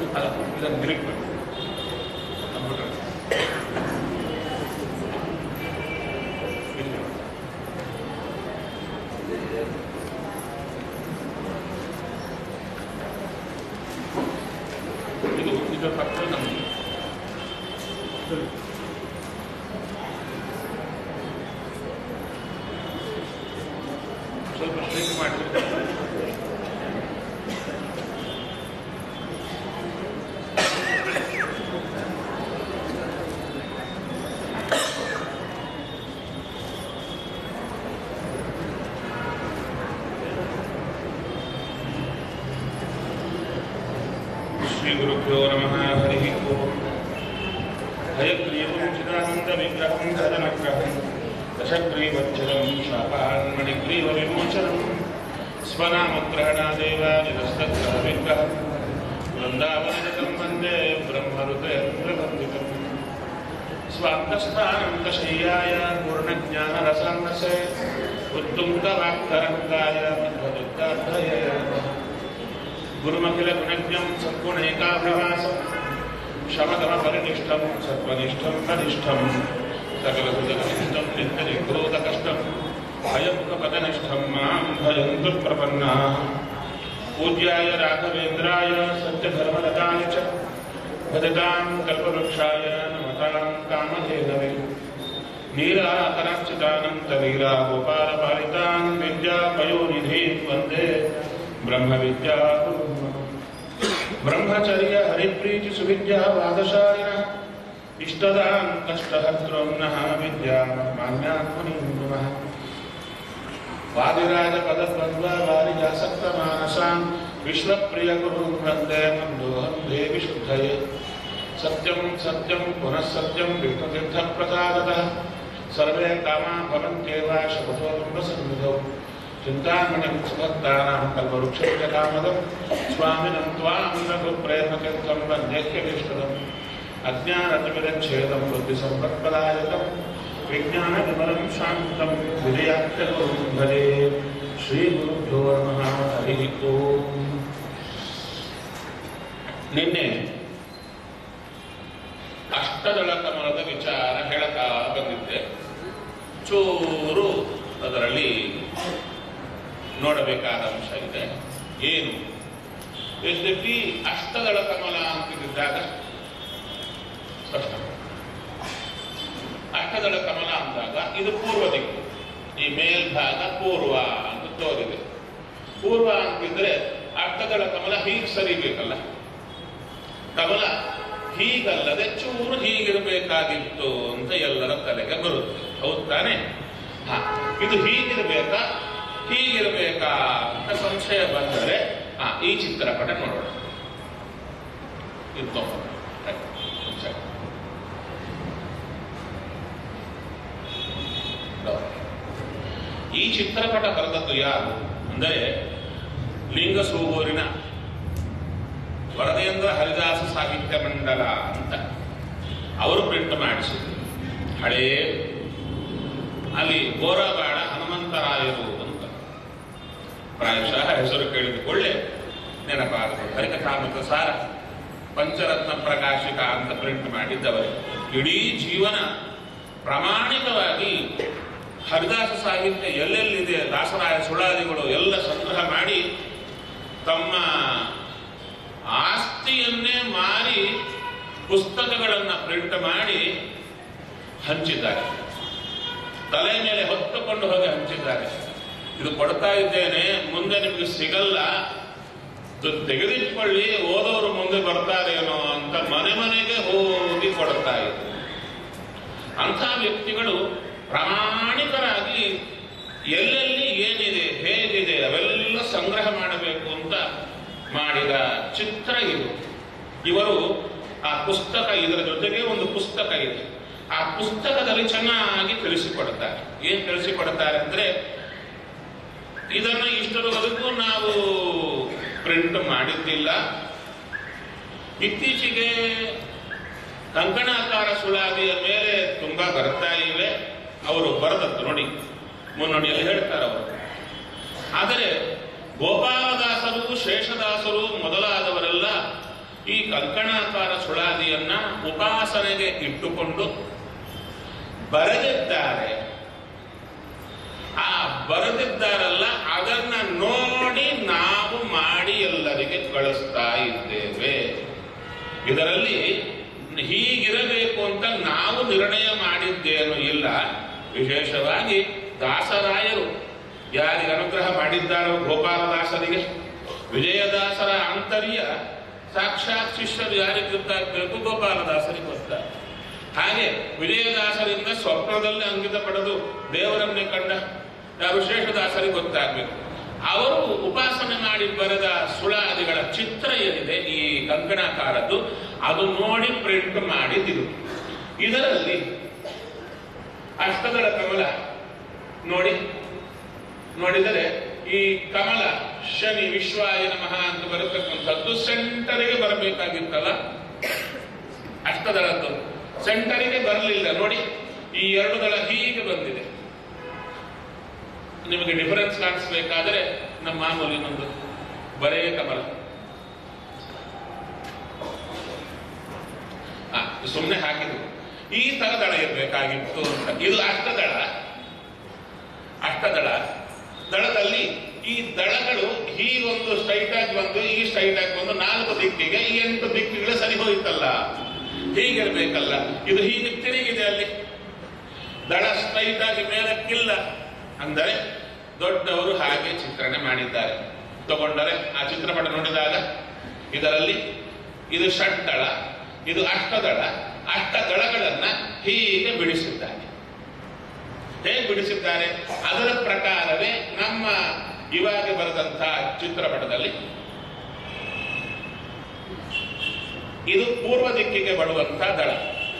ಅಲ್ಲ ಇದನ್ನು ಗಿರಿಕ್ಬೇಕು ಕಂಪ್ಯೂಟರ್ ಇಲ್ಲಿ. ಇದು ಇದರ ಪಕ್ಕ ನಮಗೆ ಸ್ವಲ್ಪ ಸ್ಟ್ರೈಟ್ ಮಾಡಿ श्रीगुरुभ्यो नमः हरिः ओम् हयग्रीवं चिदानन्दविग्रहं धनग्रहं दशग्रीवच्छलं शापान्मणिग्रीवविमोचनं स्वनामग्रहणादेव निरस्तग्रहविग्रहं वृन्दावनजतं वन्दे ब्रह्मरुद्रेन्द्रवन्दितम् स्वान्तस्थानन्तशय्याय पूर्णज्ञानरसान्नसे उत्तुङ्गवाक्तरङ्गाय मध्वदुग्धार्थये नमः गुरुमखिलगुणज्ञं सद्गुणैकाभ्यवासं शमदमपरिनिष्ठं सत्त्वनिष्ठं कनिष्ठं सकलभुजगनिष्ठं नित्यनिग्रोधकष्टं भयमुखपदनिष्ठं मां भजन्तु प्रपन्नाः पूज्याय राघवेन्द्राय सत्यधर्मरताय च भजतां कल्पवृक्षाय नमतां कामधेनवे नीराकरार्चितानन्तवीरा गोपालपालितान् विद्यापयोनिधीन् वन्दे ब्रह्मविद्या ब्रह्मचर्य हरिप्रीति सुविद्या वादशालिनः इष्टदान् कष्टहर्तॄं नः विद्या मान्यात्मनीं नमः वादिराजपदद्वन्द्वा वारिजासक्तमानसान् विश्वप्रियगुरुं वन्दे मन्दोहं देवि शुद्धये सत्यं सत्यं पुनः सत्यं विष्णुतीर्थप्रसादतः सर्वे कामा भवन्त्येव शपथो बिम्बसन्निधौ चिन्तामणिं सुभक्तानां कल्पवृक्षस्य कामदं स्वामिनं त्वां रघुप्रेमतीर्थं वन्देह्यभीष्टदम् अज्ञानतिमिरच्छेदं बुद्धिसम्पत्पदायकं विज्ञानविमलं शान्तं विजयाख्यगुरुं भजे श्रीगुरुभ्यो नमः हरिः ओम् ನಿನ್ನೆ ಅಷ್ಟದಳ ಕಮಲದ ವಿಚಾರ ಹೇಳ್ತಾ ಬಂದಿದ್ದೆ ಚೂರು ಅದರಲ್ಲಿ ನೋಡಬೇಕಾದ ಅಂಶ ಇದೆ ಏನು ಯದ್ಯಪಿ ಅಷ್ಟದಳ ಕಮಲ ಅಂತಿದ್ದಾಗ ಸ್ಪಷ್ಟ ಅಷ್ಟದಳ ಕಮಲ ಅಂದಾಗ ಇದು ಪೂರ್ವ ದಿಕ್ಕು ಈ ಮೇಲ್ಭಾಗ ಪೂರ್ವ ಅಂತ ತೋರಿದೆ ಪೂರ್ವ ಅಂತಿದ್ರೆ ಅಷ್ಟದಳ ಕಮಲ ಹೀಗೆ ಸರಿಬೇಕಲ್ಲ ಕಮಲ ಹೀಗಲ್ಲದೆ ಚೂರು ಹೀಗಿರಬೇಕಾಗಿತ್ತು ಅಂತ ಎಲ್ಲರ ತಲೆಗೆ ಬರುತ್ತೆ ಹೌದು ತಾನೆ ಹಾ ಇದು ಹೀಗಿರಬೇಕಾ ಹೀಗಿರಬೇಕಾ ಅಂತ ಸಂಶಯ ಬಂದರೆ ಹಾ ಈ ಚಿತ್ರಪಟ ನೋಡೋಣ ಇದು ತಗೊಂಡು. ಆಯ್ತು. ಸರಿ. ಹೌದು. ಈ ಚಿತ್ರಪಟ ಬರೆದದ್ದು ಯಾರು ಅಂದರೆ ಲಿಂಗಸೂಗೂರಿನ ವರದೇಂದ್ರ ಹರಿದಾಸ ಸಾಹಿತ್ಯ ಮಂಡಲ ಅಂತ ಅವರು ಪ್ರಿಂಟ್ ಮಾಡಿಸಿದ್ರು ಹಳೇ ಅಲ್ಲಿ ಗೋರಬಾಡ ಹನುಮಂತರಾಯರು ಅಂತ ಪ್ರಾಯಶಃ ಹೆಸರು ಕೇಳಿದುಕೊಳ್ಳೆ ನೆನಪಾಗುತ್ತೆ ಹರಿಕಥಾಮೃತ ಸಾರ ಪಂಚರತ್ನ ಪ್ರಕಾಶಿಕ ಅಂತ ಪ್ರಿಂಟ್ ಮಾಡಿದ್ದವರೇ ಇಡೀ ಜೀವನ ಪ್ರಾಮಾಣಿಕವಾಗಿ ಹರಿದಾಸ ಸಾಹಿತ್ಯ ಎಲ್ಲೆಲ್ಲಿದೆ ದಾಸರಾಯ ಸುಳಾದಿಗಳು ಎಲ್ಲ ಸಂಗ್ರಹ ಮಾಡಿ ತಮ್ಮ ಆಸ್ತಿಯನ್ನೇ ಮಾರಿ ಪುಸ್ತಕಗಳನ್ನು ಪ್ರಿಂಟ್ ಮಾಡಿ ಹಂಚಿದ್ದಾರೆ ತಲೆ ಮೇಲೆ ಹೊತ್ತುಕೊಂಡು ಹೋಗಿ ಹಂಚಿದ್ದಾರೆ ಇದು ಕೊಡ್ತಾ ಇದ್ದೇನೆ ಮುಂದೆ ನಿಮಗೆ ಸಿಗಲ್ಲ ಇದು ತೆಗೆದಿಟ್ಕೊಳ್ಳಿ ಓದೋರು ಮುಂದೆ ಬರ್ತಾರೇನೋ ಅಂತ ಮನೆ ಮನೆಗೆ ಹೋಗಿ ಕೊಡ್ತಾ ಇದ್ರು ಅಂಥ ವ್ಯಕ್ತಿಗಳು ಪ್ರಾಮಾಣಿಕರಾಗಿ ಎಲ್ಲೆಲ್ಲಿ ಏನಿದೆ ಹೇಗಿದೆ ಅವೆಲ್ಲ ಸಂಗ್ರಹ ಮಾಡಬೇಕು ಅಂತ ಮಾಡಿದ ಚಿತ್ರ ಇದು ಇವರು ಆ ಪುಸ್ತಕ ಇದರ ಜೊತೆಗೆ ಒಂದು ಪುಸ್ತಕ ಇದೆ ಆ ಪುಸ್ತಕದಲ್ಲಿ ಚೆನ್ನಾಗಿ ತಿಳಿಸಿಕೊಡುತ್ತಾರೆ ಏನ್ ತಿಳಿಸಿಕೊಡುತ್ತಾರೆ ಅಂದ್ರೆ ಇದನ್ನ ಇಷ್ಟರವರೆಗೂ ನಾವು ಪ್ರಿಂಟ್ ಮಾಡಿದ್ದಿಲ್ಲ ಇತ್ತೀಚೆಗೆ ಕಂಕಣಾಕಾರ ಸುಳಾದಿಯ ಮೇಲೆ ತುಂಬಾ ಬರ್ತಾ ಇವೆ ಅವರು ಬರೆದದ್ದು ನೋಡಿ ಮುನ್ನೋಡಿಯಲ್ಲಿ ಹೇಳ್ತಾರೆ ಅವರು ಆದರೆ ಗೋಪಾಲದಾಸರು ಶೇಷದಾಸರು ಮೊದಲಾದವರೆಲ್ಲ ಈ ಕಂಕಣಾಕಾರ ಸುಳಾದಿಯನ್ನ ಉಪಾಸನೆಗೆ ಇಟ್ಟುಕೊಂಡು ಬರೆದಿದ್ದಾರೆ ಆ ಬರೆದಿದ್ದಾರಲ್ಲ ಅದನ್ನ ನೋಡಿ ನಾವು ಮಾಡಿ ಎಲ್ಲರಿಗೆ ಕಳಿಸ್ತಾ ಇದ್ದೇವೆ ಇದರಲ್ಲಿ ಹೀಗಿರಬೇಕು ಅಂತ ನಾವು ನಿರ್ಣಯ ಮಾಡಿದ್ದೇನು ಇಲ್ಲ ವಿಶೇಷವಾಗಿ ದಾಸರಾಯರು ಯಾರಿಗೆ ಅನುಗ್ರಹ ಮಾಡಿದ್ದಾರೋ ಗೋಪಾಲದಾಸರಿಗೆ ವಿಜಯದಾಸರ ಆಂತರ್ಯ ಸಾಕ್ಷಾತ್ ಶಿಷ್ಯರು ಯಾರಿಗೆ ಗೊತ್ತಾಗಬೇಕು ಗೋಪಾಲದಾಸರಿಗೆ ಗೊತ್ತಾಗ ಹಾಗೆ ವಿಜಯದಾಸರಿಂದ ಸ್ವಪ್ನದಲ್ಲಿ ಅಂಕಿತ ಪಡೆದು ದೇವರನ್ನೇ ಕಂಡ ಯಾರು ಶೇಷದಾಸರಿಗೆ ಗೊತ್ತಾಗಬೇಕು ಅವರು ಉಪಾಸನೆ ಮಾಡಿ ಬರೆದ ಸುಳಾದಿಗಳ ಚಿತ್ರ ಏನಿದೆ ಈ ಕಂಕಣಾಕಾರದ್ದು ಅದು ನೋಡಿ ಪ್ರಿಂಟ್ ಮಾಡಿದಿರು ಇದರಲ್ಲಿ ಅಷ್ಟದಳ ಕಮಲ ನೋಡಿ ನೋಡಿದರೆ ಈ ಕಮಲ ಶನಿ ವಿಶ್ವಾಯ ನಮಃ ಅಂತ ಬರತಕ್ಕಂಥದ್ದು ಸೆಂಟರಿಗೆ ಬರಬೇಕಾಗಿತ್ತಲ್ಲ ಅಷ್ಟದಳದ್ದು ಸೆಂಟರಿಗೆ ಬರಲಿಲ್ಲ ನೋಡಿ ಈ ಎರಡು ದಳ ಹೀಗೆ ಬಂದಿದೆ ನಿಮಗೆ ಡಿಫರೆನ್ಸ್ ಕಾಣಿಸ್ಬೇಕಾದ್ರೆ ನಮ್ಮ ಮಾಮೂಲಿ ಇನ್ನೊಂದು ಬರೇ ಕಮಲ ಸುಮ್ಮನೆ ಹಾಕಿದ್ರು ಈ ತರ ದಳ ಇರಬೇಕಾಗಿತ್ತು ಅಂತ ಇದು ಅಷ್ಟದಳ ಅಷ್ಟದಳ ದಳದಲ್ಲಿ ಈ ದಳಗಳು ಹೀಗೊಂದು ಸ್ಟ್ರೈಟ್ ಆಗಿ ಬಂದು ಈ ಸ್ಟ್ರೈಟ್ ಆಗಿ ಬಂದು ನಾಲ್ಕು ದಿಕ್ಕಿಗೆ ಈ ಎಂಟು ದಿಕ್ಕಿಗಳು ಸರಿ ಹೋಯ್ತಲ್ಲ ಹೀಗಿರ್ಬೇಕಲ್ಲ ಇದು ಹೀಗೆ ತಿರುಗಿದೆ ಅಲ್ಲಿ ದಳ ಸ್ಟ್ರೈಟ್ ಆಗಿ ಮೇಲಕ್ಕಿಲ್ಲ ಅಂದರೆ ದೊಡ್ಡವರು ಹಾಗೆ ಚಿತ್ರಣ ಮಾಡಿದ್ದಾರೆ ತಗೊಂಡರೆ ಆ ಚಿತ್ರಪಟ ನೋಡಿದಾಗ ಇದರಲ್ಲಿ ಇದು ಷಡ್ದಳ ಇದು ಅಷ್ಟದಳ ಅಷ್ಟ ದಳಗಳನ್ನ ಹೀಗೆ ಬಿಡಿಸಿದ್ದಾರೆ ಹೇಗೆ ಬಿಡಿಸಿದ್ದಾರೆ ಅದರ ಪ್ರಕಾರವೇ ನಮ್ಮ ಇವಾಗ ಬರೆದಂತಹ ಚಿತ್ರಪಟದಲ್ಲಿ ಇದು ಪೂರ್ವ ದಿಕ್ಕಿಗೆ ಬರುವಂತಹ ದಳ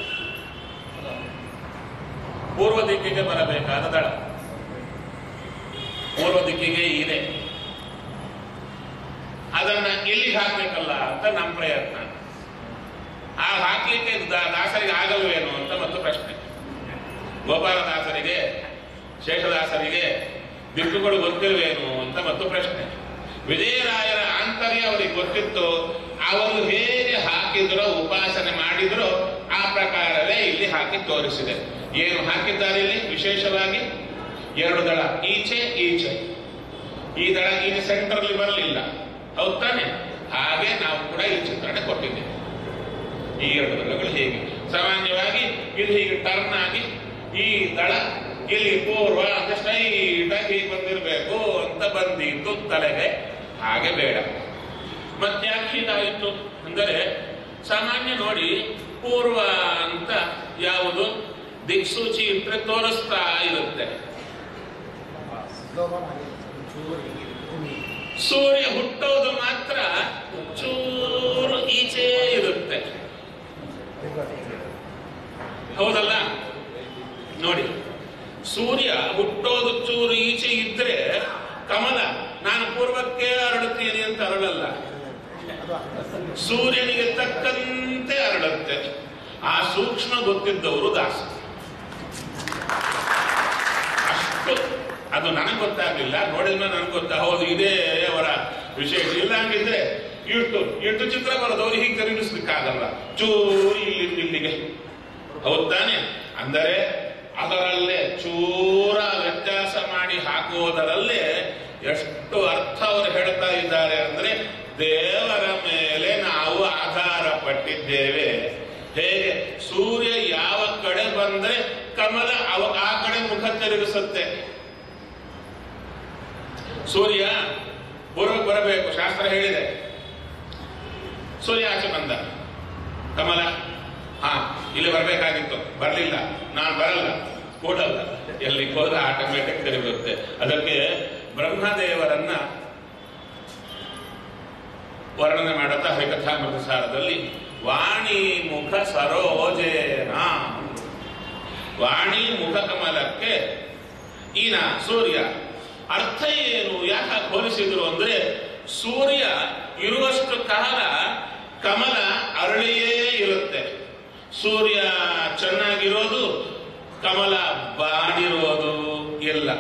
ಪೂರ್ವ ದಿಕ್ಕಿಗೆ ಬರಬೇಕಾದ ದಳ ಪೂರ್ವ ದಿಕ್ಕಿಗೆ ಇದೆ ಅದನ್ನ ಇಲ್ಲಿ ಹಾಕ್ಬೇಕಲ್ಲ ಅಂತ ನಮ್ಮ ಪ್ರಯತ್ನ ಆ ಹಾಕ್ಲಿಕ್ಕೆ ದಾ- ದಾಸರಿಗೆ ಆಗಲ್ವೇನು ಅಂತ ಮತ್ತು ಪ್ರಶ್ನೆ ಗೋಪಾಲದಾಸರಿಗೆ ಶೇಷದಾಸರಿಗೆ ದಿಕ್ಕುಗಳು ಗೊತ್ತಿಲ್ವೇನು ಅಂತ ಮತ್ತು ಪ್ರಶ್ನೆ ವಿಜಯರಾಯರ ಆಂತರ್ಯ ಅವರಿಗೆ ಗೊತ್ತಿತ್ತು ಅವರು ಹೇಗೆ ಹಾಕಿದ್ರೋ ಉಪಾಸನೆ ಮಾಡಿದ್ರೋ ಆ ಪ್ರಕಾರವೇ ಇಲ್ಲಿ ಹಾಕಿ ತೋರಿಸಿದೆ ಏನು ಹಾಕಿದ್ದಾರೆ ಇಲ್ಲಿ ವಿಶೇಷವಾಗಿ ಎರಡು ದಳ ಈಚೆ ಈಚೆ ಈ ದಳ ಇಲ್ಲಿ ಸೆಂಟರ್ಲಿ ಬರಲಿಲ್ಲ ಹೌದ್ ತಾನೆ ಹಾಗೆ ನಾವು ಕೂಡ ಈ ಚಿತ್ರಣ ಕೊಟ್ಟಿದ್ದೇವೆ ಈ ಎರಡು ದಳಗಳು ಹೇಗೆ ಸಾಮಾನ್ಯವಾಗಿ ಇದು ಹೀಗೆ ಟರ್ನ್ ಆಗಿ ಈ ದಳ ಇಲ್ಲಿ ಪೂರ್ವ ಅಂತ ಸ್ಟ್ರೈಟ್ ಆಗಿ ಹೀಗೆ ಬಂದಿರಬೇಕು ಅಂತ ಬಂದಿತ್ತು ತಲೆಗೆ ಹಾಗೆ ಬೇಡ ಮತ್ತ್ಯಾಕೆ ಹೀಗಾಯಿತು ಅಂದರೆ ಸಾಮಾನ್ಯ ನೋಡಿ ಪೂರ್ವ ಅಂತ ಯಾವುದು ದಿಕ್ಸೂಚಿ ಇಟ್ಟರೆ ತೋರಿಸ್ತಾ ಇರುತ್ತೆ ಸೂರ್ಯ ಹುಟ್ಟೋದು ಮಾತ್ರ ಚೂರು ಈಚೆ ಇರುತ್ತೆ ಹೌದಲ್ಲ ನೋಡಿ ಸೂರ್ಯ ಹುಟ್ಟೋದು ಚೂರು ಈಚೆ ಇದ್ರೆ ಕಮಲ ನಾನು ಪೂರ್ವಕ್ಕೆ ಅರಳುತ್ತೇನೆ ಅಂತ ಅರಳಲ್ಲ ಸೂರ್ಯನಿಗೆ ತಕ್ಕಂತೆ ಅರಳುತ್ತೆ ಆ ಸೂಕ್ಷ್ಮ ಗೊತ್ತಿದ್ದವರು ದಾಸ ಅಷ್ಟು ಅದು ನನಗೆ ಗೊತ್ತಾಗಲಿಲ್ಲ ನೋಡಿದ ಮೇಲೆ ನನಗೆ ಗೊತ್ತಾ ಹೌದು ಇದೇ ಅವರ ವಿಶೇಷ ಇಲ್ಲ ಹಂಗಿದ್ರೆ ಇಟ್ಟು ಇಟ್ಟು ಚಿತ್ರ ಬರೋದವ್ರು ಹೀಗೆ ತಿರುಗಿಸ್ಲಿಕ್ಕಾಗಲ್ಲ ಚೂರು ಇಲ್ಲಿಂದ ಇಲ್ಲಿಗೆ ಹೌದ್ ತಾನೆ ಅಂದರೆ ಅದರಲ್ಲೇ ಚೂರ ವ್ಯತ್ಯಾಸ ಮಾಡಿ ಹಾಕುವುದರಲ್ಲೇ ಎಷ್ಟು ಅರ್ಥ ಅವರು ಹೇಳ್ತಾ ಇದ್ದಾರೆ ಅಂದ್ರೆ ದೇವರ ಮೇಲೆ ನಾವು ಆಧಾರ ಪಟ್ಟಿದ್ದೇವೆ ಹೇಗೆ ಸೂರ್ಯ ಯಾವ ಕಡೆ ಬಂದ್ರೆ ಕಮಲ ಅವ ಆ ಕಡೆ ಮುಖ ತಿರುಗಿಸುತ್ತೆ ಸೂರ್ಯ ಪೂರ್ವಕ್ಕೆ ಬರಬೇಕು ಶಾಸ್ತ್ರ ಹೇಳಿದೆ ಸೂರ್ಯ ಆಚೆ ಬಂದ ಕಮಲ ಹಾ ಇಲ್ಲಿ ಬರಬೇಕಾಗಿತ್ತು ಬರಲಿಲ್ಲ ನಾನು ಬರಲ್ಲ ಕೂಡಲ್ಲ ಎಲ್ಲಿ ಹೋದ ಆಟೋಮೆಟಿಕ್ ತಿರುಗುತ್ತೆ ಅದಕ್ಕೆ ಬ್ರಹ್ಮದೇವರನ್ನ ವರ್ಣನೆ ಮಾಡುತ್ತಾ ಹರಿಕಥಾಮೃತ ಸಾರದಲ್ಲಿ ವಾಣಿ ಮುಖ ಸರೋಜೇನ ವಾಣಿ ಮುಖ ಕಮಲಕ್ಕೆ ಈನ ಸೂರ್ಯ ಅರ್ಥ ಏನು ಯಾಕೆ ಹೋಲಿಸಿದ್ರು ಅಂದ್ರೆ ಸೂರ್ಯ ಇರುವಷ್ಟು ಕಾಲ ಕಮಲ ಅರಳಿಯೇ ಇರುತ್ತೆ ಸೂರ್ಯ ಚೆನ್ನಾಗಿರೋದು ಕಮಲ ಬಾಡಿರೋದು ಇಲ್ಲ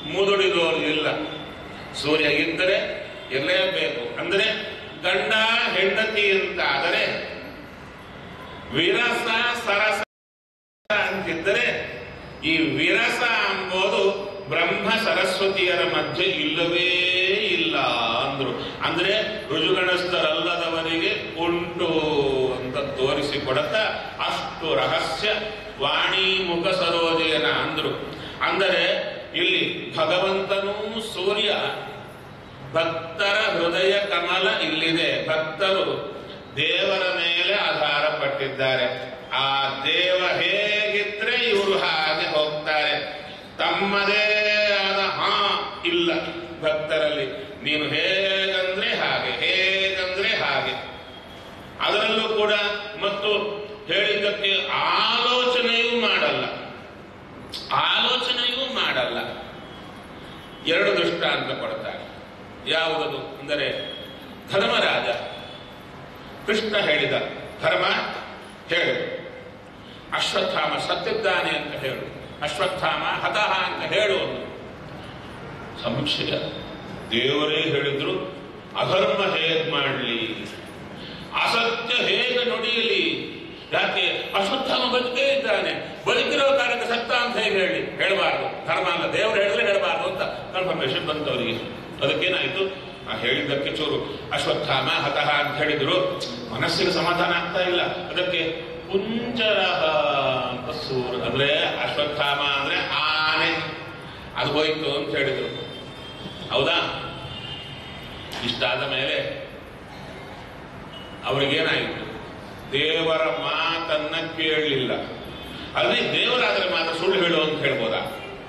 ಮುದುಡಿರೋದು ಇಲ್ಲ ಸೂರ್ಯ ಇದ್ದರೆ ಇರಲೇಬೇಕು ಅಂದ್ರೆ ಗಂಡ ಹೆಂಡತಿ ಅಂತಾದರೆ ವಿರಸ ಸರಸ ಅಂತಿದ್ದರೆ ಈ ವಿರಸ ಎಂಬುದು ಬ್ರಹ್ಮ ಸರಸ್ವತಿಯರ ಮಧ್ಯೆ ಇಲ್ಲವೇ ಇಲ್ಲ ಅಂದ್ರು ಅಂದ್ರೆ ರುಜುಗಣಸ್ಥರಲ್ಲದವರಿಗೆ ಉಂಟು ಅಂತ ತೋರಿಸಿಕೊಡುತ್ತಾ ಅಷ್ಟು ರಹಸ್ಯ ವಾಣಿ ಮುಖ ಸರೋಜೇನ ಅಂದ್ರು ಅಂದರೆ ಇಲ್ಲಿ ಭಗವಂತನೂ ಸೂರ್ಯ ಭಕ್ತರ ಹೃದಯ ಕಮಲ ಇಲ್ಲಿದೆ ಭಕ್ತರು ದೇವರ ಮೇಲೆ ಆಧಾರ ಪಟ್ಟಿದ್ದಾರೆ ಆ ದೇವ ಹೇಗಿದ್ರೆ ಇವರು ಹಾಗೆ ಹೋಗ್ತಾರೆ ತಮ್ಮದೇ ಆದ ಹಾ ಇಲ್ಲ ಭಕ್ತರಲ್ಲಿ ನೀನು ಹೇಗಂದ್ರೆ ಹಾಗೆ ಹೇಗಂದ್ರೆ ಹಾಗೆ ಅದರಲ್ಲೂ ಕೂಡ ಮತ್ತು ಹೇಳಿದ್ದಕ್ಕೆ ಆಲೋಚನೆಯೂ ಮಾಡಲ್ಲ ಆಲೋಚನೆಯೂ ಮಾಡಲ್ಲ ಎರಡು ದೃಷ್ಟಾಂತ ಕೊಡ್ತಾರೆ ಯಾವುದದು ಅಂದರೆ ಧರ್ಮರಾಜ ಕೃಷ್ಣ ಹೇಳಿದ ಧರ್ಮ ಹೇಳು ಅಶ್ವತ್ಥಾಮ ಸತ್ತಿದ್ದಾನೆ ಅಂತ ಹೇಳು ಅಶ್ವತ್ಥಾಮ ಹತಃ ಅಂತ ಹೇಳು ಅಂದ್ರು. ಸಂಶಯ ದೇವರೇ ಹೇಳಿದ್ರು ಅಧರ್ಮ ಹೇಗ್ ಮಾಡಲಿ ಅಸತ್ಯ ಹೇಗೆ ನುಡಿಯಲಿ ಯಾಕೆ ಅಶ್ವತ್ಥಾಮ ಬದುಕೇ ಇದ್ದಾನೆ ಬದುಕಿರೋ ಕಾರಣಕ್ಕೆ ಸತ್ತ ಅಂತ ಹೇಗೆ ಹೇಳಿ ಹೇಳಬಾರ್ದು ಧರ್ಮ ಅಲ್ಲ ದೇವರು ಹೇಳಿದ್ರೆ ಹೇಳಬಾರ್ದು ಅಂತ ಕನ್ಫರ್ಮೇಶನ್ ಬಂತು ಅವರಿಗೆ ಅದಕ್ಕೇನಾಯ್ತು ಆ ಹೇಳಿದ್ದಕ್ಕೆ ಚೂರು ಅಶ್ವತ್ಥಾಮ ಹತಃ ಅಂತ ಹೇಳಿದ್ರು ಮನಸ್ಸಿಗೆ ಸಮಾಧಾನ ಆಗ್ತಾ ಇಲ್ಲ ಅದಕ್ಕೆ ಕುಂಚರ ಅಂತ ಸೂರ್ ಅಂದ್ರೆ ಅಶ್ವತ್ಥಾಮ ಅಂದ್ರೆ ಆನೆ ಅದು ಹೋಯ್ತು ಅಂತ ಹೇಳಿದ್ರು ಹೌದಾ ಇಷ್ಟಾದ ಮೇಲೆ ಅವರಿಗೇನಾಯಿತು ದೇವರ ಮಾತನ್ನ ಕೇಳಲಿಲ್ಲ ಅಲ್ಲಿ ದೇವರಾದ್ರೆ ಮಾತ್ರ ಸುಳ್ಳು ಹೇಳು ಅಂತ ಹೇಳ್ಬೋದಾ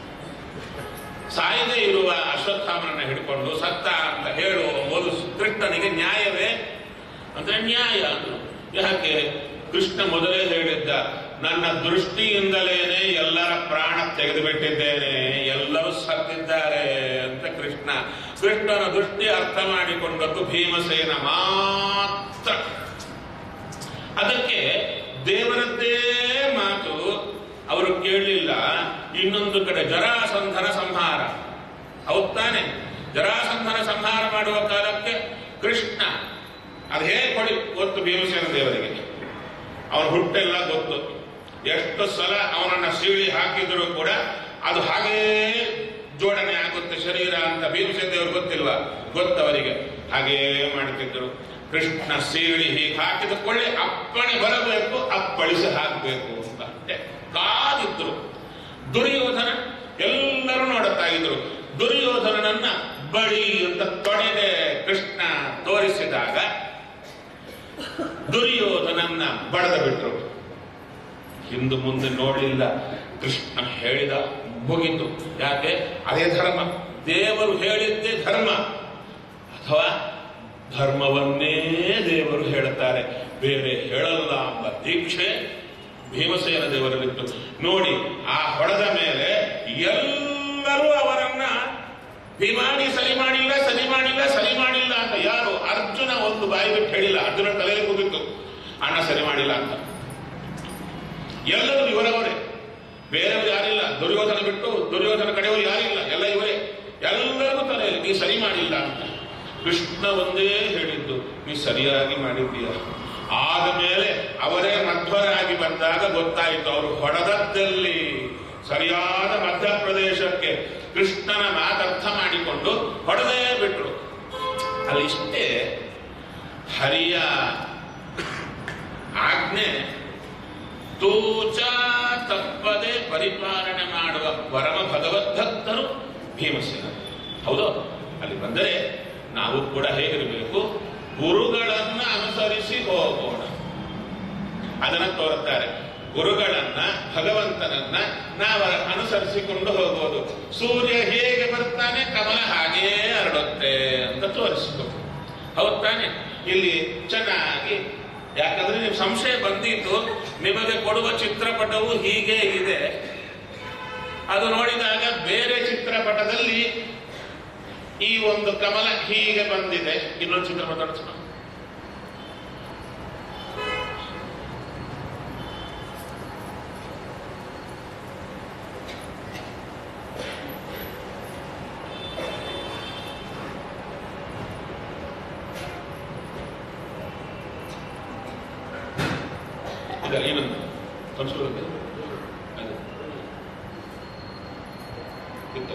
ಸಾಯದೆ ಇರುವ ಅಶ್ವತ್ಥಾಮನನ್ನ ಹಿಡ್ಕೊಂಡು ಸತ್ತ ಅಂತ ಹೇಳು ಎಂಬುದು ಕೃಷ್ಣನಿಗೆ ನ್ಯಾಯವೇ ಅಂದ್ರೆ ನ್ಯಾಯ ಅಂದ್ರು ಯಾಕೆ ಕೃಷ್ಣ ಮೊದಲೇ ಹೇಳಿದ್ದ ನನ್ನ ದೃಷ್ಟಿಯಿಂದಲೇನೆ ಎಲ್ಲರ ಪ್ರಾಣ ತೆಗೆದುಬಿಟ್ಟಿದ್ದೇನೆ ಎಲ್ಲರೂ ಸತ್ತಿದ್ದಾರೆ ಅಂತ ಕೃಷ್ಣ ಕೃಷ್ಣನ ದೃಷ್ಟಿ ಅರ್ಥ ಮಾಡಿಕೊಂಡದ್ದು ಭೀಮಸೇನ ಮಾತ್ರ ಅದಕ್ಕೆ ದೇವರದ್ದೇ ಮಾತು ಅವರು ಕೇಳಲಿಲ್ಲ ಇನ್ನೊಂದು ಕಡೆ ಜರಾಸಂಧನ ಸಂಹಾರ ಹೌದ್ ತಾನೆ ಜರಾಸಂಧನ ಸಂಹಾರ ಮಾಡುವ ಕಾಲಕ್ಕೆ ಕೃಷ್ಣ ಅದು ಹೇಗೆ ಕೊಡಿ ಗೊತ್ತು ಭೀಮಸೇನ ದೇವರಿಗೆ ಅವನ ಹುಟ್ಟೆಲ್ಲ ಗೊತ್ತು ಎಷ್ಟು ಸಲ ಅವನನ್ನ ಸೀಳಿ ಹಾಕಿದ್ರು ಕೂಡ ಅದು ಹಾಗೇ ಜೋಡಣೆ ಆಗುತ್ತೆ ಶರೀರ ಅಂತ ಭೀಮಸೇನ ದೇವರು ಗೊತ್ತಿಲ್ವಾ ಗೊತ್ತವರಿಗೆ ಹಾಗೇ ಮಾಡ್ತಿದ್ರು ಕೃಷ್ಣ ಸೀಳಿ ಹೀಗೆ ಹಾಕಿದ ಕೊಳ್ಳೆ ಅಪ್ಪಣೆ ಬರಬೇಕು ಅಪ್ಪಳಿಸಿ ಹಾಕಬೇಕು ಅಂತ ಅಷ್ಟೇ ಕಾದಿದ್ರು ದುರ್ಯೋಧನ ಎಲ್ಲರೂ ನೋಡುತ್ತಾ ಇದ್ರು ದುರ್ಯೋಧನನನ್ನ ಬಡಿ ಅಂತ ತೊಡೆಗೆ ಕೃಷ್ಣ ತೋರಿಸಿದಾಗ ದುರ್ಯೋಧನನ್ನ ಬಡದ ಬಿಟ್ರು ಹಿಂದು ಮುಂದೆ ನೋಡಲಿಲ್ಲ ಕೃಷ್ಣ ಹೇಳಿದ ಮುಗಿತು ಯಾಕೆ ಅದೇ ಧರ್ಮ ದೇವರು ಹೇಳಿದ್ದೇ ಧರ್ಮ ಅಥವಾ ಧರ್ಮವನ್ನೇ ದೇವರು ಹೇಳುತ್ತಾರೆ ಬೇರೆ ಹೇಳಲ್ಲ ಎಂಬ ದೀಕ್ಷೆ ಭೀಮಸೇನ ದೇವರಲ್ಲಿತ್ತು ನೋಡಿ ಆ ಹೊಡೆದ ಮೇಲೆ ಎಲ್ಲರೂ ಅವರನ್ನ ಭೀಮಾನಿ ಸರಿ ಮಾಡಿಲ್ಲ ಸರಿ ಮಾಡಿಲ್ಲ ಸರಿ ಮಾಡಿಲ್ಲ ಅಂತ ಯಾರು ಅರ್ಜುನ ಒಂದು ಬಾಯಿ ಬಿಟ್ಟು ಹೇಳಿಲ್ಲ ಅರ್ಜುನ ತಲೆಯಲ್ಲಿ ಕೂತಿತ್ತು ಅಣ್ಣ ಸರಿ ಮಾಡಿಲ್ಲ ಅಂತ ಎಲ್ಲರೂ ಇವರವರೇ ಬೇರೆಯವರು ಯಾರಿಲ್ಲ ದುರ್ಯೋಧನ ಬಿಟ್ಟು ದುರ್ಯೋಧನ ಕಡೆಯವರು ಯಾರಿಲ್ಲ ಎಲ್ಲ ಇವರೇ ಎಲ್ಲರಿಗೂ ತಲೆಯಲ್ಲಿ ನೀ ಸರಿ ಮಾಡಿಲ್ಲ ಅಂತ ಕೃಷ್ಣ ಒಂದೇ ಹೇಳಿದ್ದು ನೀ ಸರಿಯಾಗಿ ಮಾಡಿದ್ದೀಯ ಆದ ಮೇಲೆ ಅವರೇ ಮಧ್ವರಾಗಿ ಬಂದಾಗ ಗೊತ್ತಾಯಿತು ಅವರು ಹೊಡೆದದ್ದಲ್ಲಿ ಸರಿಯಾದ ಮಧ್ಯಪ್ರದೇಶಕ್ಕೆ ಕೃಷ್ಣನ ಮಾತರ್ಥ ಮಾಡಿಕೊಂಡು ಹೊಡೆದೇ ಬಿಟ್ರು ಅಲ್ಲಿ ಇಷ್ಟೇ ಹರಿಯ ಆಜ್ಞೆ ತೂಚ ತಪ್ಪದೆ ಪರಿಪಾಲನೆ ಮಾಡುವ ಪರಮ ಭಗವದ್ಭಕ್ತರು ಭೀಮಸೇನ ಹೌದು ಅಲ್ಲಿ ಬಂದರೆ ನಾವು ಕೂಡ ಹೇಗಿರಬೇಕು ಗುರುಗಳನ್ನ ಅನುಸರಿಸಿ ಹೋಗೋಣ ಅದನ್ನ ತೋರುತ್ತಾರೆ ಗುರುಗಳನ್ನ ಭಗವಂತನನ್ನ ನಾವು ಅನುಸರಿಸಿಕೊಂಡು ಹೋಗೋದು ಸೂರ್ಯ ಹೇಗೆ ಬರ್ತಾನೆ ಕಮಲ ಹಾಗೇ ಹರಡುತ್ತೆ ಅಂತ ತೋರಿಸಿಕೊಂಡು ಹೌದ್ ತಾನೆ ಇಲ್ಲಿ ಚೆನ್ನಾಗಿ ಯಾಕಂದ್ರೆ ನೀವು ಸಂಶಯ ಬಂದಿತ್ತು ನಿಮಗೆ ಕೊಡುವ ಚಿತ್ರಪಟವು ಹೀಗೆ ಇದೆ ಅದು ನೋಡಿದಾಗ ಬೇರೆ ಚಿತ್ರಪಟದಲ್ಲಿ ಈ ಒಂದು ಕಮಲ ಹೀಗೆ ಬಂದಿದೆ ಇನ್ನೊಂದು ಚಿತ್ರಪಟ ತೋರಿಸೋಣ. ಇದಲ್ಲ ಏನಂತ ಸಂಸ್ಕೃತದಲ್ಲಿ ಅದು ಇತ್ತು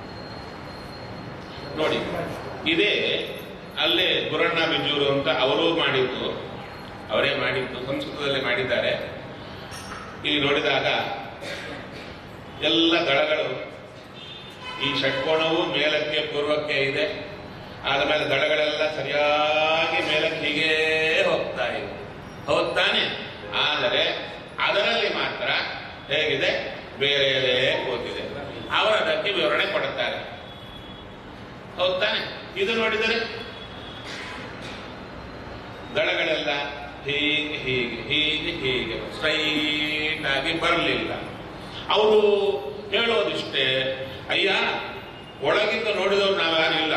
ನೋಡಿ ಇದೇ ಅಲ್ಲೇ ಗುರಣ್ಣ ಬಿಜೂರು ಅಂತ ಅವರು ಮಾಡಿದ್ದು ಅವರೇ ಮಾಡಿದ್ದು ಸಂಸ್ಕೃತದಲ್ಲೇ ಮಾಡಿದ್ದಾರೆ ಇಲ್ಲಿ ನೋಡಿದಾಗ ಎಲ್ಲ ದಳಗಳು ಈ ಷಟ್ಕೋಣವು ಮೇಲಕ್ಕೆ ಪೂರ್ವಕ್ಕೆ ಇದೆ ಆದಮೇಲೆ ದಳಗಳೆಲ್ಲ ಸರಿಯಾಗಿ ಮೇಲಕ್ಕೆ ಹೀಗೇ ಹೋಗ್ತಾ ಇದೆ ಹೋಗ್ತಾನೆ ಆದರೆ ಅದರಲ್ಲಿ ಮಾತ್ರ ಹೇಗಿದೆ ಬೇರೆ ಕೂತಿದೆ ಅವರು ಅದಕ್ಕೆ ವಿವರಣೆ ಕೊಡುತ್ತಾರೆ ಹೌದಾನೆ ಇದು ನೋಡಿದರೆ ದಳಗಳೆಲ್ಲ ಹೀಗೆ ಹೀಗೆ ಹೀಗೆ ಹೀಗೆ ಸ್ಟ್ರೈಟ್ ಆಗಿ ಬರಲಿಲ್ಲ ಅವರು ಹೇಳೋದಿಷ್ಟೇ ಅಯ್ಯ ಒಳಗಿಂದ ನೋಡಿದವ್ರು ನಾವ್ಯಾರಿಲ್ಲ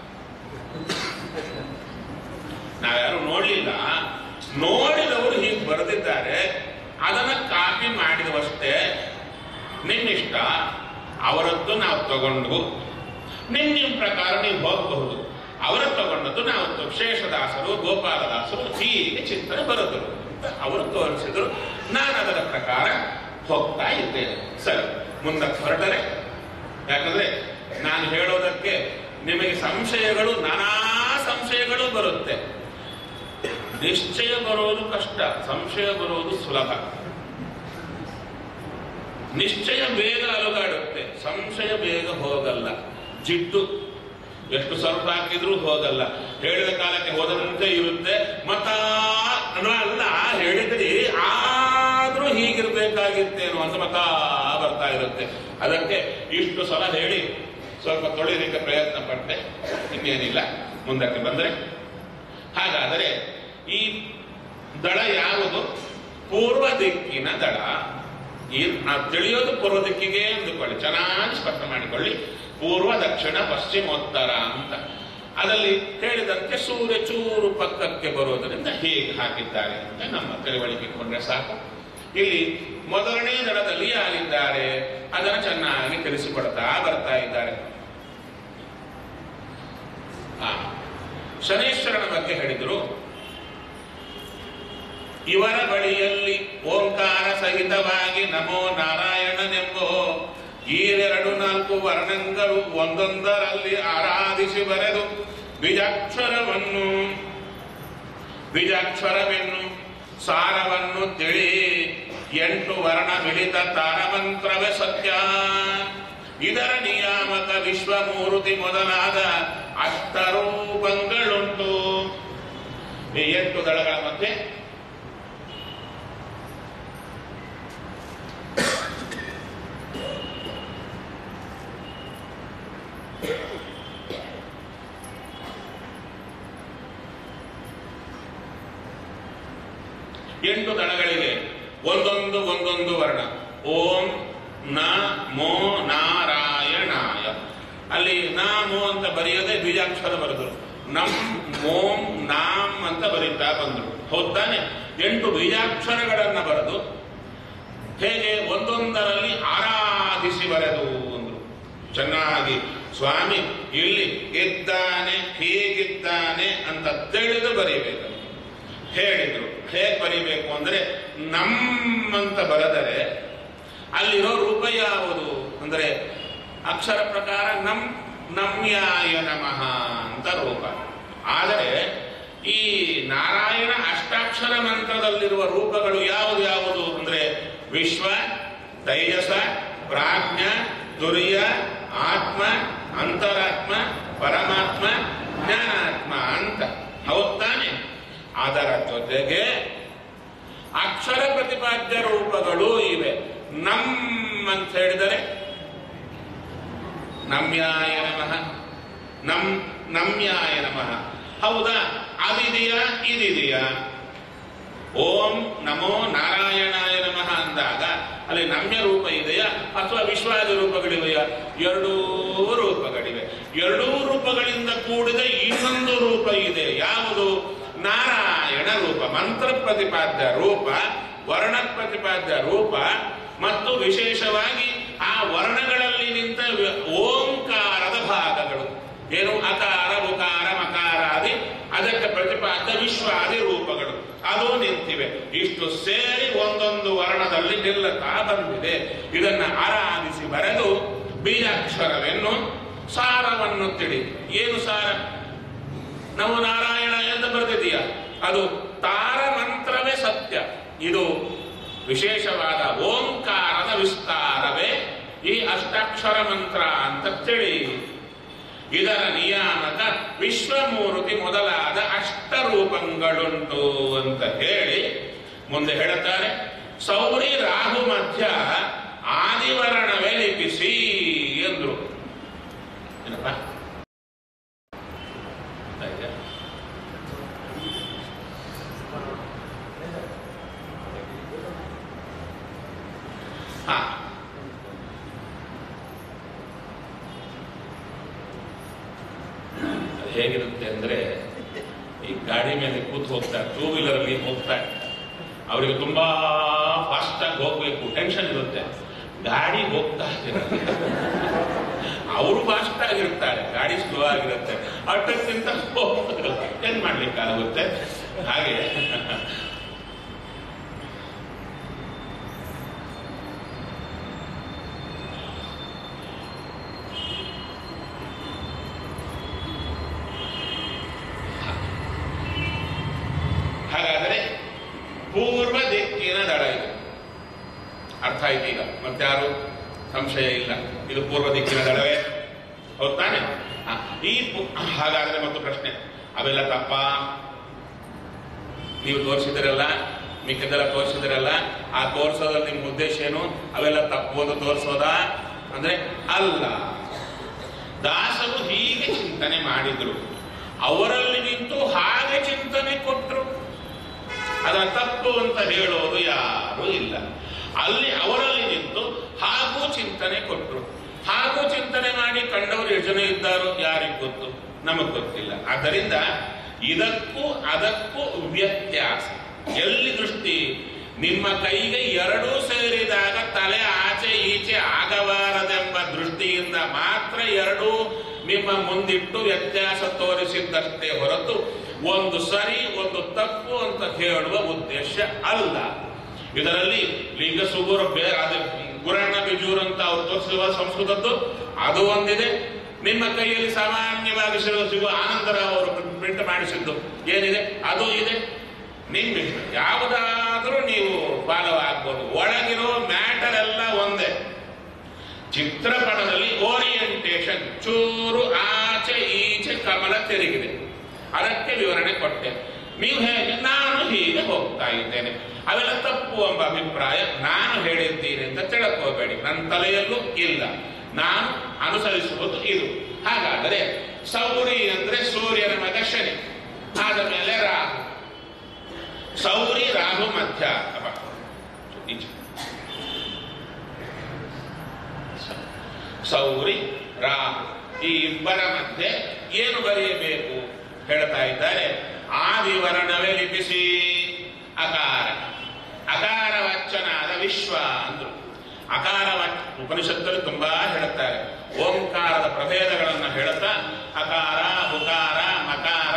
ನಾವ್ಯಾರು ನೋಡಲಿಲ್ಲ ನೋಡಿದವರು ಹೀಗೆ ಬರೆದಿದ್ದಾರೆ ಅದನ್ನ ಕಾಪಿ ಮಾಡಿದವಷ್ಟೇ ನಿಮ್ಮಿಷ್ಟ ಅವರದ್ದು ನಾವು ತಗೊಂಡು ನಿಮ್ ನಿಮ್ ಪ್ರಕಾರ ನೀವು ಹೋಗಬಹುದು ಅವರ ತಗೊಂಡದ್ದು ನಾವು ಶೇಷದಾಸರು ಗೋಪಾಲದಾಸರು ಹೀಗೆ ಚಿಂತನೆ ಬರೆದರು ಅಂತ ಅವರು ತೋರಿಸಿದ್ರು ನಾನು ಅದರ ಪ್ರಕಾರ ಹೋಗ್ತಾ ಇದ್ದೇನೆ ಸರಿ ಮುಂದಕ್ಕೆ ಹೊರಟರೆ ಯಾಕಂದ್ರೆ ನಾನು ಹೇಳೋದಕ್ಕೆ ನಿಮಗೆ ಸಂಶಯಗಳು ನಾನಾ ಸಂಶಯಗಳು ಬರುತ್ತೆ ನಿಶ್ಚಯ ಬರೋದು ಕಷ್ಟ ಸಂಶಯ ಬರೋದು ಸುಲಭ ನಿಶ್ಚಯ ಬೇಗ ಅಲುಗಾಡುತ್ತೆ ಸಂಶಯ ಬೇಗ ಹೋಗಲ್ಲ ಜಿಡ್ಡು ಎಷ್ಟು ಸ್ವಲ್ಪ ಹಾಕಿದ್ರೂ ಹೋಗಲ್ಲ ಹೇಳಿದ ಕಾಲಕ್ಕೆ ಹೋದಂತೆ ಇರುತ್ತೆ ಮತ ಅಲ್ಲ ಹೇಳಿದ್ರಿ ಆದ್ರೂ ಹೀಗಿರ್ಬೇಕಾಗಿತ್ತೇನೋ ಅಂತ ಮತ ಬರ್ತಾ ಇರುತ್ತೆ ಅದಕ್ಕೆ ಇಷ್ಟು ಸಲ ಹೇಳಿ ಸ್ವಲ್ಪ ತೊಳಿಲಿಕ್ಕೆ ಪ್ರಯತ್ನ ಪಟ್ಟೆ ಇನ್ನೇನಿಲ್ಲ ಮುಂದಕ್ಕೆ ಬಂದ್ರೆ ಹಾಗಾದರೆ ಈ ದಳ ಯಾವುದು ಪೂರ್ವ ದಿಕ್ಕಿನ ದಳ ಈ ನಾವು ತಿಳಿಯೋದು ಪೂರ್ವ ದಿಕ್ಕಿಗೆ ಅಂದುಕೊಳ್ಳಿ ಚೆನ್ನಾಗಿ ಸ್ಪಷ್ಟ ಮಾಡಿಕೊಳ್ಳಿ ಪೂರ್ವ ದಕ್ಷಿಣ ಪಶ್ಚಿಮೋತ್ತರ ಅಂತ ಅದರಲ್ಲಿ ಹೇಳಿದಂತೆ ಸೂರ್ಯ ಚೂರು ಪಕ್ಕಕ್ಕೆ ಬರೋದರಿಂದ ಹೀಗೆ ಹಾಕಿದ್ದಾರೆ ಅಂತ ನಮ್ಮ ತಿಳುವಳಿಕೆ ಕೊಂಡ್ರೆ ಸಾಕು ಇಲ್ಲಿ ಮೊದಲನೇ ದಳದಲ್ಲಿ ಯಾರಿದ್ದಾರೆ ಅದನ್ನು ಚೆನ್ನಾಗಿ ತಿಳಿಸಿಕೊಡ್ತಾ ಬರ್ತಾ ಇದ್ದಾರೆ ಆ, ಶನೇಶ್ವರನ ಬಗ್ಗೆ ಹೇಳಿದರು ಇವರ ಬಳಿಯಲ್ಲಿ ಓಂಕಾರ ಸಹಿತವಾಗಿ ನಮೋ ನಾರಾಯಣನೆಂಬೋ ಈರೆರಡು ನಾಲ್ಕು ವರ್ಣಗಳು ಒಂದೊಂದರಲ್ಲಿ ಆರಾಧಿಸಿ ಬರೆದು ಬೀಜಾಕ್ಷರವನ್ನು ಬೀಜಾಕ್ಷರವೆನ್ನು ಸಾರವನ್ನು ತಿಳಿ ಎಂಟು ವರ್ಣ ಮಿಳಿತ ತಾರಮಂತ್ರವೇ ಸತ್ಯ ಇದರ ನಿಯಾಮಕ ವಿಶ್ವಮೂರ್ತಿ ಮೊದಲಾದ ಅಷ್ಟರೂಪങ്ങളുಂಟು ಈ ಎಂಟು ದಳಗಳ ಮಧ್ಯೆ ಎಂಟು ದಳಗಳಿಗೆ ಒಂದೊಂದು ಒಂದೊಂದು ವರ್ಣ ಓಂ ನ ಮೋ ನಾರಾಯಣಾಯ ಅಲ್ಲಿ ನಾಮೋ ಅಂತ ಬರೆಯದೆ ಬೀಜಾಕ್ಷರ ಬರೆದರು ನಮ್ ಮೋಂ ನಾಮ್ ಅಂತ ಬರೀತಾ ಬಂದರು ಹೌದಾನೆ ಎಂಟು ಬೀಜಾಕ್ಷರಗಳನ್ನ ಬರೆದು ಹೇಗೆ ಒಂದೊಂದರಲ್ಲಿ ಆರಾಧಿಸಿ ಬರೆದು ಅಂದ್ರು ಚೆನ್ನಾಗಿ ಸ್ವಾಮಿ ಇಲ್ಲಿ ಇದ್ದಾನೆ ಹೀಗಿದ್ದಾನೆ ಅಂತ ತಿಳಿದು ಬರೀಬೇಕು ಹೇಳಿದ್ರು ಹೇಗೆ ಬರೀಬೇಕು ಅಂದ್ರೆ ನಮ್ಮಂತ ಬರೆದರೆ ಅಲ್ಲಿರೋ ರೂಪ ಯಾವುದು ಅಂದ್ರೆ ಅಕ್ಷರ ಪ್ರಕಾರ ನಮ್ ನಮ್ಯಾಯ ನಮಃ ಅಂತ ರೂಪ ಆದರೆ ಈ ನಾರಾಯಣ ಅಷ್ಟಾಕ್ಷರ ಮಂತ್ರದಲ್ಲಿರುವ ರೂಪಗಳು ಯಾವುದು ಯಾವುದು ಅಂದ್ರೆ ವಿಶ್ವ ತೈಜಸ ಪ್ರಾಜ್ಞ ತುರ್ಯ ಆತ್ಮ ಅಂತರಾತ್ಮ ಪರಮಾತ್ಮ ಜ್ಞಾನಾತ್ಮ ಅಂತ ಹೌದ್ ತಾನೆ ಅದರ ಜೊತೆಗೆ ಅಕ್ಷರ ಪ್ರತಿಪಾದ್ಯ ರೂಪಗಳು ಇವೆ ನಮ್ ಅಂತ ಹೇಳಿದರೆ ನಮ್ಯಾಯ ನಮಃ ನಮ್ ನಮ್ಯಾಯ ನಮಃ ಹೌದಾ ಅದಿದೆಯಾ ಇದಿದೆಯಾ ಓಂ ನಮೋ ನಾರಾಯಣಾಯ ನಮಃ ಅಂದಾಗ ಅಲ್ಲಿ ನಮ್ಯ ರೂಪ ಇದೆಯಾ ಅಥವಾ ವಿಶ್ವಾದಿ ರೂಪಗಳಿವೆಯಾ ಎರಡೂ ರೂಪಗಳಿವೆ ಎರಡೂ ರೂಪಗಳಿಂದ ಕೂಡಿದ ಇನ್ನೊಂದು ರೂಪ ಇದೆ ಯಾವುದು ನಾರಾಯಣ ರೂಪ ಮಂತ್ರ ಪ್ರತಿಪಾದ್ಯ ರೂಪ ವರ್ಣ ಪ್ರತಿಪಾದ್ಯ ರೂಪ ಮತ್ತು ವಿಶೇಷವಾಗಿ ಆ ವರ್ಣಗಳಲ್ಲಿ ನಿಂತ ವ- ಓಂಕಾರದ ಭಾಗಗಳು ಏನು ಅಕಾರ ಉಕಾರ ಮಕಾರಾದಿ ಅದಕ್ಕೆ ಪ್ರತಿಪಾದ್ಯ ವಿಶ್ವಾದಿ ರೂಪಗಳು ಅದು ನಿಂತಿವೆ ಇಷ್ಟು ಸೇರಿ ಒಂದೊಂದು ವರ್ಣದಲ್ಲಿ ನಿಲ್ಲುತ್ತಾ ಬಂದಿದೆ ಇದನ್ನ ಆರಾಧಿಸಿ ಬರೆದು ಬೀಜಾಕ್ಷರವೆನ್ನು ಸಾರವನ್ನು ತಿಳಿ ಏನು ಸಾರ ನಾವು ನಾರಾಯಣ ಎಂದು ಬರೆದಿದೀಯ ಅದು ತಾರ ಮಂತ್ರವೇ ಸತ್ಯ ಇದು ವಿಶೇಷವಾದ ಓಂಕಾರದ ವಿಸ್ತಾರವೇ ಈ ಅಷ್ಟಾಕ್ಷರ ಮಂತ್ರ ಅಂತ ತಿಳಿ ಇದರ ನಿಯಾಮಕ ವಿಶ್ವಮೂರ್ತಿ ಮೊದಲಾದ ಅಷ್ಟರೂಪങ്ങളുಂಟು ಅಂತ ಹೇಳಿ ಮುಂದೆ ಹೇಳುತ್ತಾರೆ ಸೌರಿ ರಾಹು ಮಧ್ಯ ಆದಿವರಣವೇ ಲಿಪಿಸಿ ಎಂದ್ರು ಏನಪ್ಪ ಆಯ್ತಾ? ಹಾ ಅದು ಹೇಗಿರುತ್ತೆ ಅಂದ್ರೆ ಈ ಗಾಡಿ ಮೇಲೆ ಕೂತು ಹೋಗ್ತಾರೆ ಟೂ ವೀಲರ್ ಅಲ್ಲಿ ಹೋಗ್ತಾರೆ ಅವರಿಗೆ ತುಂಬಾ ಫಾಸ್ಟ್ ಆಗಿ ಹೋಗ್ಬೇಕು ಟೆನ್ಷನ್ ಇರುತ್ತೆ ಗಾಡಿ ಹೋಗ್ತಾ ಇರುತ್ತೆ ಅವರು ಫಾಸ್ಟ್ ಆಗಿರ್ತಾರೆ ಗಾಡಿ ಸ್ಲೋ ಆಗಿರುತ್ತೆ ಅಷ್ಟಕ್ಕಿಂತ ಹೋಗ್ತಾರೆ ಏನ್ ಮಾಡ್ಲಿಕ್ಕಾಗುತ್ತೆ ಹಾಗೆ ಹಾಗಾದರೆ ಪೂರ್ವ ದಿಕ್ಕಿನ ದಡ ಇದು ಅರ್ಥ ಆಯ್ತು ಈಗ ಮತ್ತಾರು ಸಂಶಯ ಇಲ್ಲ ಇದು ಪೂರ್ವ ದಿಕ್ಕಿನ ದಡವೇ ಹೌದ್ ತಾನೆ ಹ, ಈ ಪು- ಹಾಗಾದ್ರೆ ಮತ್ತು ಪ್ರಶ್ನೆ ಅವೆಲ್ಲ ತಪ್ಪ ನೀವು ತೋರಿಸಿದಿರಲ್ಲ ಮಿಕ್ಕದೆಲ್ಲ ತೋರಿಸಿದಿರಲ್ಲ ಆ ತೋರಿಸೋದ್ರಲ್ಲಿ ನಿಮ್ಮ ಉದ್ದೇಶ ಏನು ಅವೆಲ್ಲ ತಪ್ಪೋದು ತೋರಿಸೋದಾ ಅಂದ್ರೆ ಅಲ್ಲ ದಾಸರು ಹೀಗೆ ಚಿಂತನೆ ಮಾಡಿದ್ರು ಅವರಲ್ಲಿ ನಿಂತು ಹಾಗೆ ಚಿಂತನೆ ಕೊಟ್ಟರು ಅದರ ತಪ್ಪು ಅಂತ ಹೇಳೋದು ಯಾರೂ ಇಲ್ಲ ಅಲ್ಲಿ ಅವರಲ್ಲಿ ನಿಂತು ಹಾಗೂ ಚಿಂತನೆ ಕೊಟ್ಟರು ಹಾಗೂ ಚಿಂತನೆ ಮಾಡಿ ಕಂಡವರು ಎಷ್ಟು ಜನ ಇದ್ದಾರೋ ಯಾರಿಗ್ ಗೊತ್ತು ನಮಗ್ ಗೊತ್ತಿಲ್ಲ ಆದ್ದರಿಂದ ಇದಕ್ಕೂ ಅದಕ್ಕೂ ವ್ಯತ್ಯಾಸ ಎಲ್ಲಿ ದೃಷ್ಟಿ ನಿಮ್ಮ ಕೈಗೆ ಎರಡೂ ಸೇರಿದಾಗ ತಲೆ ಆಚೆ ಈಚೆ ಆಗಬಾರದೆಂಬ ದೃಷ್ಟಿಯಿಂದ ಮಾತ್ರ ಎರಡೂ ನಿಮ್ಮ ಮುಂದಿಟ್ಟು ವ್ಯತ್ಯಾಸ ತೋರಿಸಿದ್ದಷ್ಟೇ ಹೊರತು ಒಂದು ಸರಿ ಒಂದು ತಪ್ಪು ಅಂತ ಹೇಳುವ ಉದ್ದೇಶ ಅಲ್ಲ ಇದರಲ್ಲಿ ಲಿಂಗ ಸುಗುರ ಬೇರೆ ಅದೇ ಗುರಣ್ಣ ಬಿಜೂರ್ ಅಂತ ಅವ್ರು ತೋರಿಸುವ ಸಂಸ್ಕೃತದ್ದು ಅದು ಒಂದಿದೆ ನಿಮ್ಮ ಕೈಯಲ್ಲಿ ಸಾಮಾನ್ಯವಾಗಿ ಸಿಗುವ ಸಿಗುವ ಆನಂದರಾವ್ ಅವರು ಪ್ರಿಂಟ್ ಮಾಡಿಸಿದ್ದು ಏನಿದೆ ಅದು ಇದೆ ನಿಮ್ಮಿಷ್ಟ ಯಾವುದಾದ್ರೂ ನೀವು ಫಾಲೋ ಆಗ್ಬೋದು ಒಳಗಿರೋ ಮ್ಯಾಟರ್ ಎಲ್ಲ ಒಂದೇ ಚಿತ್ರಪಟದಲ್ಲಿ ಓರಿಯಂಟೇಶನ್ ಚೂರು ಆಚೆ ಈಚೆ ಕಮಲ ತಿರುಗಿದೆ ಅದಕ್ಕೆ ವಿವರಣೆ ಕೊಟ್ಟೆ ನೀವು ಹೇಗೆ ನಾನು ಹೀಗೆ ಹೋಗ್ತಾ ಇದ್ದೇನೆ ಅವೆಲ್ಲ ತಪ್ಪು ಎಂಬ ಅಭಿಪ್ರಾಯ ನಾನು ಹೇಳಿದ್ದೀನಿ ಅಂತ ತಿಳ್ಕೋಬೇಡಿ ನನ್ನ ತಲೆಯಲ್ಲೂ ಇಲ್ಲ ನಾನು ಅನುಸರಿಸುವುದು ಇದು ಹಾಗಾದರೆ ಸೌರಿ ಅಂದ್ರೆ ಸೂರ್ಯನ ಮಗ ಶನಿ ಆದ ಮೇಲೆ ರಾಹು ಸೌರಿ ರಾಹು ಮಧ್ಯ ಅಪ್ಪ, ಈಚೆ. ಸೌರಿ ರಾಹು ಈ ಇಬ್ಬರ ಮಧ್ಯೆ ಏನು ಬರೆಯಬೇಕು ಹೇಳ್ತಾ ಇದ್ದಾರೆ ಆದಿವರ್ಣವೇ ಲಿಪಿಸಿ ಅಕಾರ ಅಕಾರ ವಚನಾದ ವಿಶ್ವ ಅಂದ್ರು ಅಕಾರ ವಚ- ಉಪನಿಷತ್ತಲ್ಲಿ ತುಂಬಾ ಹೇಳುತ್ತಾರೆ ಓಂಕಾರದ ಪ್ರಭೇದಗಳನ್ನು ಹೇಳುತ್ತಾ ಅಕಾರ ಉಕಾರ ಮಕಾರ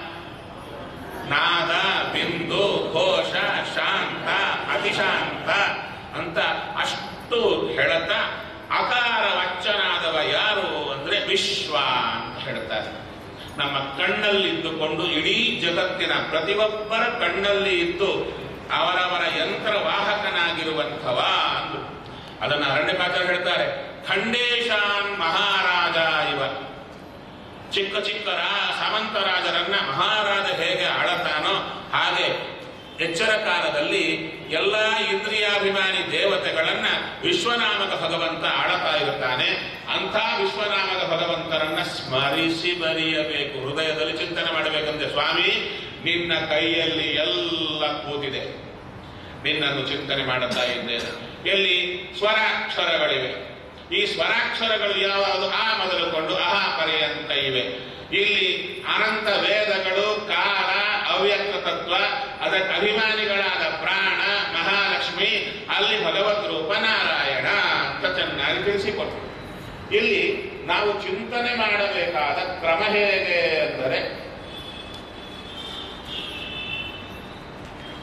ನಾದ ಬಿಂದು ಘೋಷ ಶಾಂತ ಅತಿಶಾಂತ ಅಂತ ಅಷ್ಟು ಹೇಳುತ್ತಾ ಅಕಾರ ವಚನಾದವ ಯಾರು ಅಂದ್ರೆ ವಿಶ್ವ ಅಂತ ಹೇಳ್ತಾರೆ ನಮ್ಮ ಕಣ್ಣಲ್ಲಿ ಇದ್ದುಕೊಂಡು ಇಡೀ ಜಗತ್ತಿನ ಪ್ರತಿಯೊಬ್ಬರ ಕಣ್ಣಲ್ಲಿ ಇದ್ದು ಅವರವರ ಯಂತ್ರವಾಹಕನಾಗಿರುವಂಥವ ಅಂದು ಅದನ್ನು ಅರಣ್ಯಕಾಚಾರ್ಯ ಹೇಳ್ತಾರೆ ಖಂಡೇಶಾನ್ ಮಹಾರಾಜ ಇವ ಚಿಕ್ಕ ಚಿಕ್ಕ ರಾ ಸಾಮಂತ ರಾಜರನ್ನ ಮಹಾರಾಜ ಹೇಗೆ ಆಳತಾನೋ ಹಾಗೆ ಎಚ್ಚರ ಕಾಲದಲ್ಲಿ ಎಲ್ಲ ಇಂದ್ರಿಯಾಭಿಮಾನಿ ದೇವತೆಗಳನ್ನ ವಿಶ್ವನಾಮಕ ಭಗವಂತ ಆಳತಾ ಇರುತ್ತಾನೆ ಅಂಥ ವಿಶ್ವನಾಮಕ ಭಗವಂತರನ್ನ ಸ್ಮರಿಸಿ ಬರೆಯಬೇಕು ಹೃದಯದಲ್ಲಿ ಚಿಂತನೆ ಮಾಡಬೇಕಂತೆ ಸ್ವಾಮಿ ನಿನ್ನ ಕೈಯಲ್ಲಿ ಎಲ್ಲ ಕೂತಿದೆ ನಿನ್ನನ್ನು ಚಿಂತನೆ ಮಾಡುತ್ತಾ ಇದ್ದೇನೆ ಎಲ್ಲಿ ಸ್ವರಾಕ್ಷರಗಳಿವೆ ಈ ಸ್ವರಾಕ್ಷರಗಳು ಯಾವುದು ಆ ಮೊದಲುಕೊಂಡು ಅಹ ಪರ್ಯಂತ ಇವೆ ಇಲ್ಲಿ ಅನಂತ ವೇದಗಳು ಕಾಲ ಅವ್ಯಕ್ತ ತತ್ವ ಅದಕ್ಕೆ ಅಭಿಮಾನಿಗಳಾದ ಪ್ರಾಣ ಮಹಾಲಕ್ಷ್ಮಿ ಅಲ್ಲಿ ಭಗವದ್ ರೂಪ ನಾರಾಯಣ ಅಂತ ಚೆನ್ನಾಗಿ ತಿಳಿಸಿಕೊಟ್ರು ಇಲ್ಲಿ ನಾವು ಚಿಂತನೆ ಮಾಡಬೇಕಾದ ಕ್ರಮ ಹೇಗೆ ಅಂದರೆ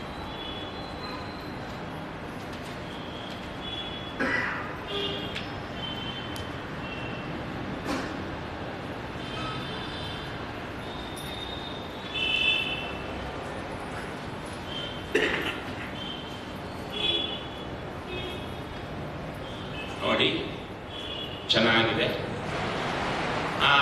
ನೋಡಿ ಚೆನ್ನಾಗಿದೆ ಆ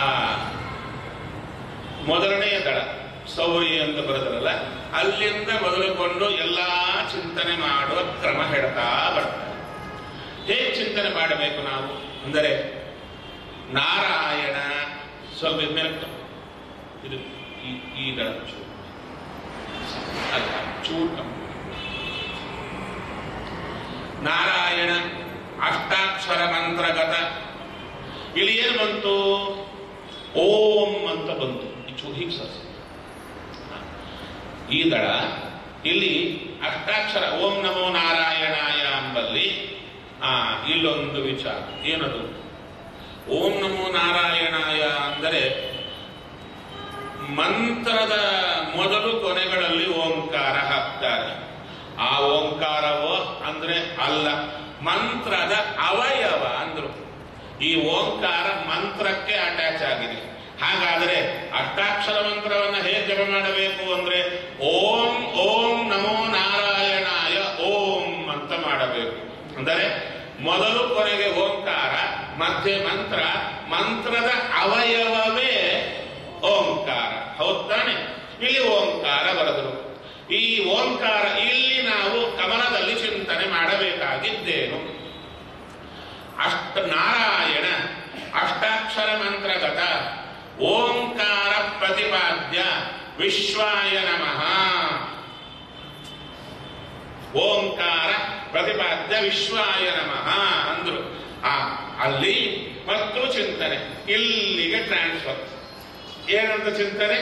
ಮೊದಲನೆಯ ದಳ ಸೌರಿ ಅಂತ ಬರೋದಲ್ಲ ಅಲ್ಲಿಂದ ಮೊದಲುಕೊಂಡು ಎಲ್ಲಾ ಚಿಂತನೆ ಮಾಡುವ ಕ್ರಮ ಹೇಳ್ತಾ ಬರ್ತಾರೆ ಹೇಗೆ ಚಿಂತನೆ ಮಾಡಬೇಕು ನಾವು ಅಂದರೆ ನಾರಾಯಣ ಸ್ವಲ್ಪ ಮೇಲೆ ಇದು ಈ ಈ ದಳ ಚೂರು ಅಲ್ಲ ಚೂರು ಕಮ್ಮಿ. ನಾರಾಯಣ ಅಷ್ಟಾಕ್ಷರ ಮಂತ್ರಗತ ಇಲ್ಲಿ ಏನು ಬಂತು ಓಂ ಅಂತ ಬಂತು ಈ ಚೂರು ಹೀಗೆ ಸರ್ಸಿ ಈ ದಳ ಇಲ್ಲಿ ಅಷ್ಟಾಕ್ಷರ ಓಂ ನಮೋ ನಾರಾಯಣಾಯ ಎಂಬಲ್ಲಿ ಆ ಇಲ್ಲೊಂದು ವಿಚಾರ ಏನದು ಓಂ ನಮೋ ನಾರಾಯಣಾಯ ಅಂದರೆ ಮಂತ್ರದ ಮೊದಲು ಕೊನೆಗಳಲ್ಲಿ ಓಂಕಾರ ಹಾಕ್ತಾರೆ ಆ ಓಂಕಾರವೋ ಅಂದ್ರೆ ಅಲ್ಲ ಮಂತ್ರದ ಅವಯವ ಅಂದ್ರು ಈ ಓಂಕಾರ ಮಂತ್ರಕ್ಕೆ ಅಟ್ಯಾಚ್ ಆಗಿದೆ ಹಾಗಾದರೆ ಅಷ್ಟಾಕ್ಷರ ಮಂತ್ರವನ್ನ ಹೇಗೆ ಜಪ ಮಾಡಬೇಕು ಅಂದ್ರೆ ಓಂ ಓಂ ನಮೋ ನಾರಾಯಣಾಯ ಓಂ ಅಂತ ಮಾಡಬೇಕು ಅಂದರೆ ಮೊದಲು ಕೊನೆಗೆ ಓಂಕಾರ ಮಧ್ಯೆ ಮಂತ್ರ ಮಂತ್ರದ ಅವಯವವೇ ಓಂಕಾರ ಹೌದ್ ತಾನೆ ಇಲ್ಲಿ ಓಂಕಾರ ಬರೆದರು ಈ ಓಂಕಾರ ಇಲ್ಲಿ ನಾವು ಕಮಲದಲ್ಲಿ ಚಿಂತನೆ ಮಾಡಬೇಕಾಗಿದ್ದೇನು ಅಷ್ಟ ನಾರಾಯಣ ಅಷ್ಟಾಕ್ಷರ ಮಂತ್ರಗತ ಓಂಕಾರ ಪ್ರತಿಪಾದ್ಯ ವಿಶ್ವಾಯ ನಮಃ ಓಂಕಾರ ಪ್ರತಿಪಾದ್ಯ ವಿಶ್ವಾಯ ನಮಃ ಅಂದ್ರು ಆ ಅಲ್ಲಿ ಮತ್ತು ಚಿಂತನೆ ಇಲ್ಲಿಗೆ ಟ್ರಾನ್ಸ್ಫರ್ ಏನಂತ ಚಿಂತನೆ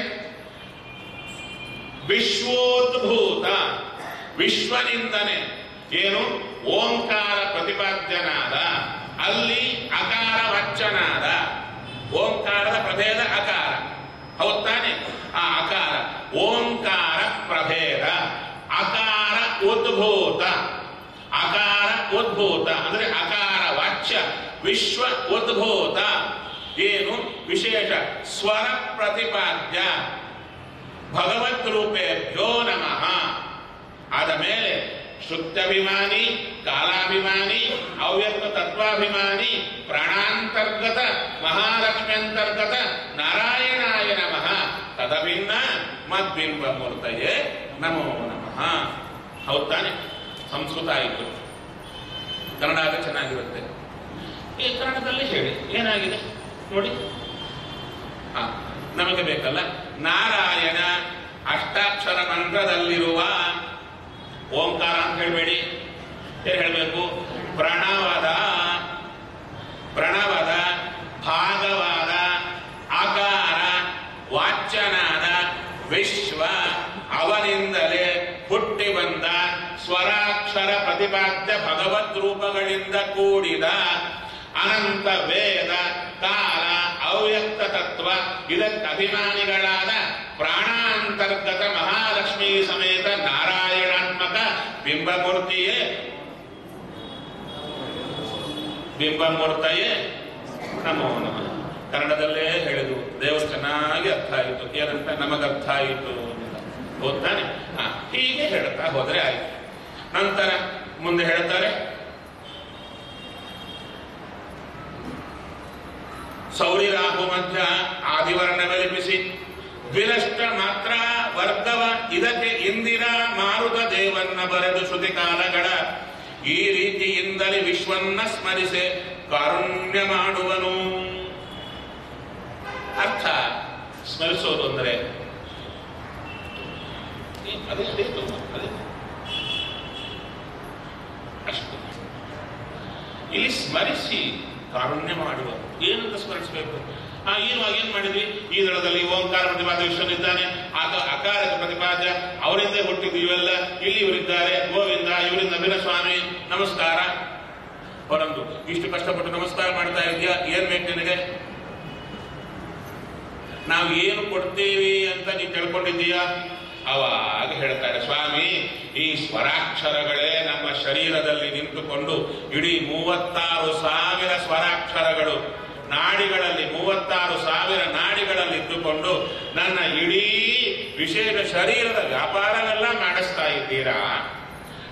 ವಿಶ್ವೋದ್ಭೂತ ವಿಶ್ವನಿಂದನೆ ಏನು ಓಂಕಾರ ಪ್ರತಿಪಾದ್ಯನಾದ ಅಲ್ಲಿ ಅಕಾರ ವಚ್ಚನಾದ ಓಂಕಾರದ ಪ್ರಭೇದ ಅಕಾರ ಹೌದ್ ತಾನೆ ಆ ಅಕಾರ ಓಂಕಾರ ಪ್ರಭೇದ ಅಕಾರ ಉದ್ಭೂತ ಅಕಾರ ಉದ್ಭೂತ ಅಂದ್ರೆ ಅಕಾರ ವಾಚ್ಯ ವಿಶ್ವ ಉದ್ಭೂತ ಏನು ವಿಶೇಷ ಸ್ವರ ಪ್ರತಿಪಾದ್ಯ ಭಗವತ್ ರೂಪೇಭ್ಯೋ ನಮಃ ಆದ ಮೇಲೆ ಶುದ್ಧಾಭಿಮಾನಿ ಕಾಲಾಭಿಮಾನಿ ಅವ್ಯಕ್ತ ತತ್ವಾಭಿಮಾನಿ ಪ್ರಾಣಾಂತರ್ಗತ ಮಹಾಲಕ್ಷ್ಮಿ ಅಂತರ್ಗತ ನಾರಾಯಣಾಯ ನಮಃ ತದಭಿನ್ನ ಮದ್ಬಿಂಬ ಮೂರ್ತಯೇ ನಮೋ ನಮಃ ಹೌದ್ ತಾನೆ ಸಂಸ್ಕೃತ ಆಯಿತು ಕನ್ನಡ ಆಗ ಚೆನ್ನಾಗಿರುತ್ತೆ ಈ ಕನ್ನಡದಲ್ಲಿ ಹೇಳಿ ಏನಾಗಿದೆ ನೋಡಿ ಆ, ನಮಗೆ ಬೇಕಲ್ಲ ನಾರಾಯಣ ಅಷ್ಟಾಕ್ಷರ ಮಂತ್ರದಲ್ಲಿರುವ ಓಂಕಾರ ಅಂತ ಹೇಳಬೇಡಿ ಏನ್ ಹೇಳಬೇಕು ಪ್ರಣವದ ಪ್ರಣವದ ಭಾಗವಾದ ಆಕಾರ ವಾಚ್ಯನಾದ ವಿಶ್ವ ಅವನಿಂದಲೇ ಹುಟ್ಟಿ ಬಂದ ಸ್ವರಾಕ್ಷರ ಪ್ರತಿಪಾದ್ಯ ಭಗವದ್ ರೂಪಗಳಿಂದ ಕೂಡಿದ ಅನಂತ ವೇದ ಕಾಲ ಅವ್ಯಕ್ತ ತತ್ವ ಇದಕ್ಕೆ ಅಭಿಮಾನಿಗಳಾದ ಪ್ರಾಣಾಂತರ್ಗತ ಮಹಾಲಕ್ಷ್ಮಿ ಸಮೇತ ನಾರಾಯಣಾತ್ಮಕ ಬಿಂಬಮೂರ್ತಿಯೇ ಬಿಂಬಮೂರ್ತಯೇ ನಮೋ ನಮಃ ಕನ್ನಡದಲ್ಲೇ ಹೇಳಿದ್ರು ದೇವರು ಚೆನ್ನಾಗಿ ಅರ್ಥ ಆಯಿತು ಏನಂತ ನಮಗೆ ಅರ್ಥ ಆಯಿತು ಅಂತ ಹೋಗ್ತಾನೆ ಹಾ ಹೀಗೆ ಹೇಳ್ತಾ ಹೋದ್ರೆ ಆಯ್ತು ನಂತರ ಮುಂದೆ ಹೇಳ್ತಾರೆ ಸೌರಿ ರಾಹು ಮಧ್ಯ ಆದಿವರ್ಣ ಕಲ್ಪಿಸಿ ದ್ವಿರಷ್ಟ ಮಾತ್ರ ವರ್ಗವ ಇದಕ್ಕೆ ಇಂದಿರ ಮಾರುತ ದೇವನ್ನ ಬರೆದು ಶ್ರುತಿ ಕಾಲಗಳ ಈ ರೀತಿಯಿಂದಲೇ ವಿಶ್ವನ್ನ ಸ್ಮರಿಸೆ ಕಾರುಣ್ಯ ಮಾಡುವನು ಅರ್ಥ ಸ್ಮರಿಸೋದು ಅಂದರೆ ಏ, ಅದೇ ಅದೇ ತುಂಬ, ಅದೇ ಅಷ್ಟು ಇಲ್ಲಿ ಸ್ಮರಿಸಿ ಕಾರುಣ್ಯ ಮಾಡುವ ಏನಂತ ಸ್ಮರಿಸಬೇಕು ಆ ಇರುವಾಗ ಏನ್ ಮಾಡಿದ್ವಿ ಈ ದಳದಲ್ಲಿ ಓಂಕಾರ ಪ್ರತಿಪಾದ ವಿಶ್ವನಿದ್ದಾನೆ ಆತ ಅಕಾರದ ಪ್ರತಿಪಾದ್ಯ ಅವರಿಂದ ಹುಟ್ಟಿದ್ದು ಇವೆಲ್ಲ ಇಲ್ಲಿ ಇವರಿದ್ದಾರೆ ಗೋವಿಂದ ಇವರಿಂದ ವೀರಸ್ವಾಮಿ ನಮಸ್ಕಾರ ಅವರಂದು ಇಷ್ಟು ಕಷ್ಟಪಟ್ಟು ನಮಸ್ಕಾರ ಮಾಡ್ತಾ ಇದೆಯಾ ಏನ್ ಬೇಕು ನಿನಗೆ ನಾವು ಏನು ಕೊಡ್ತೀವಿ ಅಂತ ನೀನು ತಿಳ್ಕೊಂಡಿದ್ದೀಯಾ ಅವಾಗ ಹೇಳ್ತಾರೆ ಸ್ವಾಮಿ ಈ ಸ್ವರಾಕ್ಷರಗಳೇ ನಮ್ಮ ಶರೀರದಲ್ಲಿ ನಿಂತುಕೊಂಡು ಇಡೀ ಮೂವತ್ತಾರು ಸಾವಿರ ಸ್ವರಾಕ್ಷರಗಳು ನಾಡಿಗಳಲ್ಲಿ ಮೂವತ್ತಾರು ಸಾವಿರ ನಾಡಿಗಳಲ್ಲಿ ಇದ್ದುಕೊಂಡು ನನ್ನ ಇಡೀ ವಿಶೇಷ ಶರೀರದ ವ್ಯಾಪಾರವೆಲ್ಲ ಮಾಡಿಸ್ತಾ ಇದ್ದೀರಾ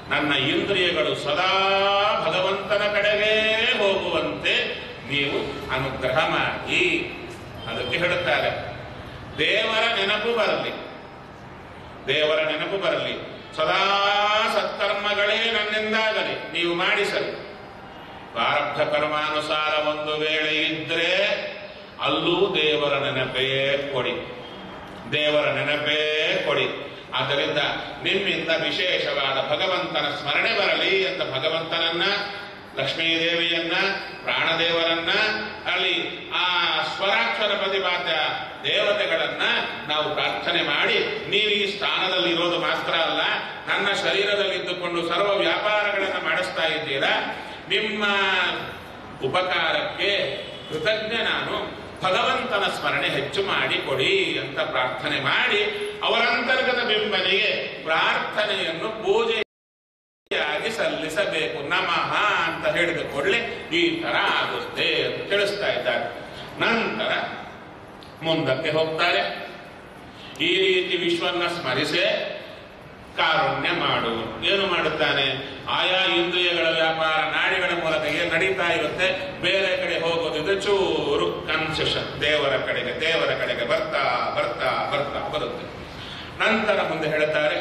ನನ್ನ ಇಂದ್ರಿಯಗಳು ಸದಾ ಭಗವಂತನ ಕಡೆಗೇ ಹೋಗುವಂತೆ ನೀವು ಅನುಗ್ರಹ ಮಾಡಿ ಅದಕ್ಕೆ ಹೇಳುತ್ತಾರೆ ದೇವರ ನೆನಪು ಬರಲಿ ದೇವರ ನೆನಪು ಬರಲಿ ಸದಾ ಸತ್ಕರ್ಮಗಳೇ ನನ್ನಿಂದಾಗಲಿ ನೀವು ಮಾಡಿಸಲಿ ಪ್ರಾರಬ್ಧ ಕರ್ಮಾನುಸಾರ ಒಂದು ವೇಳೆ ಇದ್ರೆ ಅಲ್ಲೂ ದೇವರ ನೆನಪೇ ಕೊಡಿ ದೇವರ ನೆನಪೇ ಕೊಡಿ ಆದ್ದರಿಂದ ನಿಮ್ಮಿಂದ ವಿಶೇಷವಾದ ಭಗವಂತನ ಸ್ಮರಣೆ ಬರಲಿ ಅಂತ ಭಗವಂತನನ್ನ ಲಕ್ಷ್ಮೀದೇವಿಯನ್ನ ಪ್ರಾಣದೇವರನ್ನ ಅಲ್ಲಿ ಆ ಸ್ವರಾಕ್ಷರ ಪ್ರತಿಪಾದ್ಯ ದೇವತೆಗಳನ್ನ ನಾವು ಪ್ರಾರ್ಥನೆ ಮಾಡಿ ನೀವು ಈ ಸ್ಥಾನದಲ್ಲಿ ಇರೋದು ಮಾತ್ರ ಅಲ್ಲ ನನ್ನ ಶರೀರದಲ್ಲಿದ್ದುಕೊಂಡು ಸರ್ವ ವ್ಯಾಪಾರಗಳನ್ನು ಮಾಡಿಸ್ತಾ ಇದ್ದೀರಾ ನಿಮ್ಮ ಉಪಕಾರಕ್ಕೆ ಕೃತಜ್ಞ ನಾನು ಭಗವಂತನ ಸ್ಮರಣೆ ಹೆಚ್ಚು ಮಾಡಿ ಕೊಡಿ ಅಂತ ಪ್ರಾರ್ಥನೆ ಮಾಡಿ ಅವರಂತರ್ಗತ ಬಿಂಬನಿಗೆ ಪ್ರಾರ್ಥನೆಯನ್ನು ಪೂಜೆಯಾಗಿ ಸಲ್ಲಿಸಬೇಕು ನಮಃ ಅಂತ ಹೇಳಿದ ಕೂಡಲೇ ಈ ತರ ಆಗುತ್ತೆ ಅಂತ ತಿಳಿಸ್ತಾ ಇದ್ದಾರೆ ನಂತರ ಮುಂದಕ್ಕೆ ಹೋಗ್ತಾರೆ ಈ ರೀತಿ ವಿಶ್ವನ್ನ ಸ್ಮರಿಸೆ ಕಾರುಣ್ಯ ಮಾಡು ಏನು ಮಾಡುತ್ತಾನೆ ಆಯಾ ಇಂದ್ರಿಯಗಳ ವ್ಯಾಪಾರ ನಾಡಿಗಳ ಮೂಲಕ ಏನು ನಡೀತಾ ಇರುತ್ತೆ ಬೇರೆ ಕಡೆ ಹೋಗೋದಿದ್ರೆ ಚೂರು ಕನ್ಸೆಷನ್ ದೇವರ ಕಡೆಗೆ ದೇವರ ಕಡೆಗೆ ಬರ್ತಾ ಬರ್ತಾ ಬರ್ತಾ ಬರುತ್ತೆ ನಂತರ ಮುಂದೆ ಹೇಳ್ತಾರೆ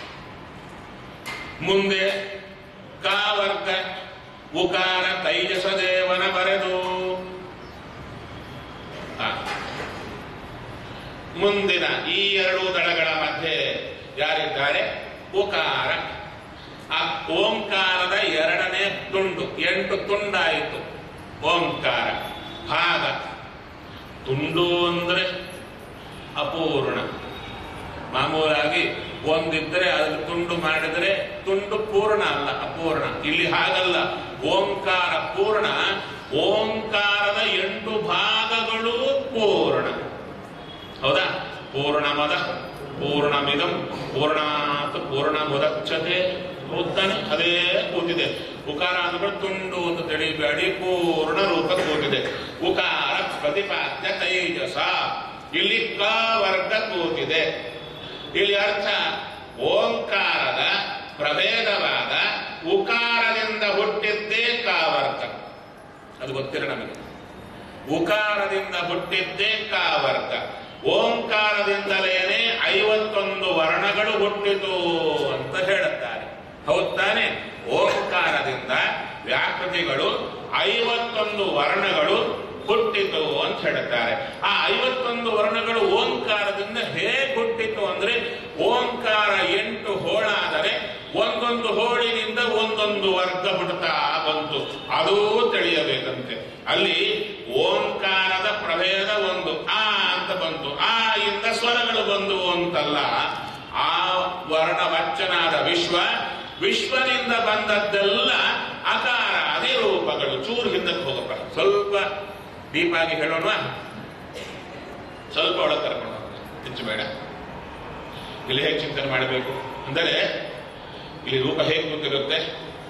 ಮುಂದೆ ಕಾವರ್ಗ ಉಕಾರ ತೈಜಸ ದೇವನ ಬರೆದು ಆ, ಮುಂದಿನ ಈ ಎರಡು ದಳಗಳ ಮಧ್ಯೆ ಯಾರಿದ್ದಾರೆ ಉಕಾರ ಆ ಓಂಕಾರದ ಎರಡನೇ ತುಂಡು ಎಂಟು ತುಂಡಾಯಿತು ಓಂಕಾರ ಭಾಗ ತುಂಡು ಅಂದ್ರೆ ಅಪೂರ್ಣ ಮಾಮೂಲಾಗಿ ಒಂದಿದ್ರೆ ಅದ್ರ ತುಂಡು ಮಾಡಿದ್ರೆ ತುಂಡು ಪೂರ್ಣ ಅಲ್ಲ ಅಪೂರ್ಣ ಇಲ್ಲಿ ಹಾಗಲ್ಲ ಓಂಕಾರ ಪೂರ್ಣ ಓಂಕಾರದ ಎಂಟು ಭಾಗಗಳು ಪೂರ್ಣ ಹೌದಾ ಪೂರ್ಣಮದ ಪೂರ್ಣಮಿದಂ ಪೂರ್ಣಾತ್ ಪೂರ್ಣ ಮುದಚ್ಚತೆ ಕೂತಾನೆ ಅದೇ ಕೂತಿದೆ ಉಕಾರ ಅಂದ್ಬಿಟ್ಟು ತುಂಡು ಅಂತ ತಿಳಿಬೇಡಿ ಪೂರ್ಣ ರೂಪ ಕೂತಿದೆ ಉಕಾರ ಪ್ರತಿಪಾದ್ಯ ತೈಜಸ ಇಲ್ಲಿ ಕ ವರ್ಗ ಕೂತಿದೆ ಇಲ್ಲಿ ಅರ್ಥ ಓಂಕಾರದ ಪ್ರಭೇದವಾದ ಉಕಾರದಿಂದ ಹುಟ್ಟಿದ್ದೇ ಕಾವರ್ಗ ಅದು ಗೊತ್ತಿರ ನಮಗೆ ಉಕಾರದಿಂದ ಹುಟ್ಟಿದ್ದೇ ಕಾವರ್ಗ ಓಂಕಾರದಿಂದಲೇನೆ ಐವತ್ತೊಂದು ವರ್ಣಗಳು ಹುಟ್ಟಿತು ಅಂತ ಹೇಳುತ್ತಾರೆ ಹೌದ್ ತಾನೆ ಓಂಕಾರದಿಂದ ವ್ಯಾಕೃತಿಗಳು ಐವತ್ತೊಂದು ವರ್ಣಗಳು ಹುಟ್ಟಿತು ಅಂತ ಹೇಳುತ್ತಾರೆ ಆ ಐವತ್ತೊಂದು ವರ್ಣಗಳು ಓಂಕಾರದಿಂದ ಹೇಗೆ ಹುಟ್ಟಿತು ಅಂದ್ರೆ ಓಂಕಾರ ಎಂಟು ಹೋಳಾದರೆ ಒಂದೊಂದು ಹೋಳಿನಿಂದ ಒಂದೊಂದು ವರ್ಗ ಹುಟ್ಟುತ್ತಾ ಬಂತು ಅದೂ ತಿಳಿಯಬೇಕಂತೆ ಅಲ್ಲಿ ಓಂಕಾರದ ಪ್ರಭೇದ ಒಂದು ಆ ಅಂತ ಬಂತು ಆ ಇಂದ ಸ್ವರಗಳು ಬಂದವು ಅಂತಲ್ಲ ಆ ವರ್ಣವಚ್ಚನಾದ ವಿಶ್ವ ವಿಶ್ವನಿಂದ ಬಂದದ್ದೆಲ್ಲ ಅಕಾರ ಅದೇ ರೂಪಗಳು ಚೂರು ಹಿಂದಕ್ಕೆ ಹೋಗಪ್ಪ ಸ್ವಲ್ಪ ಡೀಪಾಗಿ ಹೇಳೋಣ ಸ್ವಲ್ಪ ಒಳಗೆ ಕರ್ಕೊಂಡು ಹೋಗೋಣ. ಹೆಚ್ಚು ಬೇಡ ಇಲ್ಲಿ ಹೇಗೆ ಚಿಂತನೆ ಮಾಡಬೇಕು ಅಂದರೆ ಇಲ್ಲಿ ರೂಪ ಹೇಗೆ ಗೊತ್ತಿರುತ್ತೆ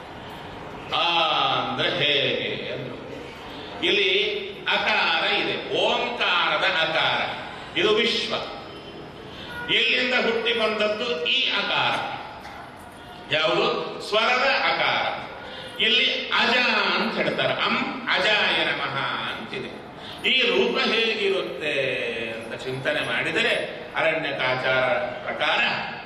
ಆ ಅಂದ್ರೆ ಹೇಗೆ ಅಂದ್ರು ಇಲ್ಲಿ ಅಕಾರ ಇದೆ ಓಂಕಾರದ ಅಕಾರ ಇದು ವಿಶ್ವ ಇಲ್ಲಿಂದ ಹುಟ್ಟಿ ಬಂದದ್ದು ಈ ಅಕಾರ ಯಾವುದು ಸ್ವರದ ಅಕಾರ ಇಲ್ಲಿ ಅಜ ಅಂತ ಹೇಳ್ತಾರೆ ಅಂ ಅಜಾಯ ನಮಃ ಅಂತಿದೆ ಈ ರೂಪ ಹೇಗಿರುತ್ತೆ ಅಂತ ಚಿಂತನೆ ಮಾಡಿದರೆ ಅರಣ್ಯಕಾಚಾರ ಪ್ರಕಾರ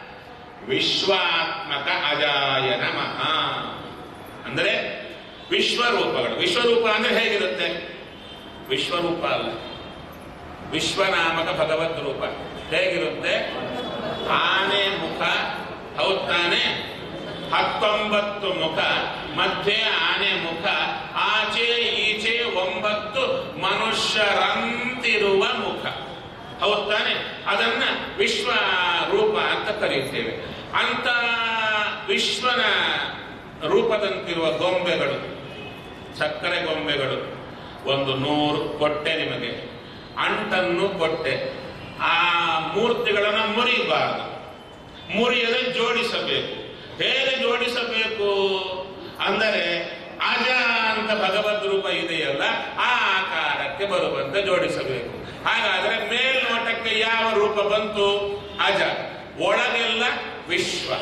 ವಿಶ್ವಾತ್ಮಕ ಅಜಾಯ ನಮಃ ಅಂದರೆ ವಿಶ್ವರೂಪಗಳು ವಿಶ್ವರೂಪ ಅಂದ್ರೆ ಹೇಗಿರುತ್ತೆ ವಿಶ್ವರೂಪ ಅಲ್ಲ ವಿಶ್ವನಾಮಕ ಭಗವದ್ ರೂಪ ಹೇಗಿರುತ್ತೆ ಆನೆ ಮುಖ ಹೌದ್ ತಾನೆ ಹತ್ತೊಂಬತ್ತು ಮುಖ ಮಧ್ಯೆ ಆನೆ ಮುಖ ಆಚೆ ಈಚೆ ಒಂಬತ್ತು ಮನುಷ್ಯರಂತಿರುವ ಮುಖ ಹೌದ್ ತಾನೆ ಅದನ್ನ ವಿಶ್ವ ರೂಪ ಅಂತ ಕರೆಯುತ್ತೇವೆ ಅಂತ ವಿಶ್ವನ ರೂಪದಂತಿರುವ ಗೊಂಬೆಗಳು ಸಕ್ಕರೆ ಗೊಂಬೆಗಳು ಒಂದು ನೂರು ಕೊಟ್ಟೆ ನಿಮಗೆ ಅಂಟನ್ನು ಕೊಟ್ಟೆ ಆ ಮೂರ್ತಿಗಳನ್ನು ಮುರಿಯಬಾರದು ಮುರಿಯದೆ ಜೋಡಿಸಬೇಕು ಹೇಗೆ ಜೋಡಿಸಬೇಕು ಅಂದರೆ ಅಜ ಅಂತ ಭಗವದ್ ರೂಪ ಇದೆಯಲ್ಲ ಆ ಆಕಾರಕ್ಕೆ ಬರುವಂತೆ ಜೋಡಿಸಬೇಕು ಹಾಗಾದ್ರೆ ಮೇಲ್ನೋಟಕ್ಕೆ ಯಾವ ರೂಪ ಬಂತು ಅಜ ಒಳಗೆಲ್ಲ ವಿಶ್ವ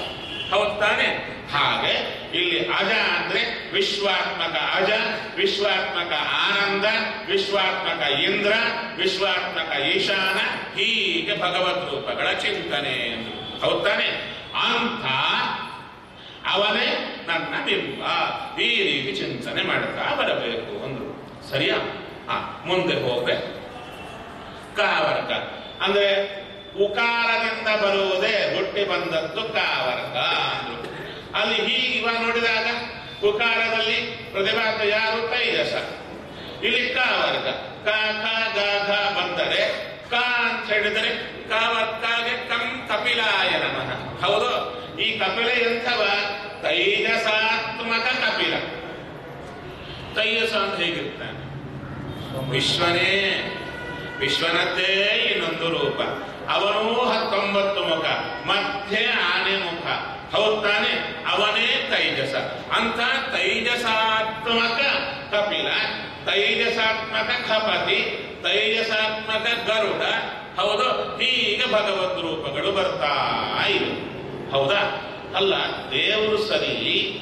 ಹೌದ್ ತಾನೆ ಹಾಗೆ ಇಲ್ಲಿ ಅಜ ಅಂದ್ರೆ ವಿಶ್ವಾತ್ಮಕ ಅಜ ವಿಶ್ವಾತ್ಮಕ ಆನಂದ ವಿಶ್ವಾತ್ಮಕ ಇಂದ್ರ ವಿಶ್ವಾತ್ಮಕ ಈಶಾನ ಹೀಗೆ ಭಗವದ್ ರೂಪಗಳ ಚಿಂತನೆ ಎಂದು ಹೌದ್ ತಾನೆ ಅಂತ ಅವನೇ ನನ್ನ ಬಿಂಬ ಈ ರೀತಿ ಚಿಂತನೆ ಮಾಡುತ್ತಾ ಬರಬೇಕು ಅಂದ್ರು ಸರಿಯಾ ಹಾ ಮುಂದೆ ಹೋಗ್ರೆ ಕಾವರ್ಗ ಅಂದ್ರೆ ಉಕಾರದಿಂದ ಬರುವುದೇ ಹುಟ್ಟಿ ಬಂದದ್ದು ಕಾವರ್ಗ ಅಂದ್ರು ಅಲ್ಲಿ ಹೀಗೆ ಇವಾಗ ನೋಡಿದಾಗ ಉಕಾರದಲ್ಲಿ ಪ್ರತಿಭಾತ ಯಾರು ತೈಜಸ ಇಲ್ಲಿ ಕಾವರ್ಗ ಕ ಖ ಗ ಘ ಬಂದರೆ ಕ ಅಂತ ಹೇಳಿದರೆ ಕಾವರ್ಕಾಗೆ ಕಂ ಕಪಿಲಾಯ ನಮಃ ಹೌದು ಈ ಕಪಿಲ ಎಂಥವ ತೈಜಸಾತ್ಮಕ ಕಪಿಲ ತೈಜಸ ಅಂತ ಹೇಗಿರ್ತಾನೆ ವಿಶ್ವನೇ ವಿಶ್ವನದ್ದೇ ಇನ್ನೊಂದು ರೂಪ ಅವನೂ ಹತ್ತೊಂಬತ್ತು ಮುಖ ಮಧ್ಯೆ ಆನೆ ಮುಖ ಹೌದ್ ತಾನೆ ಅವನೇ ತೈಜಸ ಅಂತ ತೈಜಸಾತ್ಮಕ ಕಪಿಲ ತೈಜಸಾತ್ಮಕ ಖಪತಿ ತೈಜಸಾತ್ಮಕ ಗರುಡ ಹೌದು ಹೀಗೆ ಭಗವದ್ ರೂಪಗಳು ಬರ್ತಾ ಇವೆ ಹೌದಾ ಅಲ್ಲ ದೇವರು ಸರಿ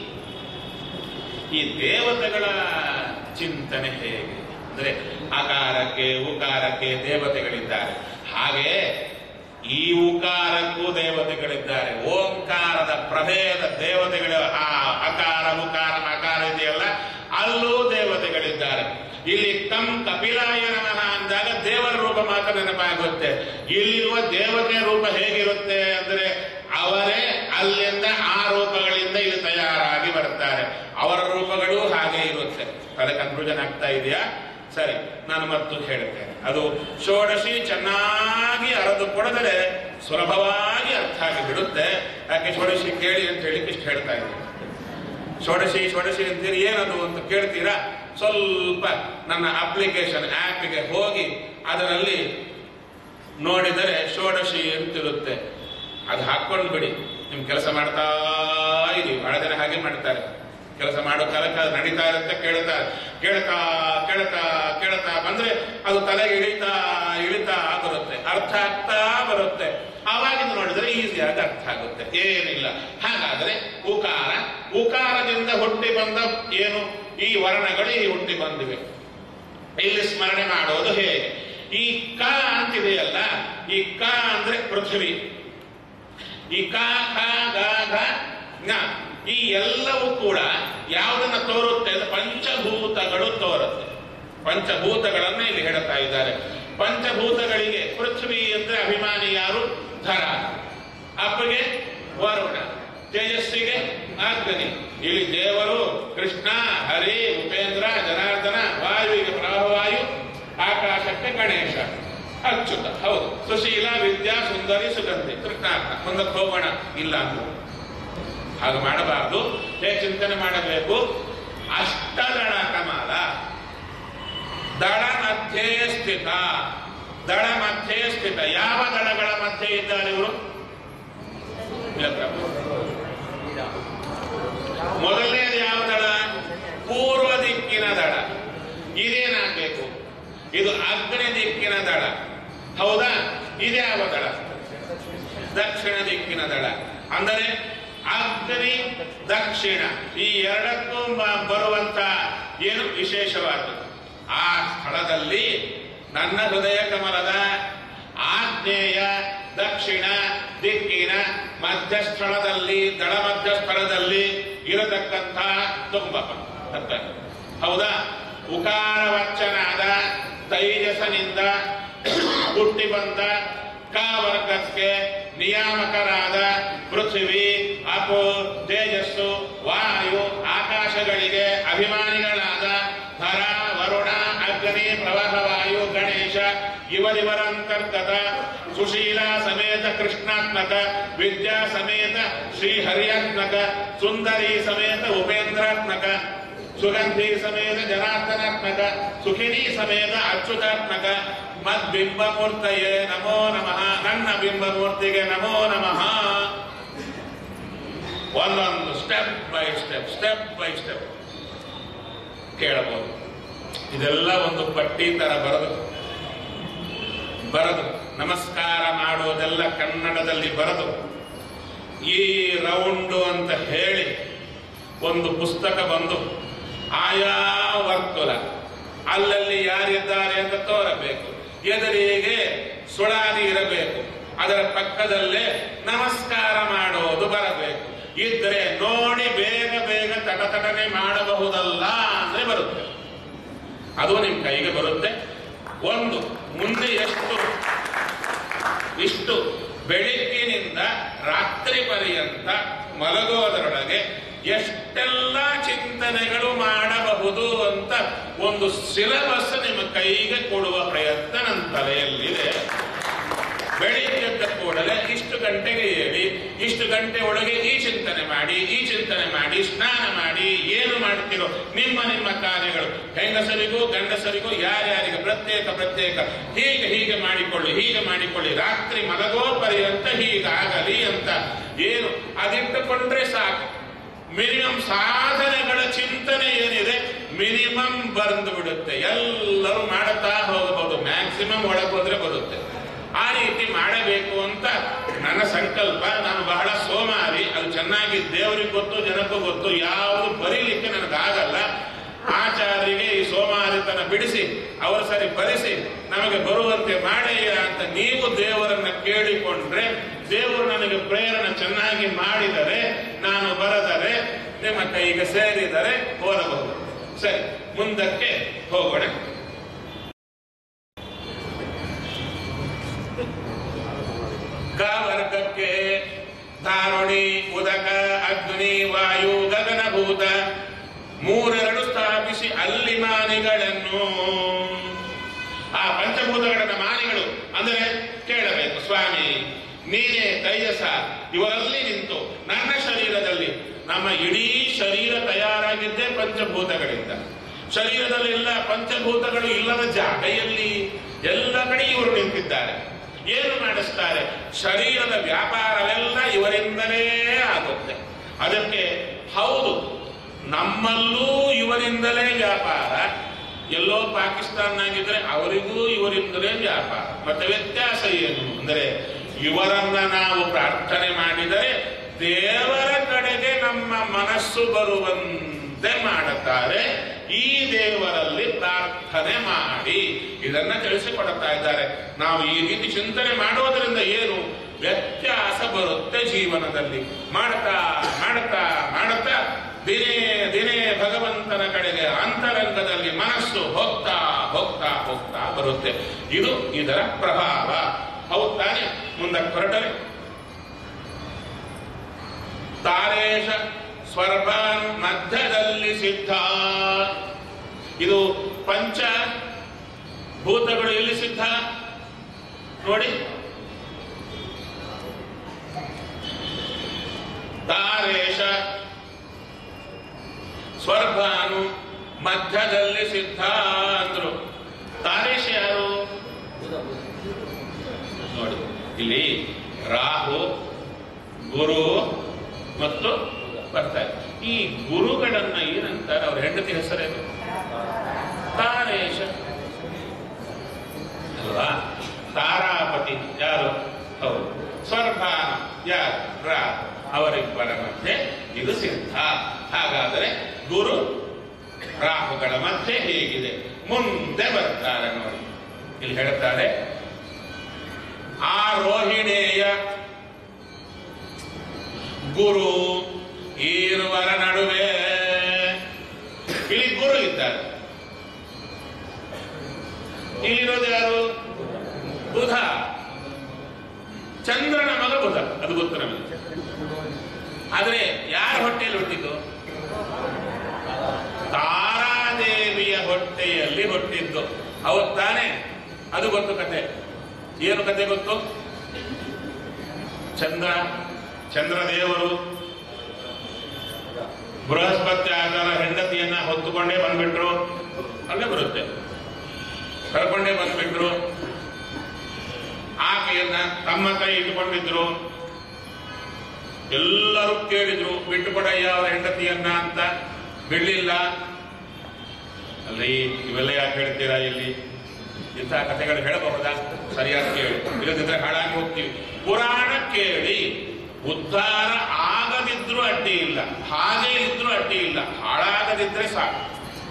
ಈ ದೇವತೆಗಳ ಚಿಂತನೆ ಹೇಗೆ ಅಂದ್ರೆ ಆಕಾರಕ್ಕೆ ಉಕಾರಕ್ಕೆ ದೇವತೆಗಳಿದ್ದಾರೆ ಹಾಗೆ ಈ ಉಕಾರಕ್ಕೂ ದೇವತೆಗಳಿದ್ದಾರೆ ಓಂಕಾರದ ಪ್ರಭೇದ ದೇವತೆಗಳ ಆ ಅಕಾರ ಉಕಾರ ಅಕಾರ ಇದೆಯಲ್ಲ ಅಲ್ಲೂ ದೇವತೆಗಳಿದ್ದಾರೆ ಇಲ್ಲಿ ಕಂ ಕಪಿಲಾಯ ನಮಃ ಅಂದಾಗ ದೇವರ ರೂಪ ಮಾತ್ರ ನೆನಪಾಗುತ್ತೆ ಇಲ್ಲಿರುವ ದೇವತೆ ರೂಪ ಹೇಗಿರುತ್ತೆ ಅಂದ್ರೆ ಅವರೇ ಅಲ್ಲಿಂದ ಆ ರೂಪಗಳಿಂದ ಇಲ್ಲಿ ತಯಾರಾಗಿ ಬರ್ತಾರೆ ಅವರ ರೂಪಗಳು ಹಾಗೆ ಇರುತ್ತೆ ಅದಕ್ಕೆ ಕನ್ಫ್ಯೂಷನ್ ಆಗ್ತಾ ಇದೆಯಾ ಸರಿ ನಾನು ಮತ್ತು ಹೇಳ್ತೇನೆ ಅದು ಷೋಡಶಿ ಚೆನ್ನಾಗಿ ಅರದು ಕೊಡದರೆ ಸುಲಭವಾಗಿ ಅರ್ಥ ಆಗಿ ಬಿಡುತ್ತೆ ಯಾಕೆ ಷೋಡಶಿ ಕೇಳಿ ಅಂತ ಹೇಳಿ ಇಷ್ಟು ಹೇಳ್ತಾ ಇದ್ದೀನಿ ಷೋಡಶಿ ಷೋಡಶಿ ಅಂತೀರಿ ಏನದು ಅಂತ ಕೇಳ್ತೀರಾ ಸ್ವಲ್ಪ ನನ್ನ ಅಪ್ಲಿಕೇಶನ್ ಆ್ಯಪ್ಗೆ ಹೋಗಿ ಅದರಲ್ಲಿ ನೋಡಿದರೆ ಷೋಡಶಿ ಅಂತಿರುತ್ತೆ ಅದು ಹಾಕೊಂಡು ಬಿಡಿ ನಿಮ್ ಕೆಲಸ ಮಾಡ್ತಾ ಇದೀವಿ ಬಹಳ ಜನ ಹಾಗೆ ಮಾಡ್ತಾರೆ ಕೆಲಸ ಮಾಡೋ ಕಾಲಕ್ಕೆ ಅದು ನಡೀತಾ ಇರುತ್ತೆ ಕೇಳ್ತಾ ಕೇಳ್ತಾ ಕೇಳ್ತಾ ಕೇಳ್ತಾ ಬಂದ್ರೆ ಅದು ತಲೆಗೆ ಇಳಿತಾ ಇಳಿತಾ ಬರುತ್ತೆ ಅರ್ಥ ಆಗ್ತಾ ಬರುತ್ತೆ ಆವಾಗಿಂದ ನೋಡಿದ್ರೆ ಈಸಿಯಾಗಿ ಅರ್ಥ ಆಗುತ್ತೆ ಏನಿಲ್ಲ ಹಾಗಾದ್ರೆ ಉಕಾರ ಉಕಾರದಿಂದ ಹುಟ್ಟಿ ಬಂದ ಏನು ಈ ವರ್ಣಗಳು ಈ ಹುಟ್ಟಿ ಬಂದಿವೆ ಇಲ್ಲಿ ಸ್ಮರಣೆ ಮಾಡೋದು ಹೇಗೆ ಈ ಕ ಅಂತಿದೆಯಲ್ಲ ಈ ಕ ಅಂದ್ರೆ ಪೃಥ್ವಿ ಈ ಕ ಖ ಗ ಘ ಜ್ಞ ಈ ಎಲ್ಲವೂ ಕೂಡ ಯಾವುದನ್ನ ತೋರುತ್ತೆ ಅಂದ್ರೆ ಪಂಚಭೂತಗಳು ತೋರುತ್ತೆ ಪಂಚಭೂತಗಳನ್ನ ಇಲ್ಲಿ ಹೇಳ್ತಾ ಇದ್ದಾರೆ ಪಂಚಭೂತಗಳಿಗೆ ಪೃಥ್ವಿ ಅಂದ್ರೆ ಅಭಿಮಾನಿ ಯಾರು ಧರ ಅಪ್ಪಗೆ ವರುಣ ತೇಜಸ್ಸಿಗೆ ಅಗ್ನಿ ಇಲ್ಲಿ ದೇವರು ಕೃಷ್ಣ ಹರಿ ಉಪೇಂದ್ರ ಜನಾರ್ದನ ವಾಯುವಿಗೆ ಪ್ರವಾಹವಾಯು ಆಕಾಶಕ್ಕೆ ಗಣೇಶ ಅಚ್ಯುತ ಹೌದು ಸುಶೀಲ ವಿದ್ಯಾ ಸುಂದರಿ ಸುಗಂಧಿ ಕೃಷ್ಣಾರ್ಥ ಮುಂದಕ್ಕೆ ಹೋಗೋಣ ಇಲ್ಲ ಅಂತ ಹಾಗೆ ಮಾಡಬಾರದು ಹೇಗೆ ಚಿಂತನೆ ಮಾಡಬೇಕು ಅಷ್ಟದಳ ಕಮಲ ದಳ ಮಧ್ಯೆ ಸ್ಥಿತ ದಳ ಮಧ್ಯೆ ಸ್ಥಿತ ಯಾವ ದಳಗಳ ಮಧ್ಯೆ ಇದ್ದಾರೆ ಇವರು ಇಲ್ಲ ಪ್ರಭು. ಮೊದಲನೇದು ಯಾವ ದಳ ಪೂರ್ವ ದಿಕ್ಕಿನ ದಳ ಇದೇನಾಗಬೇಕು ಇದು ಅಗ್ನಿ ದಿಕ್ಕಿನ ದಳ ಹೌದಾ ಇದ್ಯಾವ ದಳ ದಕ್ಷಿಣ ದಿಕ್ಕಿನ ದಳ ಅಂದರೆ ಅಗ್ನಿ ದಕ್ಷಿಣ ಈ ಎರಡಕ್ಕೂ ಬ- ಬರುವಂತ ಏನು ವಿಶೇಷವಾದದ್ದು ಆ ಸ್ಥಳದಲ್ಲಿ ನನ್ನ ಹೃದಯ ಕಮಲದ ಆಗ್ನೇಯ ದಕ್ಷಿಣ ದಿಕ್ಕಿನ ಮಧ್ಯಸ್ಥಳದಲ್ಲಿ ದಳ ಮಧ್ಯಸ್ಥಳದಲ್ಲಿ ಇರತಕ್ಕಂಥ ತುಂಬಪ್ಪ ಅರ್ಥ ಹೌದಾ ಉಕಾರ ವಚನಾದ ತೈಜಸನಿಂದ ಹುಟ್ಟಿ ಬಂದ ಕ ವರ್ಗಕ್ಕೆ ನಿಯಾಮಕರಾದ ಪೃಥ್ವಿ ಅಪು ತೇಜಸ್ಸು ವಾಯು ಆಕಾಶಗಳಿಗೆ ಅಭಿಮಾನಿಗಳಾದ ಧರ ವರುಣ ಅಗ್ನಿ ಪ್ರವಾಹವಾಯು ಗಣೇಶ ಇವರಿವರಂತರ್ಗತ ಸುಶೀಲ ಸಮೇತ ಕೃಷ್ಣಾತ್ಮಕ ವಿದ್ಯಾ ಸಮೇತ ಶ್ರೀಹರಿಯಾತ್ಮಕ ಸುಂದರಿ ಸಮೇತ ಉಪೇಂದ್ರಾತ್ಮಕ ಸುಗಂಧಿ ಸಮೇತ ಜನಾರ್ದನಾತ್ಮಕ ಸುಖಿನಿ ಸಮೇತ ಅಚ್ಯುತಾತ್ಮಕ ಮದ್ಬಿಂಬಮೂರ್ತಯೇ ನಮೋ ನಮಃ ನನ್ನ ಬಿಂಬಮೂರ್ತಿಗೆ ನಮೋ ನಮಃ ಒಂದೊಂದು step by step step by step ಕೇಳಬಹುದು ಇದೆಲ್ಲ ಒಂದು ಪಟ್ಟಿ ತರ ಬರೆದು ಬರೆದು ನಮಸ್ಕಾರ ಮಾಡೋದೆಲ್ಲ ಕನ್ನಡದಲ್ಲಿ ಬರೆದು ಈ ರೌಂಡು ಅಂತ ಹೇಳಿ ಒಂದು ಪುಸ್ತಕ ಬಂದು ಆಯಾ ವರ್ತುಲ ಅಲ್ಲಲ್ಲಿ ಯಾರಿದ್ದಾರೆ ಅಂತ ತೋರಬೇಕು ಎದುರಿಗೆ ಸುಳಾದಿ ಇರಬೇಕು ಅದರ ಪಕ್ಕದಲ್ಲೇ ನಮಸ್ಕಾರ ಮಾಡೋದು ಬರಬೇಕು ಇದ್ರೆ ನೋಡಿ ಬೇಗ ಬೇಗ ತಟತಟನೆ ಮಾಡಬಹುದಲ್ಲ ಅಂದ್ರೆ ಬರುತ್ತೆ ಅದು ನಿಮ್ ಕೈಗೆ ಬರುತ್ತೆ ಒಂದು ಮುಂದೆ ಎಷ್ಟು ಇಷ್ಟು ಬೆಳಿಗ್ಗಿನಿಂದ ರಾತ್ರಿ ಪರ್ಯಂತ ಮಲಗೋದರೊಳಗೆ ಎಷ್ಟೆಲ್ಲ ಚಿಂತನೆಗಳು ಮಾಡಬಹುದು ಅಂತ ಒಂದು ಸಿಲೆಬಸ್ ನಿಮ್ಮ ಕೈಗೆ ಕೊಡುವ ಪ್ರಯತ್ನ ನನ್ನ ತಲೆಯಲ್ಲಿದೆ ಬೆಳಿಗ್ಗೆದ್ದ ಕೂಡಲೇ ಇಷ್ಟು ಗಂಟೆಗೆ ಏಳಿ ಇಷ್ಟು ಗಂಟೆ ಒಳಗೆ ಈ ಚಿಂತನೆ ಮಾಡಿ ಈ ಚಿಂತನೆ ಮಾಡಿ ಸ್ನಾನ ಮಾಡಿ ಏನು ಮಾಡ್ತಿರೋ ನಿಮ್ಮ ನಿಮ್ಮ ಕಾರ್ಯಗಳು ಹೆಂಗಸರಿಗೂ ಗಂಡಸರಿಗೂ ಯಾರ್ಯಾರಿಗೆ ಪ್ರತ್ಯೇಕ ಪ್ರತ್ಯೇಕ ಹೀಗೆ ಹೀಗೆ ಮಾಡಿಕೊಳ್ಳಿ ಹೀಗೆ ಮಾಡಿಕೊಳ್ಳಿ ರಾತ್ರಿ ಮಲಗೋ ಪರ್ಯಂತ ಹೀಗಾಗಲಿ ಅಂತ ಏನು ಅದಿಟ್ಟುಕೊಂಡ್ರೆ ಸಾಕು ಮಿನಿಮಮ್ ಸಾಧನೆಗಳ ಚಿಂತನೆ ಏನಿದೆ ಮಿನಿಮಮ್ ಬಂದು ಬಿಡುತ್ತೆ ಎಲ್ಲರೂ ಮಾಡುತ್ತಾ ಹೋಗಬಹುದು ಮ್ಯಾಕ್ಸಿಮಮ್ ಒಳಗೆ ಹೋದ್ರೆ ಬರುತ್ತೆ ಆ ರೀತಿ ಮಾಡಬೇಕು ಅಂತ ನನ್ನ ಸಂಕಲ್ಪ ನಾನು ಬಹಳ ಸೋಮಾರಿ ಅದು ಚೆನ್ನಾಗಿ ದೇವರಿಗೆ ಗೊತ್ತು ಜನಕ್ಕೂ ಗೊತ್ತು ಯಾವುದು ಬರೀಲಿಕ್ಕೆ ನನಗಾಗಲ್ಲ ಆಚಾರ್ಯರಿಗೆ ಈ ಸೋಮಾರಿತನ ಬಿಡಿಸಿ ಅವರು ಸರಿ ಬರೆಸಿ ನಮಗೆ ಬರುವಂತೆ ಮಾಡಯ್ಯ ಅಂತ ನೀವು ದೇವರನ್ನ ಕೇಳಿಕೊಂಡ್ರೆ ದೇವರು ನನಗೆ ಪ್ರೇರಣೆ ಚೆನ್ನಾಗಿ ಮಾಡಿದರೆ ನಾನು ಬರದರೆ ನಿಮ್ಮ ಕೈಗೆ ಸೇರಿದರೆ ಓದಬಹುದು ಸರಿ ಮುಂದಕ್ಕೆ ಹೋಗೋಣ ಗ ವರ್ಗಕ್ಕೆ ಧಾರುಣಿ ಉದಕ ಅಗ್ನಿ ವಾಯು ಗಗನಭೂತ ಮೂರೆರಡು ಸ್ಥಾಪಿಸಿ ಅಲ್ಲಿ ಮಾನಿಗಳನ್ನು ಆ ಪಂಚಭೂತಗಳ ಮಾನಿಗಳು ಅಂದರೆ ಕೇಳಬೇಕು ಸ್ವಾಮಿ ನೀನೇ ತೈಜಸ ಇವರಲ್ಲಿ ನಿಂತು ನನ್ನ ಶರೀರದಲ್ಲಿ ನಮ್ಮ ಇಡೀ ಶರೀರ ತಯಾರಾಗಿದ್ದೇ ಪಂಚಭೂತಗಳಿಂದ ಶರೀರದಲ್ಲೆಲ್ಲ ಪಂಚಭೂತಗಳು ಇಲ್ಲದ ಜಾಗ ಎಲ್ಲಿ ಎಲ್ಲ ಕಡೆ ಇವರು ನಿಂತಿದ್ದಾರೆ ಏನು ಮಾಡಿಸ್ತಾರೆ ಶರೀರದ ವ್ಯಾಪಾರವೆಲ್ಲ ಇವರಿಂದಲೇ ಆಗುತ್ತೆ ಅದಕ್ಕೆ ಹೌದು ನಮ್ಮಲ್ಲೂ ಇವರಿಂದಲೇ ವ್ಯಾಪಾರ ಎಲ್ಲೋ ಪಾಕಿಸ್ತಾನಾಗಿದ್ರೆ ಅವರಿಗೂ ಇವರಿಂದಲೇ ವ್ಯಾಪಾರ ಮತ್ತೆ ವ್ಯತ್ಯಾಸ ಏನು ಅಂದರೆ ಇವರನ್ನ ನಾವು ಪ್ರಾರ್ಥನೆ ಮಾಡಿದರೆ ದೇವರ ಕಡೆಗೆ ನಮ್ಮ ಮನಸ್ಸು ಬರುವಂತೆ ಮಾಡುತ್ತಾರೆ ಈ ದೇವರಲ್ಲಿ ಪ್ರಾರ್ಥನೆ ಮಾಡಿ ಇದನ್ನ ತಿಳಿಸಿಕೊಡುತ್ತಾ ಇದ್ದಾರೆ ನಾವು ಈ ರೀತಿ ಚಿಂತನೆ ಮಾಡೋದರಿಂದ ಏನು ವ್ಯತ್ಯಾಸ ಬರುತ್ತೆ ಜೀವನದಲ್ಲಿ ಮಾಡ್ತಾ ಮಾಡ್ತಾ ಮಾಡುತ್ತಾ ದಿನೇ ದಿನೇ ಭಗವಂತನ ಕಡೆಗೆ ಅಂತರಂಗದಲ್ಲಿ ಮನಸ್ಸು ಹೋಗ್ತಾ ಹೋಗ್ತಾ ಹೋಗ್ತಾ ಬರುತ್ತೆ ಇದು ಇದರ ಪ್ರಭಾವ ಹೌದು ತಾನೆ ಮುಂದಕ್ಕೆ ಹೊರಟರೆ ತಾರೇಶ ಸ್ವರ್ಭಾನ್ ಮಧ್ಯದಲ್ಲಿ ಸಿದ್ಧ ಇದು ಪಂಚ ಭೂತಗಳು ಎಲ್ಲಿ ಸಿದ್ಧ ನೋಡಿ ತಾರೇಶ ಸ್ವರ್ಭಾನು ಮಧ್ಯದಲ್ಲಿ ಸಿದ್ಧ ಅಂದ್ರು ತಾರೇಶ ಯಾರು ನೋಡಿ ಇಲ್ಲಿ ರಾಹು ಗುರು ಮತ್ತು ಬರ್ತಾರೆ ಈ ಗುರುಗಳನ್ನ ಏನಂತಾರೆ ಅವ್ರ ಹೆಂಡತಿ ಹೆಸರೇನು ತಾರೇಶ ಅಲ್ವಾ ತಾರಾಪತಿ ಯಾರು ಹೌದು ಸ್ವರ್ಭಾನ ಯಾರು ರಾ ಅವರಿಬ್ಬರ ಮಧ್ಯೆ ಇದು ಸಿದ್ಧ ಹಾಗಾದರೆ ಗುರು ರಾಹುಗಳ ಮಧ್ಯೆ ಹೇಗಿದೆ ಮುಂದೆ ಬರ್ತಾರೆ ನೋಡಿ ಇಲ್ಲಿ ಹೇಳ್ತಾರೆ ಆ ರೋಹಿಣೇಯ ಗುರು ಈರುವರ ನಡುವೆ ಇಲ್ಲಿ ಗುರು ಇದ್ದಾರೆ ಇಲ್ಲಿರೋದು ಯಾರು ಬುಧ ಚಂದ್ರನ ಮಗ ಬುಧ ಅದು ಗೊತ್ತು ನಮಗೆ ಆದ್ರೆ ಯಾರ ಹೊಟ್ಟೆಯಲ್ಲಿ ಹುಟ್ಟಿದ್ದು ತಾರಾದೇವಿಯ ಹೊಟ್ಟೆಯಲ್ಲಿ ಹುಟ್ಟಿದ್ದು ಅವತ್ತು ತಾನೇ ಅದು ಗೊತ್ತು ಕತೆ ಏನು ಕತೆ ಗೊತ್ತು ಚಂದ್ರ ಚಂದ್ರದೇವರು ಬೃಹಸ್ಪತಿ ಆಕಾರ ಹೆಂಡತಿಯನ್ನ ಹೊತ್ತುಕೊಂಡೇ ಬಂದ್ಬಿಟ್ರು ಅಲ್ಲೇ ಬರುತ್ತೆ ಕರ್ಕೊಂಡೇ ಬಂದ್ಬಿಟ್ರು ಆಕೆಯನ್ನ ತಮ್ಮ ಕೈ ಇಟ್ಟುಕೊಂಡಿದ್ರು ಎಲ್ಲರೂ ಕೇಳಿದ್ರು ಬಿಟ್ಟು ಕೊಡಯ್ಯ ಅವರ ಹೆಂಡತಿಯನ್ನ ಅಂತ ಬಿಡ್ಲಿಲ್ಲ ಅಲ್ಲಿ ಇವೆಲ್ಲ ಯಾಕೆ ಹೇಳ್ತೀರಾ ಇಲ್ಲಿ ಇಂತಹ ಕಥೆಗಳು ಹೇಳಬಹುದಾ ಸರಿಯಾಗಿ ಕೇಳಿ ಇಲ್ಲದಿದ್ರೆ ಹಾಳಾಗಿ ಹೋಗ್ತೀವಿ ಪುರಾಣ ಕೇಳಿ ಉದ್ಧಾರ ಆಗದಿದ್ರೂ ಅಡ್ಡಿ ಇಲ್ಲ ಹಾಗೆ ಇದ್ರೂ ಅಡ್ಡಿ ಇಲ್ಲ ಹಾಳಾಗದಿದ್ರೆ ಸಾಕು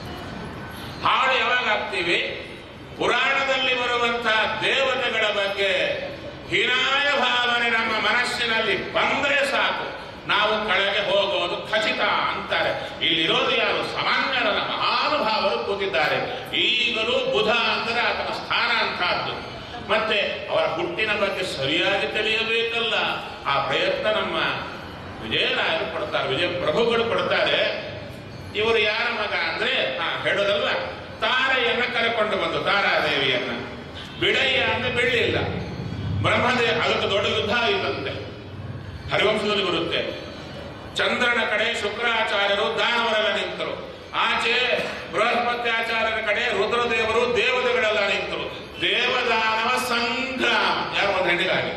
ಹಾಳು ಯಾವಾಗ ಆಗ್ತೀವಿ ಪುರಾಣದಲ್ಲಿ ಬರುವಂತಹ ದೇವತೆಗಳ ಬಗ್ಗೆ ಹೀನಾಯ ಭಾವನೆ ನಮ್ಮ ಮನಸ್ಸಿನಲ್ಲಿ ಬಂದ್ರೆ ಸಾಕು ನಾವು ಕೆಳಗೆ ಹೋಗೋದು ಖಚಿತ ಅಂತಾರೆ ಇಲ್ಲಿರೋದು ಯಾರು ಸಾಮಾನ್ಯರಲ್ಲ ಮಹಾನುಭಾವರು ಕೂತಿದ್ದಾರೆ ಈಗಲೂ ಬುಧ ಅಂದರೆ ಆತನ ಸ್ಥಾನ ಅಂತಹದ್ದು ಮತ್ತೆ ಅವರ ಹುಟ್ಟಿನ ಬಗ್ಗೆ ಸರಿಯಾಗಿ ತಿಳಿಯಬೇಕಲ್ಲ ಆ ಪ್ರಯತ್ನ ನಮ್ಮ ವಿಜಯರಾಯರು ಕೊಡ್ತಾರೆ ವಿಜಯ ಪ್ರಭುಗಳು ಕೊಡ್ತಾರೆ ಇವರು ಯಾರ ಮಗ ಅಂದ್ರೆ ಹಾ ಹೇಳೋದಲ್ವ ತಾರೆಯನ್ನ ಕರೆಕೊಂಡು ಬಂದು ತಾರಾದೇವಿಯನ್ನ ಬಿಡಯ್ಯ ಅಂದ್ರೆ ಬಿಡಲಿಲ್ಲ ಬ್ರಹ್ಮದೇವ ಅದಕ್ಕೆ ದೊಡ್ಡ ಯುದ್ಧ ಆಯಿತಂತೆ ಹರಿವಂಶದಲ್ಲಿ ಬರುತ್ತೆ ಚಂದ್ರನ ಕಡೆ ಶುಕ್ರಾಚಾರ್ಯರು ದಾನವರೆಲ್ಲ ನಿಂತರು ಆಚೆ ಬೃಹಸ್ಪತ್ಯಾಚಾರ್ಯರ ಕಡೆ ರುದ್ರದೇವರು ದೇವತೆಗಳೆಲ್ಲ ನಿಂತರು ದೇವದಾನವ ಸಂಗ್ರಾಮ ಯಾರು ಒಂದು ಹೆಣ್ಣಿಗಾಗಿ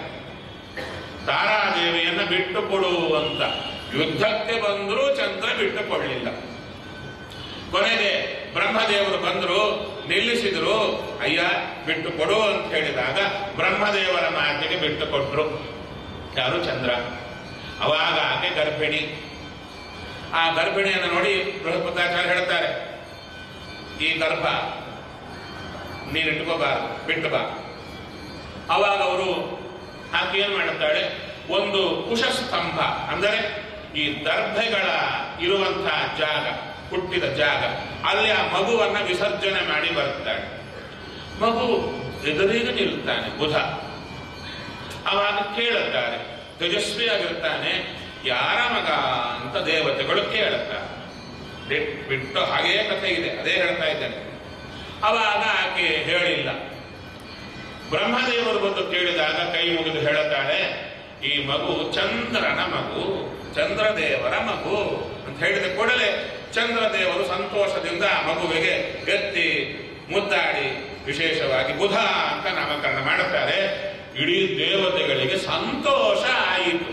ತಾರಾದೇವಿಯನ್ನ ಬಿಟ್ಟು ಕೊಡು ಅಂತ ಯುದ್ಧಕ್ಕೆ ಬಂದರೂ ಚಂದ್ರ ಬಿಟ್ಟುಕೊಳ್ಳಿಲ್ಲ ಕೊನೆಗೆ ಬ್ರಹ್ಮದೇವರು ಬಂದರು ನಿಲ್ಲಿಸಿದ್ರು ಅಯ್ಯ ಬಿಟ್ಟು ಕೊಡು ಅಂತ ಹೇಳಿದಾಗ ಬ್ರಹ್ಮದೇವರ ಮಾತಿಗೆ ಬಿಟ್ಟು ಕೊಟ್ರು ಯಾರು ಚಂದ್ರ ಅವಾಗ ಆಕೆ ಗರ್ಭಿಣಿ ಆ ಗರ್ಭಿಣಿಯನ್ನು ನೋಡಿ ಬೃಹಸ್ಪತಾಚಾರ್ಯ ಹೇಳ್ತಾರೆ ಈ ಗರ್ಭ ನೀನು ಇಟ್ಕೋಬಾರದು ಬಿಟ್ಟು ಬಾ ಅವಾಗ ಅವರು ಆಕೆ ಏನ್ ಮಾಡುತ್ತಾಳೆ ಒಂದು ಕುಶಸ್ತಂಭ ಅಂದರೆ ಈ ದರ್ಭೆಗಳ ಇರುವಂತಹ ಜಾಗ ಹುಟ್ಟಿದ ಜಾಗ ಅಲ್ಲಿ ಆ ಮಗುವನ್ನ ವಿಸರ್ಜನೆ ಮಾಡಿ ಬರುತ್ತಾಳೆ ಮಗು ಎದುರಿಗೆ ನಿಲ್ತಾನೆ ಬುಧ ಅವಾಗ ಕೇಳುತ್ತಾರೆ ತೇಜಸ್ವಿಯಾಗಿರ್ತಾನೆ ಯಾರ ಮಗ ಅಂತ ದೇವತೆಗಳು ಕೇಳುತ್ತಾರೆ ಬಿಟ್- ಬಿಟ್ಟು ಹಾಗೇ ಕಥೆ ಇದೆ ಅದೇ ಹೇಳ್ತಾ ಇದ್ದೇನೆ ಅವಾಗ ಆಕೆ ಹೇಳಿಲ್ಲ ಬ್ರಹ್ಮದೇವರು ಬಂದು ಕೇಳಿದಾಗ ಕೈ ಮುಗಿದು ಹೇಳುತ್ತಾಳೆ ಈ ಮಗು ಚಂದ್ರನ ಮಗು ಚಂದ್ರದೇವರ ಮಗು ಅಂತ ಹೇಳಿದ ಕೂಡಲೇ ಚಂದ್ರದೇವರು ಸಂತೋಷದಿಂದ ಆ ಮಗುವಿಗೆ ಎತ್ತಿ ಮುದ್ದಾಡಿ ವಿಶೇಷವಾಗಿ ಬುಧ ಅಂತ ನಾಮಕರಣ ಮಾಡುತ್ತಾರೆ ಇಡೀ ದೇವತೆಗಳಿಗೆ ಸಂತೋಷ ಆಯಿತು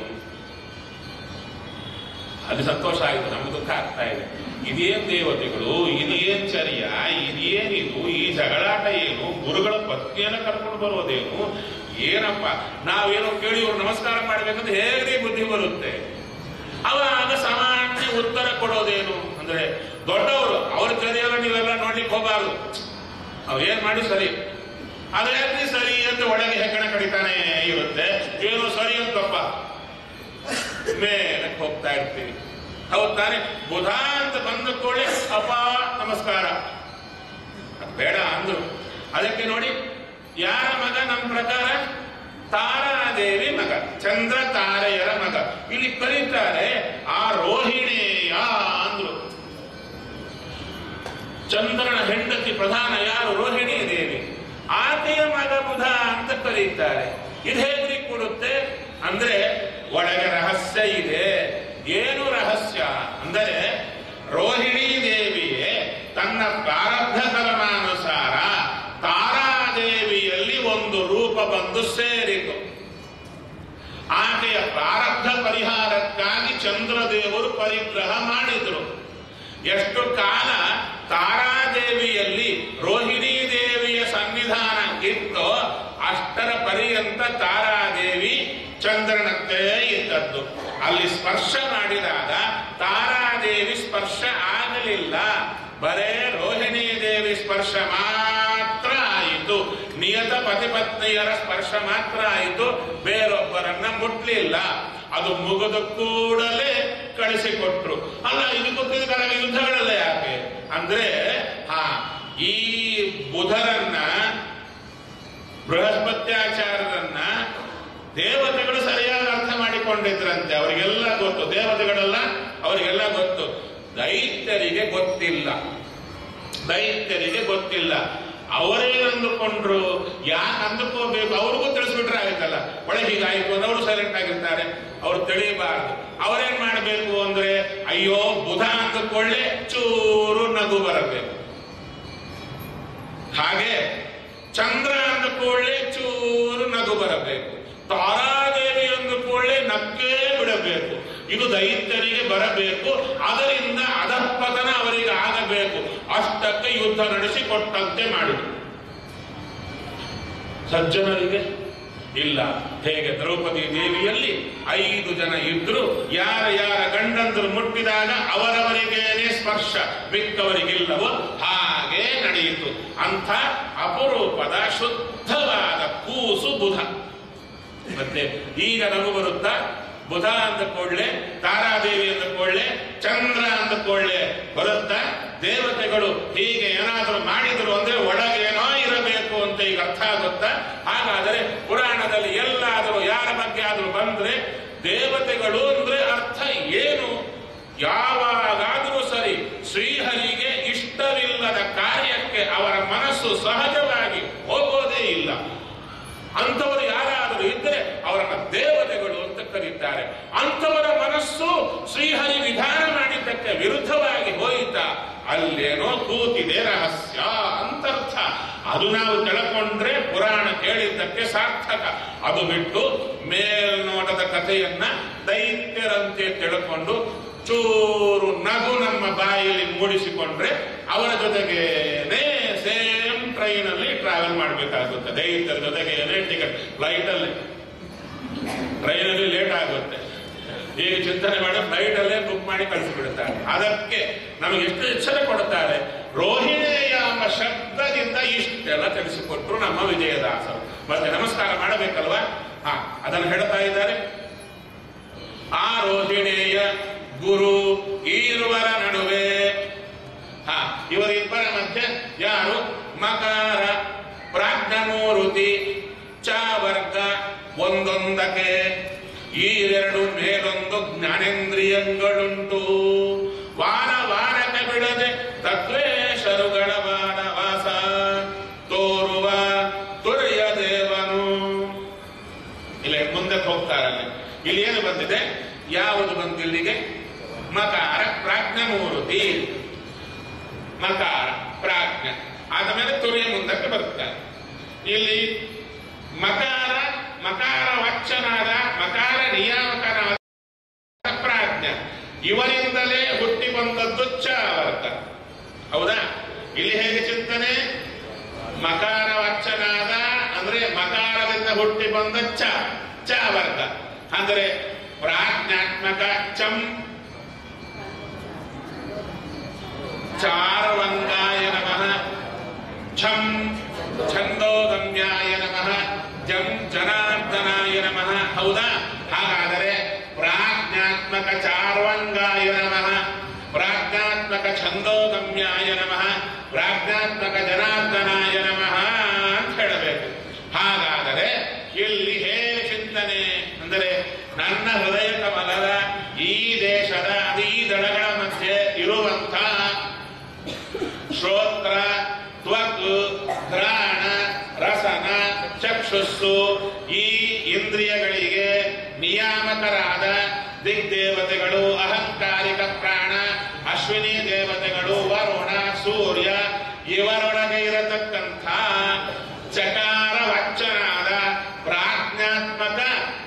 ಅದು ಸಂತೋಷ ಆಯಿತು ನಮ್ಗೆ ದುಃಖ ಆಗ್ತಾ ಇದೆ ಇದೇನ್ ದೇವತೆಗಳು ಇದೇನ್ ಚರ್ಯ ಇದೇನಿದು ಈ ಜಗಳಾಟ ಏನು ಗುರುಗಳ ಪತ್ನಿಯನ್ನ ಕರ್ಕೊಂಡು ಬರೋದೇನು ಏನಪ್ಪ ನಾವೇನೋ ಕೇಳಿ ಇವ್ರು ನಮಸ್ಕಾರ ಮಾಡ್ಬೇಕಂತ ಹೇಗೆ ಬುದ್ಧಿ ಬರುತ್ತೆ ಅವಾಗ ಸಾಮಾನ್ಯ ಉತ್ತರ ಕೊಡೋದೇನು ಅಂದ್ರೆ ದೊಡ್ಡವರು ಅವ್ರ ಚರ್ಯೆಲ್ಲ ನೀವೆಲ್ಲ ನೋಡ್ಲಿಕ್ಕೆ ಹೋಗಬಾರ್ದು ಅವ್ರು ಏನ್ ಮಾಡಿ ಸರಿ ಅದೇ ಸರಿ ಅಂತ ಒಳಗೆ ಹೆಗ್ಗಣ ಕಡಿತಾನೆ ಇರುತ್ತೆ ಏನೋ ಸರಿ ಅಂತಪ್ಪ ಮೇಲಕ್ಕೆ ಹೋಗ್ತಾ ಇರ್ತೀವಿ ಹೌದ್ ತಾನೆ ಬುಧ ಅಂತ ಬಂದ ಕೂಡಲೇ ಅಪ್ಪ ನಮಸ್ಕಾರ ಅದ್ ಬೇಡ ಅಂದ್ರು ಅದಕ್ಕೆ ನೋಡಿ ಯಾರ ಮಗ ನಮ್ಮ ಪ್ರಕಾರ ತಾರಾದೇವಿ ಮಗ ಚಂದ್ರ ತಾರೆಯರ ಮಗ ಇಲ್ಲಿ ಕರೀತಾರೆ ಆ ರೋಹಿಣೇಯ ಅಂದ್ರು ಚಂದ್ರನ ಹೆಂಡತಿ ಪ್ರಧಾನ ಯಾರು ರೋಹಿಣಿ ದೇವಿ ಆಕೆಯ ಮಗ ಬುಧ ಅಂತ ಕರೀತಾರೆ ಇದು ಹೇಗ್ರಿ ಕೊಡುತ್ತೆ ಅಂದ್ರೆ ಒಳಗೆ ರಹಸ್ಯ ಇದೆ ಏನು ರಹಸ್ಯ ಅಂದರೆ ರೋಹಿಣಿ ದೇವಿಯೇ ತನ್ನ ಪ್ರಾರಬ್ಧ ಕರ್ಮಾನುಸಾರ ತಾರಾದೇವಿಯಲ್ಲಿ ಒಂದು ರೂಪ ಬಂದು ಸೇರಿತು ಆಕೆಯ ಪ್ರಾರಬ್ಧ ಪರಿಹಾರಕ್ಕಾಗಿ ಚಂದ್ರದೇವರು ಪರಿಗ್ರಹ ಮಾಡಿದರು ಎಷ್ಟು ಕಾಲ ತಾರಾದೇವಿಯಲ್ಲಿ ರೋಹಿಣಿ ದೇವಿಯ ಸನ್ನಿಧಾನ ಇತ್ತೋ ಅಷ್ಟರ ಪರ್ಯಂತ ತಾರಾದೇವಿ ಚಂದ್ರನಂತೆ ಇದ್ದದ್ದು ಅಲ್ಲಿ ಸ್ಪರ್ಶ ಮಾಡಿದಾಗ ತಾರಾದೇವಿ ಸ್ಪರ್ಶ ಆಗಲಿಲ್ಲ ಬರೇ ರೋಹಿಣಿ ದೇವಿ ಸ್ಪರ್ಶ ಮಾತ್ರ ಆಯಿತು ನಿಯತ ಪತಿಪತ್ನಿಯರ ಸ್ಪರ್ಶ ಮಾತ್ರ ಆಯಿತು ಬೇರೊಬ್ಬರನ್ನ ಮುಟ್ಲಿಲ್ಲ ಅದು ಮುಗಿದ ಕೂಡಲೇ ಕಳಿಸಿಕೊಟ್ರು ಅಲ್ಲ ಇದು ಗೊತ್ತಿದ್ದಾರೆ ಯುದ್ಧಗಳಲ್ಲ ಯಾಕೆ ಅಂದ್ರೆ ಹಾ ಈ ಬುಧರನ್ನ ಬೃಹಸ್ಪತ್ಯಾಚಾರ್ಯರನ್ನ ದೇವತೆಗಳು ಸರಿಯಾಗಿ ಅರ್ಥ ಮಾಡಿಕೊಂಡಿದ್ರಂತೆ ಅವರಿಗೆಲ್ಲ ಗೊತ್ತು ದೇವತೆಗಳೆಲ್ಲ ಅವರಿಗೆಲ್ಲ ಗೊತ್ತು ದೈತ್ಯರಿಗೆ ಗೊತ್ತಿಲ್ಲ ದೈತ್ಯರಿಗೆ ಗೊತ್ತಿಲ್ಲ ಅವರೇ ಅಂದುಕೊಂಡ್ರು ಯಾಕೆ ಅಂದುಕೋಬೇಕು ಅವ್ರಿಗೂ ತಿಳಿಸ್ಬಿಟ್ರೆ ಆಗುತ್ತಲ್ಲ ಒಳಗೆ ಹೀಗಾಯ್ತು ಅಂದ್ರೆ ಅವರು ಸೈಲೆಂಟ್ ಆಗಿರ್ತಾರೆ ಅವ್ರು ತಿಳಿಯಬಾರದು ಅವರೇನ್ ಮಾಡಬೇಕು ಅಂದ್ರೆ ಅಯ್ಯೋ ಬುಧ ಅಂದುಕೊಳ್ಳೆ ಚೂರು ನಗು ಬರಬೇಕು ಹಾಗೆ ಚಂದ್ರ ಅಂದುಕೊಳ್ಳೆ ಚೂರು ನಗು ಬರಬೇಕು ತಾರಾದೇವಿ ಅಂದುಕೊಳ್ಳೆ ನಕ್ಕೇ ಬಿಡಬೇಕು ಇದು ದೈತ್ಯರಿಗೆ ಬರಬೇಕು ಅದರಿಂದ ಅಧಪತನ ಅವರಿಗೆ ಆಗಬೇಕು ಅಷ್ಟಕ್ಕೆ ಯುದ್ಧ ನಡೆಸಿ ಕೊಟ್ಟಂತೆ ಮಾಡಿದರು ಸಜ್ಜನರಿಗೆ ಇಲ್ಲ ಹೇಗೆ ದ್ರೌಪದಿ ದೇವಿಯಲ್ಲಿ ಐದು ಜನ ಇದ್ರು ಯಾರ ಯಾರ ಗಂಡಂದರು ಮುಟ್ಟಿದಾಗ ಅವರವರಿಗೇನೆ ಸ್ಪರ್ಶ ಮಿಕ್ಕವರಿಗಿಲ್ಲವೋ ಹಾಗೆ ನಡೆಯಿತು ಅಂಥ ಅಪರೂಪದ ಶುದ್ಧವಾದ ಕೂಸು ಬುಧ ಮತ್ತೆ ಈಗ ನಗು ಬರುತ್ತಾ ಬುಧ ಅಂದ ಕೂಡಲೇ ತಾರಾದೇವಿ ಅಂದ ಕೂಡಲೇ ಚಂದ್ರ ಅಂದ ಕೂಡಲೇ ಬರುತ್ತಾ ದೇವತೆಗಳು ಹೀಗೆ ಏನಾದರೂ ಮಾಡಿದ್ರು ಅಂದ್ರೆ ಒಳಗೇನೋ ಇರಬೇಕು ಅಂತ ಈಗ ಅರ್ಥ ಆಗುತ್ತಾ ಹಾಗಾದರೆ ಪುರಾಣದಲ್ಲಿ ಎಲ್ಲಾದರೂ ಯಾರ ಬಗ್ಗೆ ಆದರೂ ಬಂದ್ರೆ ದೇವತೆಗಳು ಅಂದ್ರೆ ಅರ್ಥ ಏನು ಯಾವಾಗಾದರೂ ಸರಿ ಶ್ರೀಹರಿಗೆ ಇಷ್ಟವಿಲ್ಲದ ಕಾರ್ಯಕ್ಕೆ ಅವರ ಮನಸ್ಸು ಸಹಜವಾಗಿ ಹೋಗೋದೇ ಇಲ್ಲ ಅಂಥವರು ಯಾರಾದರೂ ಇದ್ದರೆ ಅವರನ್ನ ದೇವತೆಗಳು ಅಂತ ಕರೀತಾರೆ ಅಂಥವರ ಮನಸ್ಸು ಶ್ರೀಹರಿ ವಿಧಾನ ಮಾಡಿದ್ದಕ್ಕೆ ವಿರುದ್ಧವಾಗಿ ಹೋಯಿತ ಅಲ್ಲೇನೋ ಕೂತಿದೆ ರಹಸ್ಯ ಅಂತರ್ಥ ಅದು ನಾವು ತಿಳ್ಕೊಂಡ್ರೆ ಪುರಾಣ ಕೇಳಿದ್ದಕ್ಕೆ ಸಾರ್ಥಕ ಅದು ಬಿಟ್ಟು ಮೇಲ್ನೋಟದ ಕಥೆಯನ್ನ ದೈತ್ಯರಂತೆ ತಿಳ್ಕೊಂಡು ಚೂರು ನಗು ನಮ್ಮ ಬಾಯಲ್ಲಿ ಮೂಡಿಸಿಕೊಂಡ್ರೆ ಅವರ ಜೊತೆಗೇನೆ ಸೇಮ್ ಟ್ರೈನ್ ಅಲ್ಲಿ ಟ್ರಾವೆಲ್ ಮಾಡಬೇಕಾಗುತ್ತೆ ದೈತ್ಯರ ಜೊತೆಗೇನೆ ಟಿಕೆಟ್ ಫ್ಲೈಟ್ ಅಲ್ಲಿ ಟ್ರೈನ್ ಅಲ್ಲಿ ಲೇಟ್ ಆಗುತ್ತೆ ಈಗ ಚಿಂತನೆ ಮಾಡಿ ಫ್ಲೈಟ್ ಅಲ್ಲೇ ಬುಕ್ ಮಾಡಿ ಕಳಿಸಿಬಿಡುತ್ತಾರೆ ಅದಕ್ಕೆ ನಮಗೆ ಎಷ್ಟು ಎಚ್ಚರ ಕೊಡುತ್ತಾರೆ ರೋಹಿಣೇಯ ಎಂಬ ಶಬ್ದದಿಂದ ಇಷ್ಟೆಲ್ಲ ತಿಳಿಸಿಕೊಟ್ರು ನಮ್ಮ ವಿಜಯದಾಸರು ಮತ್ತೆ ನಮಸ್ಕಾರ ಮಾಡಬೇಕಲ್ವಾ ಹಾ ಅದನ್ನು ಹೇಳ್ತಾ ಇದ್ದಾರೆ ಆ ರೋಹಿಣೇಯ ಗುರು ಈರುವರ ನಡುವೆ ಹಾ ಇವರಿಬ್ಬರ ಮಧ್ಯೆ ಯಾರು ಮಕಾರ ಪ್ರಾಜ್ಞಮೂರುತಿ ಚ ವರ್ಗ ಒಂದೊಂದಕ್ಕೆ ಈ ಎರಡು ಮೇಲೊಂದು ಜ್ಞಾನೇಂದ್ರಿಯങ്ങളുಂಟು ವಾರ ವಾರಕ್ಕೆ ಬಿಡದೆ ತತ್ವೇಶರುಗಳ ವಾರ ವಾಸ ತೋರುವ ತುರಿಯ ದೇವನು ಇಲ್ಲಿ ಮುಂದಕ್ಕೆ ಹೋಗ್ತಾರಲ್ಲಿ ಇಲ್ಲಿ ಏನು ಬಂದಿದೆ ಯಾವುದು ಬಂತು ಇಲ್ಲಿಗೆ ಮಕಾರ ಪ್ರಾಜ್ಞಮೂರುತಿ ಮಕಾರ ಪ್ರಾಜ್ಞ ಆದಮೇಲೆ ತುರಿಯ ಮುಂದಕ್ಕೆ ಬರುತ್ತಾರೆ ಇಲ್ಲಿ ಮಕಾರ ಮಕಾರ ವಚನಾದ ಮಕಾರ ನಿಯಾಮಕನಾದ ಪ್ರಾಜ್ಞ ಇವರಿಂದಲೇ ಹುಟ್ಟಿ ಬಂದದ್ದು ಚಾವರ್ತ ಹೌದಾ ಇಲ್ಲಿ ಹೇಗೆ ಚಿಂತನೆ ಮಕಾರ ವಚನಾದ ಅಂದ್ರೆ ಮಕಾರದಿಂದ ಹುಟ್ಟಿ ಬಂದ ಚ ಚ ವರ್ಗ ಅಂದ್ರೆ ಪ್ರಾಜ್ಞಾತ್ಮಕ ಚಂ ಚಾರವಂಗಾಯ ನಮಃ ಛಂ ಛಂದೋಗಮ್ಯಾಯ ನಮಃ ಜಂ ಜನಾರ್ದನಾಯ ನಮಃ ಹೌದಾ ಹಾಗಾದರೆ ಪ್ರಾಜ್ಞಾತ್ಮಕ ಚಾರ್ವಂಗಾಯ ನಮಃ ಪ್ರಾಜ್ಞಾತ್ಮಕ ಛಂದೋಗಮ್ಯಾಯ ನಮಃ ಪ್ರಾಜ್ಞಾತ್ಮಕ ಜನಾರ್ದನಾಯ ನಮಃ ಅಂತ ಹೇಳಬೇಕು ಹಾಗಾದರೆ ಇಲ್ಲಿ ಹೇಗೆ ಚಿಂತನೆ ಅಂದರೆ ನನ್ನ ಹೃದಯ ಕಮಲದ ಈ ದೇಶದ ಈ ದಳಗಳ ಮಧ್ಯೆ ಇರುವಂಥ ಶ್ರೋತ್ರ ತ್ವಕ್ ಘ್ರಾಣ ರಸನ ಚಕ್ಷುಸ್ಸು ಈ ಇಂದ್ರಿಯಗಳಿಗೆ ನಿಯಾಮಕರಾದ ದಿಗ್ದೇವತೆಗಳು ಅಹಂಕಾರಿಕ ಪ್ರಾಣ ಅಶ್ವಿನಿ ದೇವತೆಗಳು ವರುಣ ಸೂರ್ಯ ಇವರೊಳಗೆ ಇರತಕ್ಕಂಥ ಚಕಾರ ವಚನಾದ ಪ್ರಾಜ್ಞಾತ್ಮಕ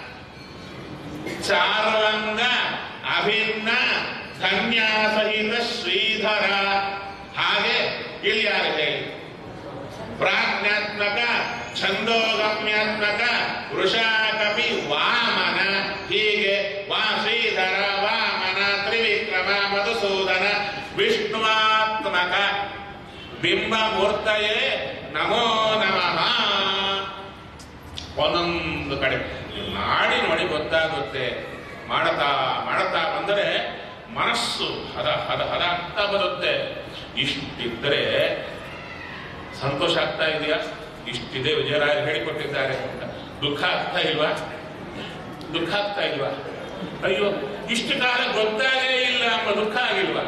ಚಾರ್ವಂಗ ಅಭಿನ್ನ ಧನ್ಯಾಸಹಿತ ಶ್ರೀಧರ ಹಾಗೆ ಇಲ್ಲಿ ಯಾರು ಹೇಳಿ ಪ್ರಾಜ್ಞಾತ್ಮಕ ಛಂದೋಗಮ್ಯಾತ್ಮಕ ವೃಷಾಕಪಿ ವಾಮನ ಹೀಗೆ ವಾ ಶ್ರೀಧರ ವಾಮನ ತ್ರಿವಿಕ್ರಮ ಮಧುಸೂದನ ವಿಷ್ಣುವಾತ್ಮಕ ಬಿಂಬಮೂರ್ತಯೇ ನಮೋ ನಮಃ ಒಂದೊಂದು ಕಡೆ ನೀವು ಮಾಡಿ ನೋಡಿ ಗೊತ್ತಾಗುತ್ತೆ ಮಾಡ್ತಾ ಮಾಡ್ತಾ ಬಂದರೆ ಮನಸ್ಸು ಹದ ಹದ ಹದ ಆಗ್ತಾ ಬರುತ್ತೆ ಇಷ್ಟಿದ್ರೆ ಸಂತೋಷ ಆಗ್ತಾ ಇದೆಯಾ ಇಷ್ಟಿದೆ ವಿಜಯರಾಯರು ಹೇಳಿಕೊಟ್ಟಿದ್ದಾರೆ ಅಂತ ದುಃಖ ಆಗ್ತಾ ಇಲ್ವಾ ದುಃಖ ಆಗ್ತಾ ಇಲ್ವಾ ಅಯ್ಯೋ ಇಷ್ಟು ಕಾಲ ಗೊತ್ತಾಗೇ ಇಲ್ಲ ಎಂಬ ದುಃಖ ಆಗಿಲ್ವಾ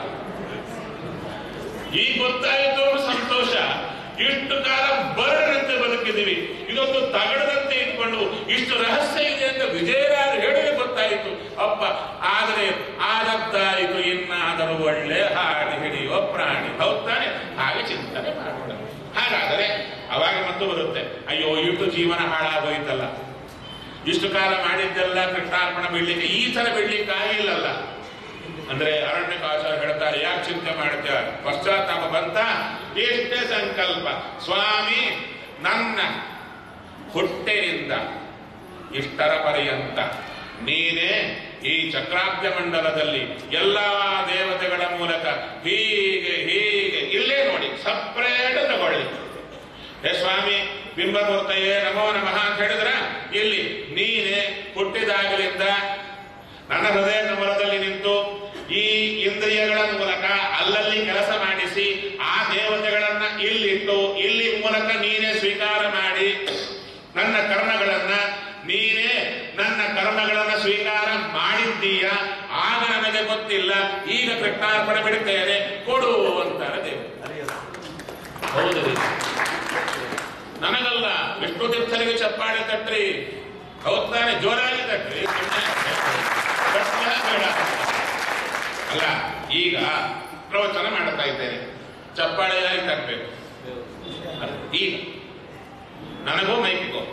ಈಗ ಗೊತ್ತಾಯಿತು ಅನ್ನೋ ಸಂತೋಷ ಇಷ್ಟು ಕಾಲ ಬರದಂತೆ ಬದುಕಿದ್ದೀವಿ ಇದೊಂದು ತಗಡದಂತೆ ಇಟ್ಕೊಂಡು ಇಷ್ಟು ರಹಸ್ಯ ಇದೆ ಅಂತ ವಿಜಯರಾಯರು ಹೇಳಿದ್ರೆ ಗೊತ್ತಾಯಿತು ಅಪ್ಪ ಆದರೆ ಆದದ್ದಾಯಿತು ಇನ್ನಾದರೂ ಒಳ್ಳೆ ಹಾಡಿ ಹಿಡಿಯುವ ಪ್ರಾಣಿ ಹೌದ್ ತಾನೆ ಹಾಗೆ ಚಿಂತನೆ ಮಾಡೋಣ ಹಾಗಾದರೆ ಅವಾಗ ಮತ್ತು ಬರುತ್ತೆ ಅಯ್ಯೋ ಇಟ್ಟು ಜೀವನ ಹಾಳಾಗೋಯ್ತಲ್ಲ ಇಷ್ಟು ಕಾಲ ಮಾಡಿದ್ದೆಲ್ಲ ಕೃಷ್ಣಾರ್ಪಣ ಬಿಡ್ಲಿಕ್ಕೆ ಈ ತರ ಬಿಡ್ಲಿಕ್ಕೆ ಆಗಿಲ್ಲಲ್ಲ ಅಂದ್ರೆ ಅರಣ್ಯಕಾಚಾರ್ಯ ಹೇಳ್ತಾರೆ ಯಾಕೆ ಚಿಂತೆ ಮಾಡ್ತೇವೆ ಪಶ್ಚಾತ್ತಾಪ ಬಂತ ಎಷ್ಟೇ ಸಂಕಲ್ಪ ಸ್ವಾಮಿ ನನ್ನ ಹುಟ್ಟಿನಿಂದ ಇಷ್ಟರ ಪರ್ಯಂತ ನೀನೇ ಈ ಚಕ್ರಾಬ್ಜ ಮಂಡಲದಲ್ಲಿ ಎಲ್ಲಾ ದೇವತೆಗಳ ಮೂಲಕ ಹೀಗೆ ಹೀಗೆ ಇಲ್ಲೇ ನೋಡಿ ಸಪ್ರೇಟ್ ತಗೊಳ್ಳಿ ಹೇ ಸ್ವಾಮಿ ಬಿಂಬಮೂರ್ತಯೇ ನಮೋ ನಮಃ ಅಂತ ಹೇಳಿದ್ರ ಇಲ್ಲಿ ನೀನೇ ಹುಟ್ಟಿದಾಗಲಿಂದ ನನ್ನ ಹೃದಯ ಕಮಲದಲ್ಲಿ ನಿಂತು ಈ ಇಂದ್ರಿಯಗಳ ಮೂಲಕ ಅಲ್ಲಲ್ಲಿ ಕೆಲಸ ಮಾಡಿಸಿ ಆ ದೇವತೆಗಳನ್ನ ಇಲ್ಲಿಟ್ಟು ಇಲ್ಲಿ ಮೂಲಕ ನೀನೇ ಸ್ವೀಕಾರ ಮಾಡಿ ನನ್ನ ಕರ್ಮಗಳನ್ನ ನೀನೇ ನನ್ನ ಕರ್ಮಗಳನ್ನ ಸ್ವೀಕಾರ ಮಾಡಿದ್ದೀಯ ಆಗ ನನಗೆ ಗೊತ್ತಿಲ್ಲ ಈಗ ಕೃಷ್ಣಾರ್ಪಣೆ ಬಿಡುತ್ತೇನೆ ಕೊಡು ಅಂತಾರೆ ದೇವರು ಹೌದು ರೀ. ನನಗಲ್ಲ ವಿಷ್ಣು ತೀರ್ಥರಿಗೆ ಚಪ್ಪಾಳೆ ತಟ್ರಿ ಹೌದ್ ತಾನೆ ಜೋರಾಗಿ ತಟ್ರಿ ಕೃಷ್ಣ ಬೇಡ. ಅಲ್ಲ ಈಗ ಪ್ರವಚನ ಮಾಡ್ತಾ ಇದ್ದೇನೆ ಚಪ್ಪಾಳೆ ಯಾರಿಗೆ ತಟ್ಟಬೇಕು ಈಗ ನನಗೋ ಮೈಕಿಗೋ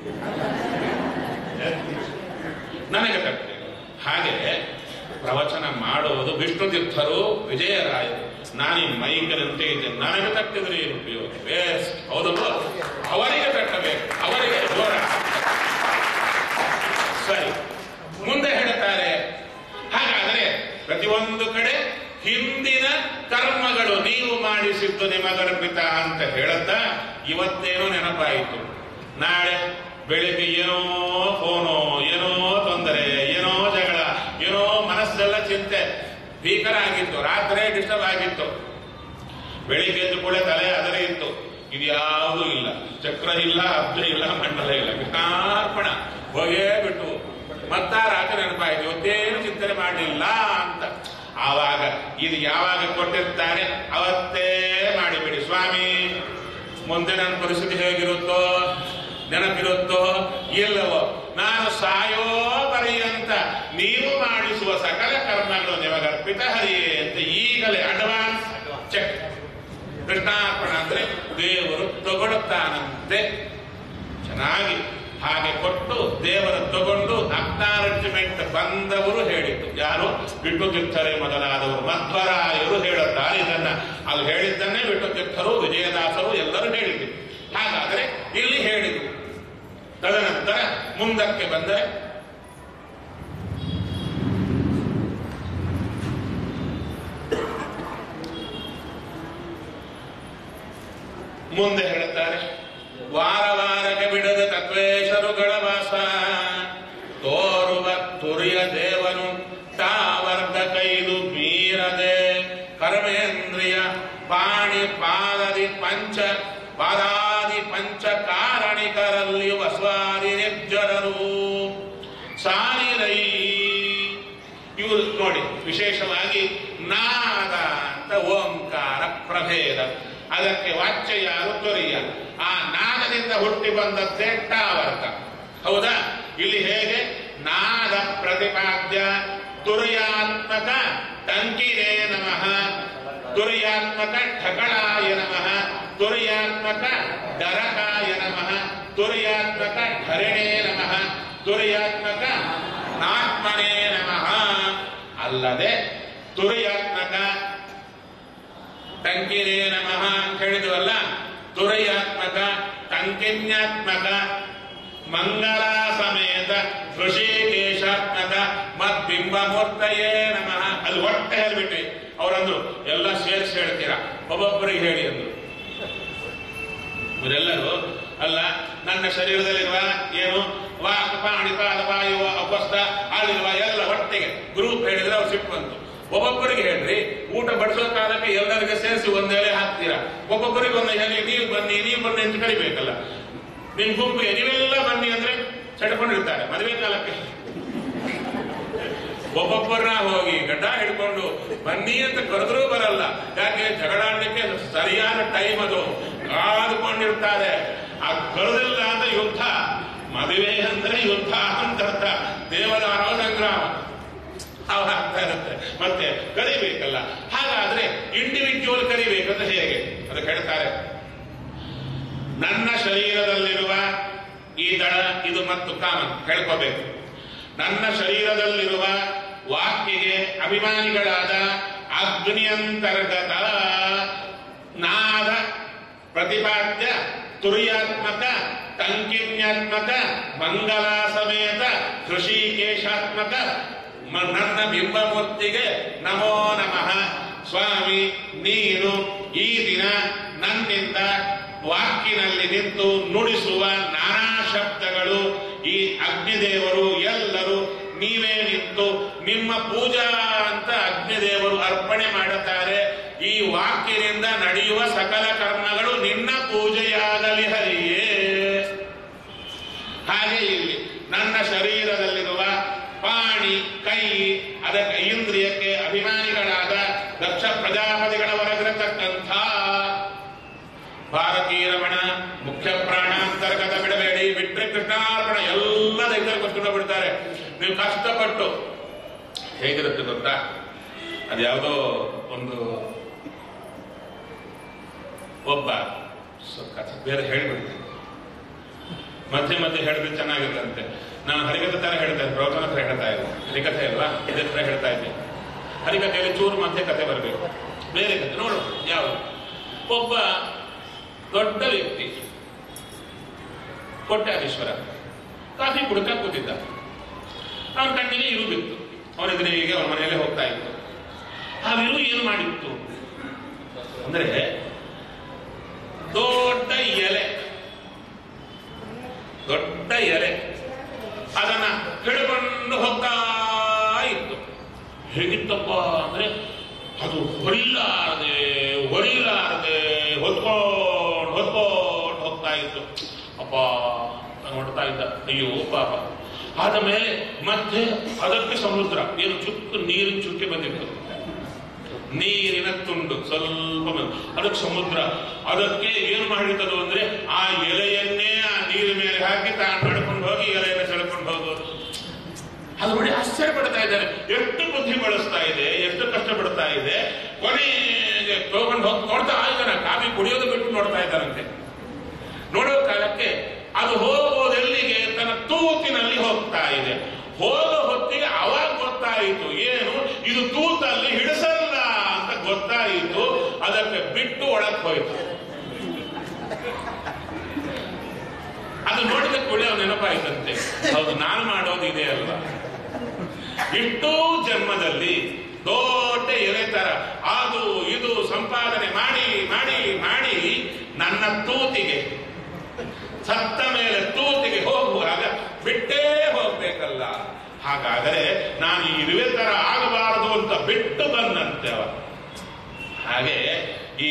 ನನಗೆ ತಟ್ಟಬೇಕು ಹಾಗೆ ಪ್ರವಚನ ಮಾಡುವುದು ವಿಷ್ಣು ತೀರ್ಥರು ವಿಜಯರಾಯರು ನಾನು ಈ ಮೈಕರಂತೆ ಇದ್ದೆ ನನಗೆ ತಟ್ಟಿದ್ರೆ ಏನು ಉಪಯೋಗ ವೇಸ್ಟ್ ಹೌದಲ್ವ ಅವರಿಗೆ ತಟ್ಟಬೇಕು ಅವರಿಗೆ ಜೋರ ಸರಿ ಮುಂದೆ ಹೇಳ್ತಾರೆ ಹಾಗಾದರೆ ಪ್ರತಿಯೊಂದು ಕಡೆ ಹಿಂದಿನ ಕರ್ಮಗಳು ನೀವು ಮಾಡಿಸಿದ್ದು ನಿಮಗರ್ಪಿತ ಅಂತ ಹೇಳುತ್ತಾ ಇವತ್ತೇನೋ ನೆನಪಾಯಿತು ನಾಳೆ ಬೆಳಿಗ್ಗೆ ಏನೋ ಫೋನು ಏನೋ ತೊಂದರೆ ಏನೋ ಜಗಳ ಏನೋ ಮನಸ್ಸೆಲ್ಲ ಚಿಂತೆ ಭೀಕರ ಆಗಿತ್ತು ರಾತ್ರಿ ಡಿಸ್ಟರ್ಬ್ ಆಗಿತ್ತು ಬೆಳಿಗ್ಗೆ ಎದ್ದು ಕೂಡ ತಲೆ ಅದರೇ ಇತ್ತು ಇದ್ಯಾವುದೂ ಇಲ್ಲ ಚಕ್ರ ಇಲ್ಲ ಅಬ್ಜ ಇಲ್ಲ ಮಂಡಲ ಇಲ್ಲ ಕೃಷ್ಣಾರ್ಪಣ ಹೋಗೇ ಬಿಟ್ಟು ಮತ್ತ ರಾತ್ರಿ ನೆನಪಾಯ್ತು ಇವತ್ತೇನು ಚಿಂತನೆ ಮಾಡಲಿಲ್ಲ ಅಂತ ಆವಾಗ ಇದು ಯಾವಾಗ ಕೊಟ್ಟಿರ್ತಾರೆ ಅವತ್ತೇ ಮಾಡಿಬಿಡಿ ಸ್ವಾಮಿ ಮುಂದೆ ನನ್ನ ಪರಿಸ್ಥಿತಿ ಹೇಗಿರುತ್ತೋ ನೆನಪಿರುತ್ತೋ ಇಲ್ಲವೋ ನಾನು ಸಾಯೋ ಪರ್ಯಂತ ನೀವು ಮಾಡಿಸುವ ಸಕಲ ಕರ್ಮಗಳು ನಿಮಗರ್ಪಿತ ಹರಿಯೇ ಅಂತ ಈಗಲೇ ಅಡ್ವಾನ್ಸ್ ಚೆಕ್ ಕೃಷ್ಣಾರ್ಪಣ ಅಂದ್ರೆ ದೇವರು ತಗೊಳ್ತಾನಂತೆ ಚೆನ್ನಾಗಿ ಹಾಗೆ ಕೊಟ್ಟು ದೇವರು ತಗೊಂಡು ಅಕ್ನಾಲಜ್ಮೆಂಟ್ ಬಂದವರು ಹೇಳಿದ್ದು ಯಾರು ಬಿಟ್ಟು ತೀರ್ಥರೇ ಮೊದಲಾದವರು ಮಧ್ವರಾಯರು ಹೇಳುತ್ತಾರೆ ಇದನ್ನ ಅದು ಹೇಳಿದ್ದನ್ನೇ ಬಿಟ್ಟು ತೀರ್ಥರು ವಿಜಯದಾಸರು ಎಲ್ಲರೂ ಹೇಳಿದ್ರು ಹಾಗಾದರೆ ಇಲ್ಲಿ ಹೇಳಿದ್ರು ತದನಂತರ ಮುಂದಕ್ಕೆ ಬಂದರೆ ಮುಂದೆ ಹೇಳುತ್ತಾರೆ ವಾರ ವಾರಕ್ಕೆ ಬಿಡದ ತತ್ವೇಶರುಗಳ ವಾಸ ತೋರುವ ತುರಿಯ ದೇವನು ತಾವರ್ಗ ಕೈದು ಮೀರದೆ ಕರ್ಮೇಂದ್ರಿಯ ಪಾಣಿ ಪಾದದಿ ಪಂಚ ಪಾದಾದಿ ಪಂಚ ಕಾರಣಿಕರಲ್ಲಿ ವಸ್ವಾದಿ ನಿರ್ಜರರು ಸಾರಿರೈ ಇವು ನೋಡಿ ವಿಶೇಷವಾಗಿ ನಾದ ಅಂತ ಓಂಕಾರ ಪ್ರಭೇದ ಅದಕ್ಕೆ ವಾಚ್ಯ ಯಾರು ತುರಿಯ ಆ ನಾದದಿಂದ ಹುಟ್ಟಿ ಬಂದದ್ದೇ ಟಾವರ್ಗ ಹೌದಾ ಇಲ್ಲಿ ಹೇಗೆ ನಾದ ಪ್ರತಿಪಾದ್ಯ ತುರ್ಯಾತ್ಮಕ ಟಂಕಿರೇ ನಮಃ ತುರ್ಯಾತ್ಮಕ ಠಕಳಾಯ ನಮಃ ತುರ್ಯಾತ್ಮಕ ಡರಕಾಯ ನಮಃ ತುರ್ಯಾತ್ಮಕ ಧರಣೇ ನಮಃ ತುರ್ಯಾತ್ಮಕ ನಾತ್ಮನೇ ನಮಃ ಅಲ್ಲದೆ ತುರ್ಯಾತ್ಮಕ ಟಂಕಿರೇ ನಮಃ ಅಂತ ಹೇಳಿದ್ವಲ್ಲ ತುರಯಾತ್ಮಕ ಟಂಕಿನ್ಯಾತ್ಮಕ ಮಂಗಲ ಸಮೇತ ಋಷಿಕೇಶಾತ್ಮಕ ಮದ್ಬಿಂಬಮೂರ್ತಯೇ ನಮಃ ಅದು ಒಟ್ಟೆ ಹೇಳ್ಬಿಟ್ರಿ ಅವರಂದ್ರು ಎಲ್ಲ ಸೇರಿಸಿ ಹೇಳ್ತೀರಾ ಒಬ್ಬೊಬ್ಬರಿಗೆ ಹೇಳಿ ಅಂದ್ರು ಇವರೆಲ್ಲರೂ ಅಲ್ಲ ನನ್ನ ಶರೀರದಲ್ಲಿರುವ ಏನು ವಾಕ್ ಪಾಣಿ ಪಾದ ವಾಯು ಅಪಸ್ಥ ಅಲ್ಲಿರುವ ಎಲ್ಲ ಒಟ್ಟಿಗೆ ಗ್ರೂಪ್ ಹೇಳಿದ್ರೆ ಅವ್ರು ಸಿಟ್ಟು ಬಂತು ಒಬ್ಬೊಬ್ಬರಿಗೆ ಹೇಳ್ರಿ ಊಟ ಬಡಿಸೋ ಕಾಲಕ್ಕೆ ಎಲ್ಲರಿಗೆ ಸೇರಿಸಿ ಒಂದ್ ಎಲೆ ಹಾಕ್ತೀರಾ ಒಬ್ಬೊಬ್ಬರಿಗೆ ಒಂದು ಎಲೆ ನೀವು ಬನ್ನಿ ನೀವು ಬನ್ನಿ ಅಂತ ಕರಿಬೇಕಲ್ಲ ನಿಮ್ ಗುಂಪಿಗೆ ನೀವೆಲ್ಲ ಬನ್ನಿ ಅಂದ್ರೆ ಚಡ್ಕೊಂಡಿರ್ತಾರೆ ಮದುವೆ ಕಾಲಕ್ಕೆ ಒಬ್ಬೊಬ್ಬರನ್ನ ಹೋಗಿ ಗಡ್ಡ ಹಿಡ್ಕೊಂಡು ಬನ್ನಿ ಅಂತ ಕರೆದ್ರೂ ಬರಲ್ಲ ಯಾಕೆ ಜಗಳ ಆಡ್ಲಿಕ್ಕೆ ಸರಿಯಾದ ಟೈಮ್ ಅದು ಕಾದುಕೊಂಡಿರ್ತಾರೆ ಆ ಕರೆದಿಲ್ಲ ಅಂದ್ರೆ ಯುದ್ಧ ಮದುವೆ ಅಂದ್ರೆ ಯುದ್ಧ ಅಂತ ಅರ್ಥ ದೇವರ ಸಂಗ್ರಾಮ ಅವಾಗ ಆಗ್ತಾ ಇರುತ್ತೆ ಮತ್ತೆ ಕರಿಬೇಕಲ್ಲ ಹಾಗಾದ್ರೆ ಇಂಡಿವಿಜುವಲ್ ಕರಿಬೇಕಂದ್ರೆ ಹೇಗೆ ಅದಕ್ಕೆ ಹೇಳ್ತಾರೆ ನನ್ನ ಶರೀರದಲ್ಲಿರುವ ಈ ದಳ ಇದು ಮತ್ತು ಕಾಮನ್ ಹೇಳ್ಕೋಬೇಕು ನನ್ನ ಶರೀರದಲ್ಲಿರುವ ವಾಕ್ಯಗೆ ಅಭಿಮಾನಿಗಳಾದ ಅಗ್ನಿಯಂತರ್ಗತ ನಾದ ಪ್ರತಿಪಾದ್ಯ ತುರ್ಯಾತ್ಮಕ ತಂಕಿನ್ಯಾತ್ಮಕ ಮಂಗಲ ಸಮೇತ ಋಷಿಕೇಶಾತ್ಮಕ ಮ- ನನ್ನ ಬಿಂಬಮೂರ್ತಿಗೆ ನಮೋ ನಮಃ ಸ್ವಾಮಿ ನೀನು ಈ ದಿನ ನನ್ನಿಂದ ವಾಕಿನಲ್ಲಿ ನಿಂತು ನುಡಿಸುವ ನಾನಾ ಶಬ್ದಗಳು ಈ ಅಗ್ನಿದೇವರು ಎಲ್ಲರೂ ನೀವೇ ನಿಂತು ನಿಮ್ಮ ಪೂಜಾ ಅಂತ ಅಗ್ನಿದೇವರು ಅರ್ಪಣೆ ಮಾಡುತ್ತಾರೆ ಈ ವಾಕ್ಯದಿಂದ ನಡೆಯುವ ಸಕಲ ಕರ್ಮಗಳು ನಿನ್ನ ಪೂಜೆಯಾಗಲಿ ಹರಿಯೇ ಹಾಗೆ ಇಲ್ಲಿ ನನ್ನ ಶರೀರದಲ್ಲಿರುವ ಪಾಣಿ ಕೈ ಅದಕ್ಕೆ ಇಂದ್ರಿಯಕ್ಕೆ ಅಭಿಮಾನಿಗಳಾದ ದಕ್ಷ ಪ್ರಜಾಪತಿಗಳ ಹೊರಗಿರತಕ್ಕಂಥ ಭಾರತೀಯ ರಮಣ ಮುಖ್ಯ ಪ್ರಾಣ ಅಂತರ್ಗತ ಬಿಡಬೇಡಿ ಬಿಟ್ರೆ ಕೃಷ್ಣಾರ್ಪಣ ಎಲ್ಲ ದೈತ್ಯರು ಕೊಟ್ಕೊಂಡು ಬಿಡ್ತಾರೆ ನೀವು ಕಷ್ಟಪಟ್ಟು ಹೇಗಿರುತ್ತೆ ಗೊತ್ತಾ ಅದ್ಯಾವುದೋ ಒಂದು ಒಬ್ಬ ಸ- ಕಥೆ ಬೇರೆ ಹೇಳಿಬಿಡ್ತೀನಿ ಮಧ್ಯೆ ಮಧ್ಯೆ ಹೇಳಿದ್ರೆ ಚೆನ್ನಾಗಿರುತ್ತಂತೆ ನಾನು ಹರಿಕಥೆ ತರ ಹೇಳ್ತಾ ಇದ್ದೆ ಪ್ರವಚನ ಹತ್ರ ಹೇಳ್ತಾ ಇದ್ದೆ ಹರಿಕಥೆ ಅಲ್ವಾ ಇದೇ ತರ ಹೇಳ್ತಾ ಇದ್ದೆ ಹರಿಕಥೆಯಲ್ಲಿ ಚೂರು ಮಧ್ಯೆ ಕಥೆ ಬರಬೇಕು ಬೇರೆ ಕಥೆ ನೋಡು ಯಾವುದು ಒಬ್ಬ ದೊಡ್ಡ ವ್ಯಕ್ತಿ ಕೋಟ್ಯಾಧೀಶ್ವರ ಕಾಫಿ ಕುಡ್ಕ ಕೂತಿದ್ದ ಅವನ ಕಣ್ಣಿಗೆ ಇರು ಬಿತ್ತು ಅವನ ಎದುರಿಗೆ ಅವನ ಮನೆಯಲ್ಲೇ ಹೋಗ್ತಾ ಇತ್ತು ಆ ವಿರು ಏನು ಮಾಡಿತ್ತು ಅಂದ್ರೆ ದೊಡ್ಡ ಎಲೆ ದೊಡ್ಡ ಎಲೆ ಅದನ್ನ ಹಿಡ್ಕೊಂಡು ಹೋಗ್ತಾ ಇತ್ತು ಹೇಗಿತ್ತಪ್ಪ ಅಂದ್ರೆ ಅದು ಹೊರಿಲಾರದೆ ಹೊರಿಲಾರದೆ ಹೊತ್ಕೊಂಡು ಹೊತ್ಕೊಂಡು ಹೋಗ್ತಾ ಇತ್ತು ಅಪ್ಪ ಅಂತ ನೋಡ್ತಾ ಇದ್ದ ಅಯ್ಯೋ ಪಾಪ ಆದ ಮೇಲೆ ಮತ್ತೆ ಅದಕ್ಕೆ ಸಮುದ್ರ ಏನು ಚುಕ್ಕು ನೀರಿನ ಚುಕ್ಕೆ ಬಂದಿತ್ತು ನೀರಿನ ತುಂಡು ಸ್ವಲ್ಪ ಬಂದು ಅದಕ್ಕೆ ಸಮುದ್ರ ಅದಕ್ಕೆ ಏನು ಮಾಡಿರ್ತದು ಅಂದ್ರೆ ಆ ಎಲೆಯನ್ನೇ ಆ ನೀರಿನ ಮೇಲೆ ಹಾಕಿ ತಾನು ನಡ್ಕೊಂಡು ಹೋಗಿ ಎಲೆಯನ್ನು ಸೆಳ್ಕೊಂಡು ಹೋಗೋದು ಅದು ನೋಡಿ ಆಶ್ಚರ್ಯ ಪಡ್ತಾ ಇದ್ದಾರೆ ಎಷ್ಟು ಬುದ್ಧಿ ಬಳಸ್ತಾ ಇದೆ ಎಷ್ಟು ಕಷ್ಟ ಪಡ್ತಾ ಇದೆ ಕೊನೆಗೆ ತಗೊಂಡು ಹೋಗಿ ನೋಡ್ತಾ ಇದ್ದಾನೆ ಕಾಫಿ ಕುಡಿಯೋದು ಬಿಟ್ಟು ನೋಡ್ತಾ ಇದ್ದಾರಂತೆ ನೋಡೋ ಕಾಲಕ್ಕೆ ಅದು ಹೋಗೋದೆಲ್ಲಿಗೆ ತನ್ನ ತೂತಿನಲ್ಲಿ ಹೋಗ್ತಾ ಇದೆ ಹೋಗೋ ಹೊತ್ತಿಗೆ ಅವಾಗ ಗೊತ್ತಾಯಿತು ಏನು ಇದು ತೂತಲ್ಲಿ ಹಿಡಿಸಲ್ಲ ಅಂತ ಗೊತ್ತಾಯಿತು ಅದಕ್ಕೆ ಬಿಟ್ಟು ಒಳಗೆ ಹೋಯ್ತು ಅದು ನೋಡಿದ ಕೂಡಲೇ ಅವ್ನು ನೆನಪಾಯ್ತಂತೆ ಹೌದು ನಾನು ಮಾಡೋದು ಇದೆ ಅಲ್ವಾ ಇಷ್ಟೂ ಜನ್ಮದಲ್ಲಿ ದೊಡ್ಡ ಎಲೆ ತರ ಅದು ಇದು ಸಂಪಾದನೆ ಮಾಡಿ ಮಾಡಿ ಮಾಡಿ ನನ್ನ ತೂತಿಗೆ ಸತ್ತ ಮೇಲೆ ತೂತಿಗೆ ಹೋಗುವಾಗ ಬಿಟ್ಟೇ ಹೋಗ್ಬೇಕಲ್ಲ ಹಾಗಾದರೆ ನಾನು ಈ ಇರುವೆ ತರ ಆಗಬಾರದು ಅಂತ ಬಿಟ್ಟು ಬಂದಂತೆ ಅವ ಹಾಗೆ ಈ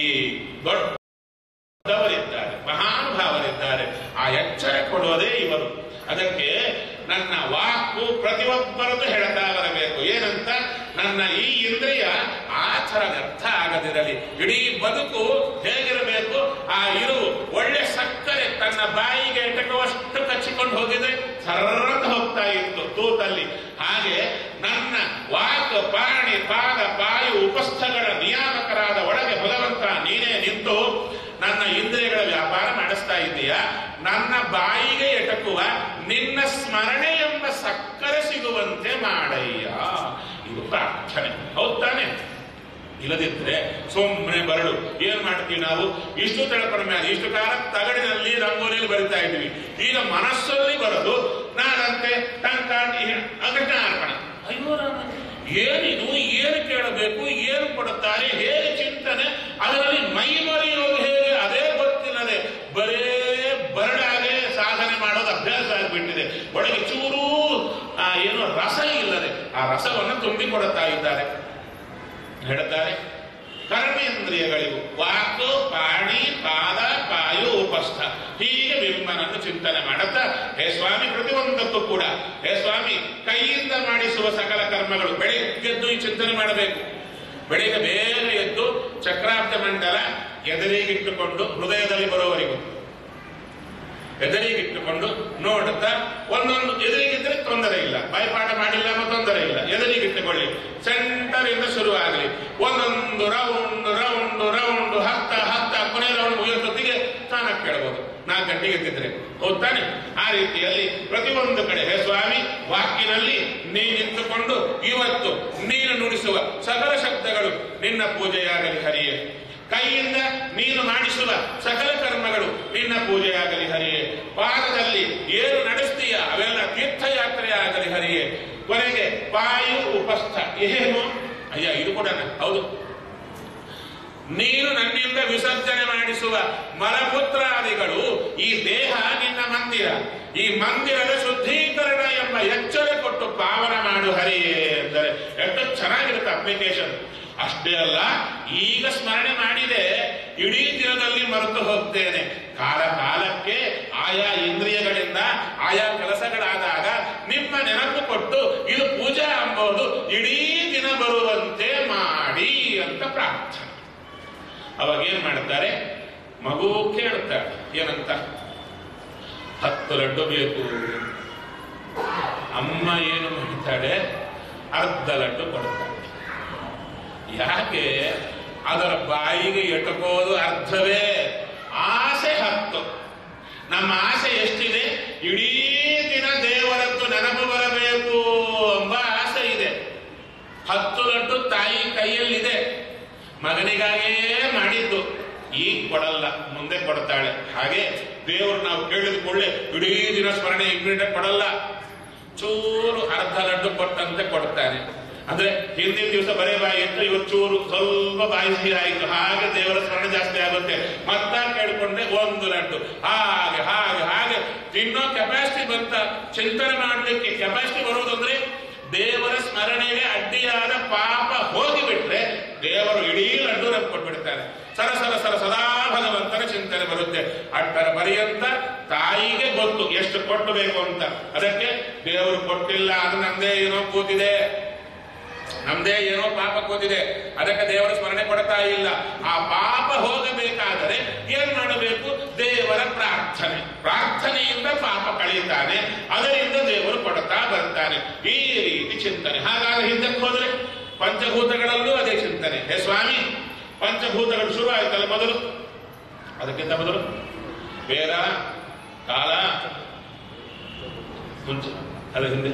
ದೊಡ್ಡವರಿದ್ದಾರೆ ಮಹಾನುಭಾವರಿದ್ದಾರೆ ಆ ಎಚ್ಚರ ಕೊಡುವುದೇ ಇವರು ಅದಕ್ಕೆ ನನ್ನ ವಾಕು ಪ್ರತಿಯೊಬ್ಬರದು ಹೇಳ್ತಾ ಬರಬೇಕು ಏನಂತ ನನ್ನ ಈ ಇಂದ್ರಿಯ ಆಚರ ವ್ಯರ್ಥ ಆಗದಿರಲಿ ಇಡೀ ಬದುಕು ಹೇಗಿರಬೇಕು ಆ ಇರು ಒಳ್ಳೆ ಸಕ್ಕರೆ ತನ್ನ ಬಾಯಿಗೆ ಎಟಕುವಷ್ಟು ಕಚ್ಚಿಕೊಂಡು ಹೋಗಿದ್ರೆ ಸರ್ರತ ಹೋಗ್ತಾ ಇತ್ತು ತೂತಲ್ಲಿ ಹಾಗೆ ನನ್ನ ವಾಕ್ ಪಾಣಿ ಪಾದ ಪಾಯು ಉಪಸ್ಥಗಳ ನಿಯಾಮಕರಾದ ಒಳಗೆ ಭಗವಂತ ನೀನೇ ನಿಂತು ನನ್ನ ಇಂದ್ರಿಯಗಳ ವ್ಯಾಪಾರ ಮಾಡಿಸ್ತಾ ಇದ್ದೀಯಾ ನನ್ನ ಬಾಯಿಗೆ ಎಟಕುವ ನಿನ್ನ ಸ್ಮರಣೆ ಎಂಬ ಸಕ್ಕರೆ ಸಿಗುವಂತೆ ಮಾಡಯ್ಯ ಇದು ಪ್ರಾರ್ಥನೆ ಹೌದ್ ತಾನೆ ಇಲ್ಲದಿದ್ರೆ ಸುಮ್ಮನೆ ಬರಡು ಏನ್ ಮಾಡ್ತೀವಿ ನಾವು ಇಷ್ಟು ತಿಳ್ಕೊಂಡ ಮೇಲೆ ಇಷ್ಟು ಕಾಲ ತಗಡಿನಲ್ಲಿ ರಂಗೋಲಿಯಲ್ಲಿ ಬರಿತಾ ಇದ್ವಿ ಈಗ ಮನಸ್ಸಲ್ಲಿ ಬರೋದು ನಾನಂತೆ ಟಂಕ ಅರ್ಪಣ ಅಯ್ಯೋ ರಾಮ ಏನಿದು ಏನು ಕೇಳಬೇಕು ಏನು ಕೊಡುತ್ತಾರೆ ಹೇಗೆ ಚಿಂತನೆ ಅದರಲ್ಲಿ ಮೈ ಮರೆಯೋದು ಹೇಗೆ ಅದೇ ಗೊತ್ತಿಲ್ಲದೆ ಬರೇ ಬರಡಾಗೆ ಸಾಧನೆ ಮಾಡೋದು ಅಭ್ಯಾಸ ಆಗಿಬಿಟ್ಟಿದೆ ಒಳಗೆ ಚೂರು ಆ ಏನು ರಸ ಇಲ್ಲದೆ ಆ ರಸವನ್ನು ತುಂಬಿಕೊಡುತ್ತಾ ಇದ್ದಾರೆ ಹೇಳುತ್ತಾರೆ ಕರ್ಮೇಂದ್ರಿಯಗಳಿಗೂ ವಾಕು ಪಾಣಿ ಪಾದ ಪಾಯು ಉಪಸ್ಥ ಹೀಗೆ ಬಿಂಬನನ್ನು ಚಿಂತನೆ ಮಾಡುತ್ತಾ ಹೇ ಸ್ವಾಮಿ ಪ್ರತಿಯೊಂದಕ್ಕೂ ಕೂಡ ಹೇ ಸ್ವಾಮಿ ಕೈಯಿಂದ ಮಾಡಿಸುವ ಸಕಲ ಕರ್ಮಗಳು ಬೆಳಿಗ್ಗೆದ್ದು ಈ ಚಿಂತನೆ ಮಾಡಬೇಕು ಬೆಳಿಗ್ಗೆ ಬೇಗ ಎದ್ದು ಚಕ್ರಾಬ್ದ ಮಂಡಲ ಎದುರಿಗಿಟ್ಟುಕೊಂಡು ಹೃದಯದಲ್ಲಿ ಬರುವವರೆಗೂ ಎದುರಿಗಿಟ್ಟುಕೊಂಡು ನೋಡುತ್ತಾ ಒಂದೊಂದು ಎದುರಿಗಿದ್ರೆ ತೊಂದರೆ ಇಲ್ಲ ಬಾಯ್ಪಾಠ ಮಾಡಿಲ್ಲ ಅನ್ನೋ ತೊಂದರೆ ಇಲ್ಲ ಎದುರಿಗಿಟ್ಟುಕೊಳ್ಳಿ ಸೆಂಟರ್ ಇಂದ ಶುರುವಾಗಲಿ ಒಂದೊಂದು ರೌಂಡ್ ರೌಂಡ್ ರೌಂಡ್ ಹತ್ತ ಹತ್ತ ಕೊನೆ ರೌಂಡ್ ಮುಗಿಯೋದೊತ್ತಿಗೆ ಸ್ನಾನಕ್ಕೆ ಕೇಳಬಹುದು ನಾಲ್ಕು ಗಂಟೆಗೆ ಎದ್ದಿದ್ರೆ ಹೌದ್ ತಾನೆ ಆ ರೀತಿಯಲ್ಲಿ ಪ್ರತಿಯೊಂದು ಕಡೆ ಹೇ ಸ್ವಾಮಿ ವಾಕಿನಲ್ಲಿ ನೀ ನಿಂತುಕೊಂಡು ಇವತ್ತು ನೀನು ನುಡಿಸುವ ಸಕಲ ಶಬ್ದಗಳು ನಿನ್ನ ಪೂಜೆಯಾಗಲಿ ಹರಿಯೇ ಕೈಯಿಂದ ನೀನು ಮಾಡಿಸುವ ಸಕಲ ಕರ್ಮಗಳು ನಿನ್ನ ಪೂಜೆಯಾಗಲಿ ಹರಿಯೇ ಪಾದದಲ್ಲಿ ಏನು ನಡೆಸ್ತೀಯ ಅವೆಲ್ಲ ತೀರ್ಥಯಾತ್ರೆ ಆಗಲಿ ಹರಿಯೇ ಕೊನೆಗೆ ಪಾಯು ಉಪಸ್ಥ ಏನು ಅಯ್ಯ ಇದು ಕೂಡ ಹೌದು ನೀನು ನನ್ನಿಂದ ವಿಸರ್ಜನೆ ಮಾಡಿಸುವ ಮಲಮೂತ್ರಾದಿಗಳು ಈ ದೇಹ ನಿನ್ನ ಮಂದಿರ ಈ ಮಂದಿರದ ಶುದ್ಧೀಕರಣ ಎಂಬ ಎಚ್ಚರ ಕೊಟ್ಟು ಪಾವನ ಮಾಡು ಹರಿಯೇ ಅಂದರೆ ಎಷ್ಟು ಚೆನ್ನಾಗಿರುತ್ತೆ ಅಪ್ಲಿಕೇಶನ್ ಅಷ್ಟೇ ಅಲ್ಲ ಈಗ ಸ್ಮರಣೆ ಮಾಡಿದೆ ಇಡೀ ದಿನದಲ್ಲಿ ಮರೆತು ಹೋಗ್ತೇನೆ ಕಾಲ ಕಾಲಕ್ಕೆ ಆಯಾ ಇಂದ್ರಿಯಗಳಿಂದ ಆಯಾ ಕೆಲಸಗಳಾದಾಗ ನಿಮ್ಮ ನೆನಪು ಕೊಟ್ಟು ಇದು ಪೂಜಾ ಎಂಬುದು ಇಡೀ ದಿನ ಬರುವಂತೆ ಮಾಡಿ ಅಂತ ಪ್ರಾರ್ಥನೆ ಅವಾಗ ಏನ್ ಮಾಡ್ತಾರೆ ಮಗು ಕೇಳುತ್ತಾರೆ ಏನಂತ ಹತ್ತು ಲಡ್ಡು ಬೇಕು ಅಮ್ಮ ಏನು ಮಾಡ್ತಾಳೆ ಅರ್ಧ ಲಡ್ಡು ಕೊಡ್ತಾಳೆ ಯಾಕೆ ಅದರ ಬಾಯಿಗೆ ಎಟಕೋದು ಅರ್ಥವೇ ಆಸೆ ಹತ್ತು ನಮ್ಮ ಆಸೆ ಎಷ್ಟಿದೆ ಇಡೀ ದಿನ ದೇವರದ್ದು ನೆನಪು ಬರಬೇಕು ಎಂಬ ಆಸೆ ಇದೆ ಹತ್ತು ಲಡ್ಡು ತಾಯಿ ಕೈಯಲ್ಲಿದೆ ಮಗನಿಗಾಗಿಯೇ ಮಾಡಿದ್ದು ಈಗ ಕೊಡಲ್ಲ ಮುಂದೆ ಕೊಡ್ತಾಳೆ ಹಾಗೆ ದೇವರು ನಾವು ಕೇಳಿದ ಕೂಡಲೇ ಇಡೀ ದಿನ ಸ್ಮರಣೆ ಇಮ್ಮಿಡಿಯೇಟ್ ಕೊಡಲ್ಲ ಚೂರು ಅರ್ಧ ಲಡ್ಡು ಕೊಟ್ಟಂತೆ ಕೊಡ್ತಾನೆ ಅಂದ್ರೆ ಹಿಂದಿನ ದಿವಸ ಬರೇ ಬಾಯಿ ಇತ್ತು ಇವತ್ತು ಚೂರು ಸ್ವಲ್ಪ ಬಾಯಿ ಸಿಹಿ ಆಯಿತು ಹಾಗೆ ದೇವರ ಸ್ಮರಣೆ ಜಾಸ್ತಿ ಆಗುತ್ತೆ ಮತ್ತ ಕೇಳ್ಕೊಂಡ್ರೆ ಒಂದು ಲಡ್ಡು ಹಾಗೆ ಹಾಗೆ ಹಾಗೆ ತಿನ್ನೋ ಕೆಪಾಸಿಟಿ ಬಂತ ಚಿಂತನೆ ಮಾಡಲಿಕ್ಕೆ ಕೆಪಾಸಿಟಿ ಬರೋದಂದ್ರೆ ದೇವರ ಸ್ಮರಣೆಗೆ ಅಡ್ಡಿಯಾದ ಪಾಪ ಹೋಗಿಬಿಟ್ರೆ ದೇವರು ಇಡೀ ಲಡ್ಡು ನಮ್ಗೆ ಕೊಟ್ಬಿಡ್ತಾರೆ ಸರ ಸರ ಸರ ಸದಾ ಭಗವಂತನ ಚಿಂತನೆ ಬರುತ್ತೆ ಅಟ್ಟರ ಪರ್ಯಂತ ತಾಯಿಗೆ ಗೊತ್ತು ಎಷ್ಟು ಕೊಟ್ಟಬೇಕು ಅಂತ ಅದಕ್ಕೆ ದೇವರು ಕೊಟ್ಟಿಲ್ಲ ಅದು ನಮ್ದೇ ಏನೋ ಕೂತಿದೆ ನಮ್ದೇ ಏನೋ ಪಾಪ ಕೂತಿದೆ ಅದಕ್ಕೆ ದೇವರ ಸ್ಮರಣೆ ಕೊಡ್ತಾ ಇಲ್ಲ ಆ ಪಾಪ ಹೋಗಬೇಕಾದರೆ ಏನ್ ಮಾಡಬೇಕು ದೇವರ ಪ್ರಾರ್ಥನೆ ಪ್ರಾರ್ಥನೆಯಿಂದ ಪಾಪ ಕಳೀತಾನೆ ಅದರಿಂದ ದೇವರು ಕೊಡ್ತಾ ಬರ್ತಾನೆ ಈ ರೀತಿ ಚಿಂತನೆ ಹಾಗಾದ್ರೆ ಹಿಂದಕ್ಕೆ ಹೋದ್ರೆ ಪಂಚಭೂತಗಳಲ್ಲೂ ಅದೇ ಚಿಂತನೆ ಹೇ ಸ್ವಾಮಿ ಪಂಚಭೂತಗಳು ಶುರು ಆಯ್ತಲ್ಲ ಮೊದಲು ಅದಕ್ಕಿಂತ ಮೊದಲು ಬೇರ ಕಾಲ ಮುಂಚೆ ಅಲ್ಲ ಹಿಂದೆ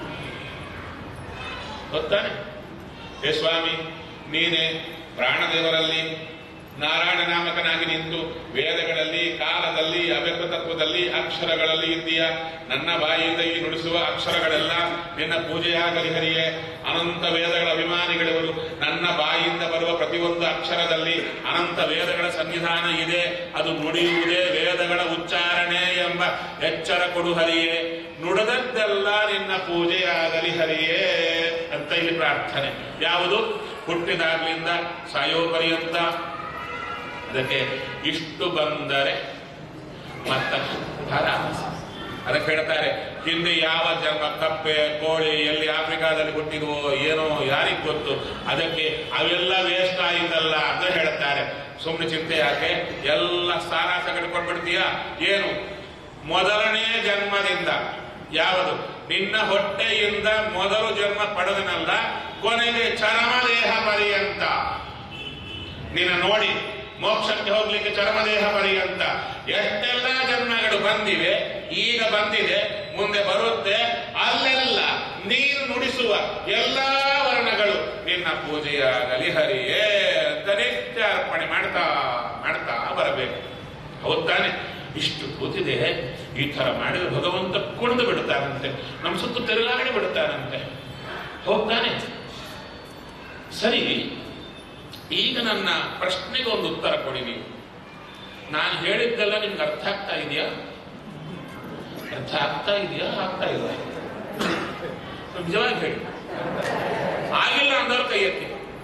ಗೊತ್ತಾನೆ ಹೇ ಸ್ವಾಮಿ ನೀನೇ ಪ್ರಾಣದೇವರಲ್ಲಿ ನಾರಾಯಣ ನಾಮಕನಾಗಿ ನಿಂತು ವೇದಗಳಲ್ಲಿ ಕಾಲದಲ್ಲಿ ಅವ್ಯಕ್ತ ತತ್ವದಲ್ಲಿ ಅಕ್ಷರಗಳಲ್ಲಿ ಇದ್ದೀಯ ನನ್ನ ಬಾಯಿಯಿಂದ ಈ ನುಡಿಸುವ ಅಕ್ಷರಗಳೆಲ್ಲ ನಿನ್ನ ಪೂಜೆಯಾಗಲಿ ಹರಿಯೇ ಅನಂತ ವೇದಗಳ ಅಭಿಮಾನಿಗಳಿವರು ನನ್ನ ಬಾಯಿಯಿಂದ ಬರುವ ಪ್ರತಿಯೊಂದು ಅಕ್ಷರದಲ್ಲಿ ಅನಂತ ವೇದಗಳ ಸನ್ನಿಧಾನ ಇದೆ ಅದು ನುಡಿಯುವುದೇ ವೇದಗಳ ಉಚ್ಚಾರಣೆ ಎಂಬ ಎಚ್ಚರ ಕೊಡು ಹರಿಯೇ ನುಡಿದದ್ದೆಲ್ಲ ನಿನ್ನ ಪೂಜೆಯಾಗಲಿ ಹರಿಯೇ ಅಂತ ಇಲ್ಲಿ ಪ್ರಾರ್ಥನೆ ಯಾವುದು ಹುಟ್ಟಿದಾಗ್ಲಿಂದ ಸಾಯೋ ಪರ್ಯಂತ ಅದಕ್ಕೆ ಇಷ್ಟು ಬಂದರೆ ಮತ್ತ ಭರವಸೆ ಅದಕ್ಕೆ ಹೇಳ್ತಾರೆ ಹಿಂದೆ ಯಾವ ಜನ್ಮ ಕಪ್ಪೆ ಕೋಳಿ ಎಲ್ಲಿ ಆಫ್ರಿಕಾದಲ್ಲಿ ಹುಟ್ಟಿದ್ವೋ ಏನೋ ಯಾರಿಗ್ ಗೊತ್ತು ಅದಕ್ಕೆ ಅವೆಲ್ಲ ವೇಸ್ಟ್ ಆಯಿತಲ್ಲ ಅಂತ ಹೇಳ್ತಾರೆ ಸುಮ್ಮನೆ ಚಿಂತೆ ಯಾಕೆ ಎಲ್ಲ ಸ್ಥಾನ ತೆಗೆದುಕೊಂಡ್ಬಿಡ್ತೀಯ ಏನು ಮೊದಲನೇ ಜನ್ಮದಿಂದ ಯಾವುದು ನಿನ್ನ ಹೊಟ್ಟೆಯಿಂದ ಮೊದಲು ಜನ್ಮ ಪಡೆದನಲ್ಲ ಕೊನೆಗೆ ಚರಮದೇಹ ಪರ್ಯಂತ ನಿನ್ನ ನೋಡಿ ಮೋಕ್ಷಕ್ಕೆ ಹೋಗ್ಲಿಕ್ಕೆ ಚರ್ಮದೇಹ ಪರ್ಯಂತ ಎಷ್ಟೆಲ್ಲ ಜನ್ಮಗಳು ಬಂದಿವೆ ಈಗ ಬಂದಿದೆ ಮುಂದೆ ಬರುತ್ತೆ ಅಲ್ಲೆಲ್ಲ ನೀನು ನುಡಿಸುವ ಎಲ್ಲಾ ವರ್ಣಗಳು ನಿನ್ನ ಪೂಜೆಯಾಗಲಿ ಹರಿಯೇ ಅಂತ ನಿತ್ಯ ಅರ್ಪಣೆ ಮಾಡ್ತಾ ಮಾಡ್ತಾ ಬರಬೇಕು ಹೌದ್ ತಾನೆ ಇಷ್ಟು ಕೂತಿದೆ ಈ ತರ ಮಾಡಿದ್ರೆ ಭಗವಂತ ಕುಣಿದು ಬಿಡ್ತಾನಂತೆ ನಮ್ಮ ಸುತ್ತು ತಿರುಗಾಡಿ ಬಿಡ್ತಾನಂತೆ ಹೌದ್ ತಾನೆ ಸರಿ ಈಗ ನನ್ನ ಪ್ರಶ್ನೆಗೆ ಒಂದು ಉತ್ತರ ಕೊಡಿ ನೀವು ನಾನು ಹೇಳಿದ್ದೆಲ್ಲ ನಿಮ್ಗೆ ಅರ್ಥ ಆಗ್ತಾ ಇದೆಯಾ ಅರ್ಥ ಆಗ್ತಾ ಇದೆಯಾ ಆಗ್ತಾ ಇಲ್ಲ ನಿಜವಾಗಿ ಹೇಳಿ ಆಗಿಲ್ಲ ಅಂದವ್ರು ಕೈ ಎತ್ತಿ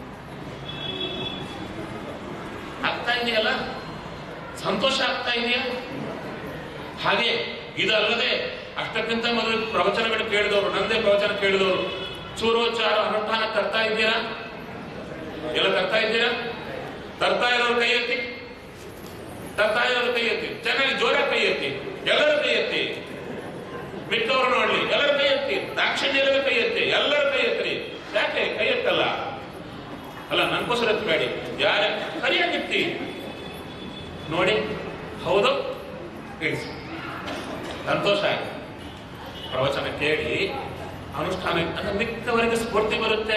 ಆಗ್ತಾ ಇದೆಯಲ್ಲ ಸಂತೋಷ ಆಗ್ತಾ ಇದೆಯಾ ಹಾಗೆ ಇದಲ್ಲದೆ ಅಷ್ಟಕ್ಕಿಂತ ಮೊದಲು ಪ್ರವಚನಗಳು ಕೇಳಿದವರು ನಂದೇ ಪ್ರವಚನ ಕೇಳಿದವರು ಚೂರೋಚ್ಚಾರ ಅನುಷ್ಠಾನ ತರ್ತಾ ಇದ್ದೀರಾ ಎಲ್ಲ ತರ್ತಾ ಇದ್ದೀರಾ ತರ್ತಾ ಇರೋರು ಕೈ ಎತ್ತಿ ತರ್ತಾ ಇರೋರು ಕೈ ಎತ್ತಿ ಚೆನ್ನಾಗಿ ಜೋರ ಕೈ ಎತ್ತಿ ಎಲ್ಲರ ಕೈ ಎತ್ತಿ ಮಿಕ್ಕವರು ನೋಡ್ಲಿ ಎಲ್ಲರ ಕೈ ಎತ್ತಿ ದಾಕ್ಷಿಣ್ಯದ ಕೈ ಎತ್ತಿ ಎಲ್ಲರ ಕೈ ಎತ್ತಿ ಯಾಕೆ ಕೈ ಎತ್ತಲ್ಲ ಅಲ್ಲ ನನ್ಕೋಸ್ಕರ ಎತ್ತಬೇಡಿ ಯಾರ ಸರಿಯಾಗಿತ್ತಿ ನೋಡಿ ಹೌದು ಇಳಿಸಿ ಸಂತೋಷ ಆಯ್ತು ಪ್ರವಚನ ಕೇಳಿ ಅನುಷ್ಠಾನ ಅಂದ್ರೆ ಮಿಕ್ಕವರಿಗೆ ಸ್ಫೂರ್ತಿ ಬರುತ್ತೆ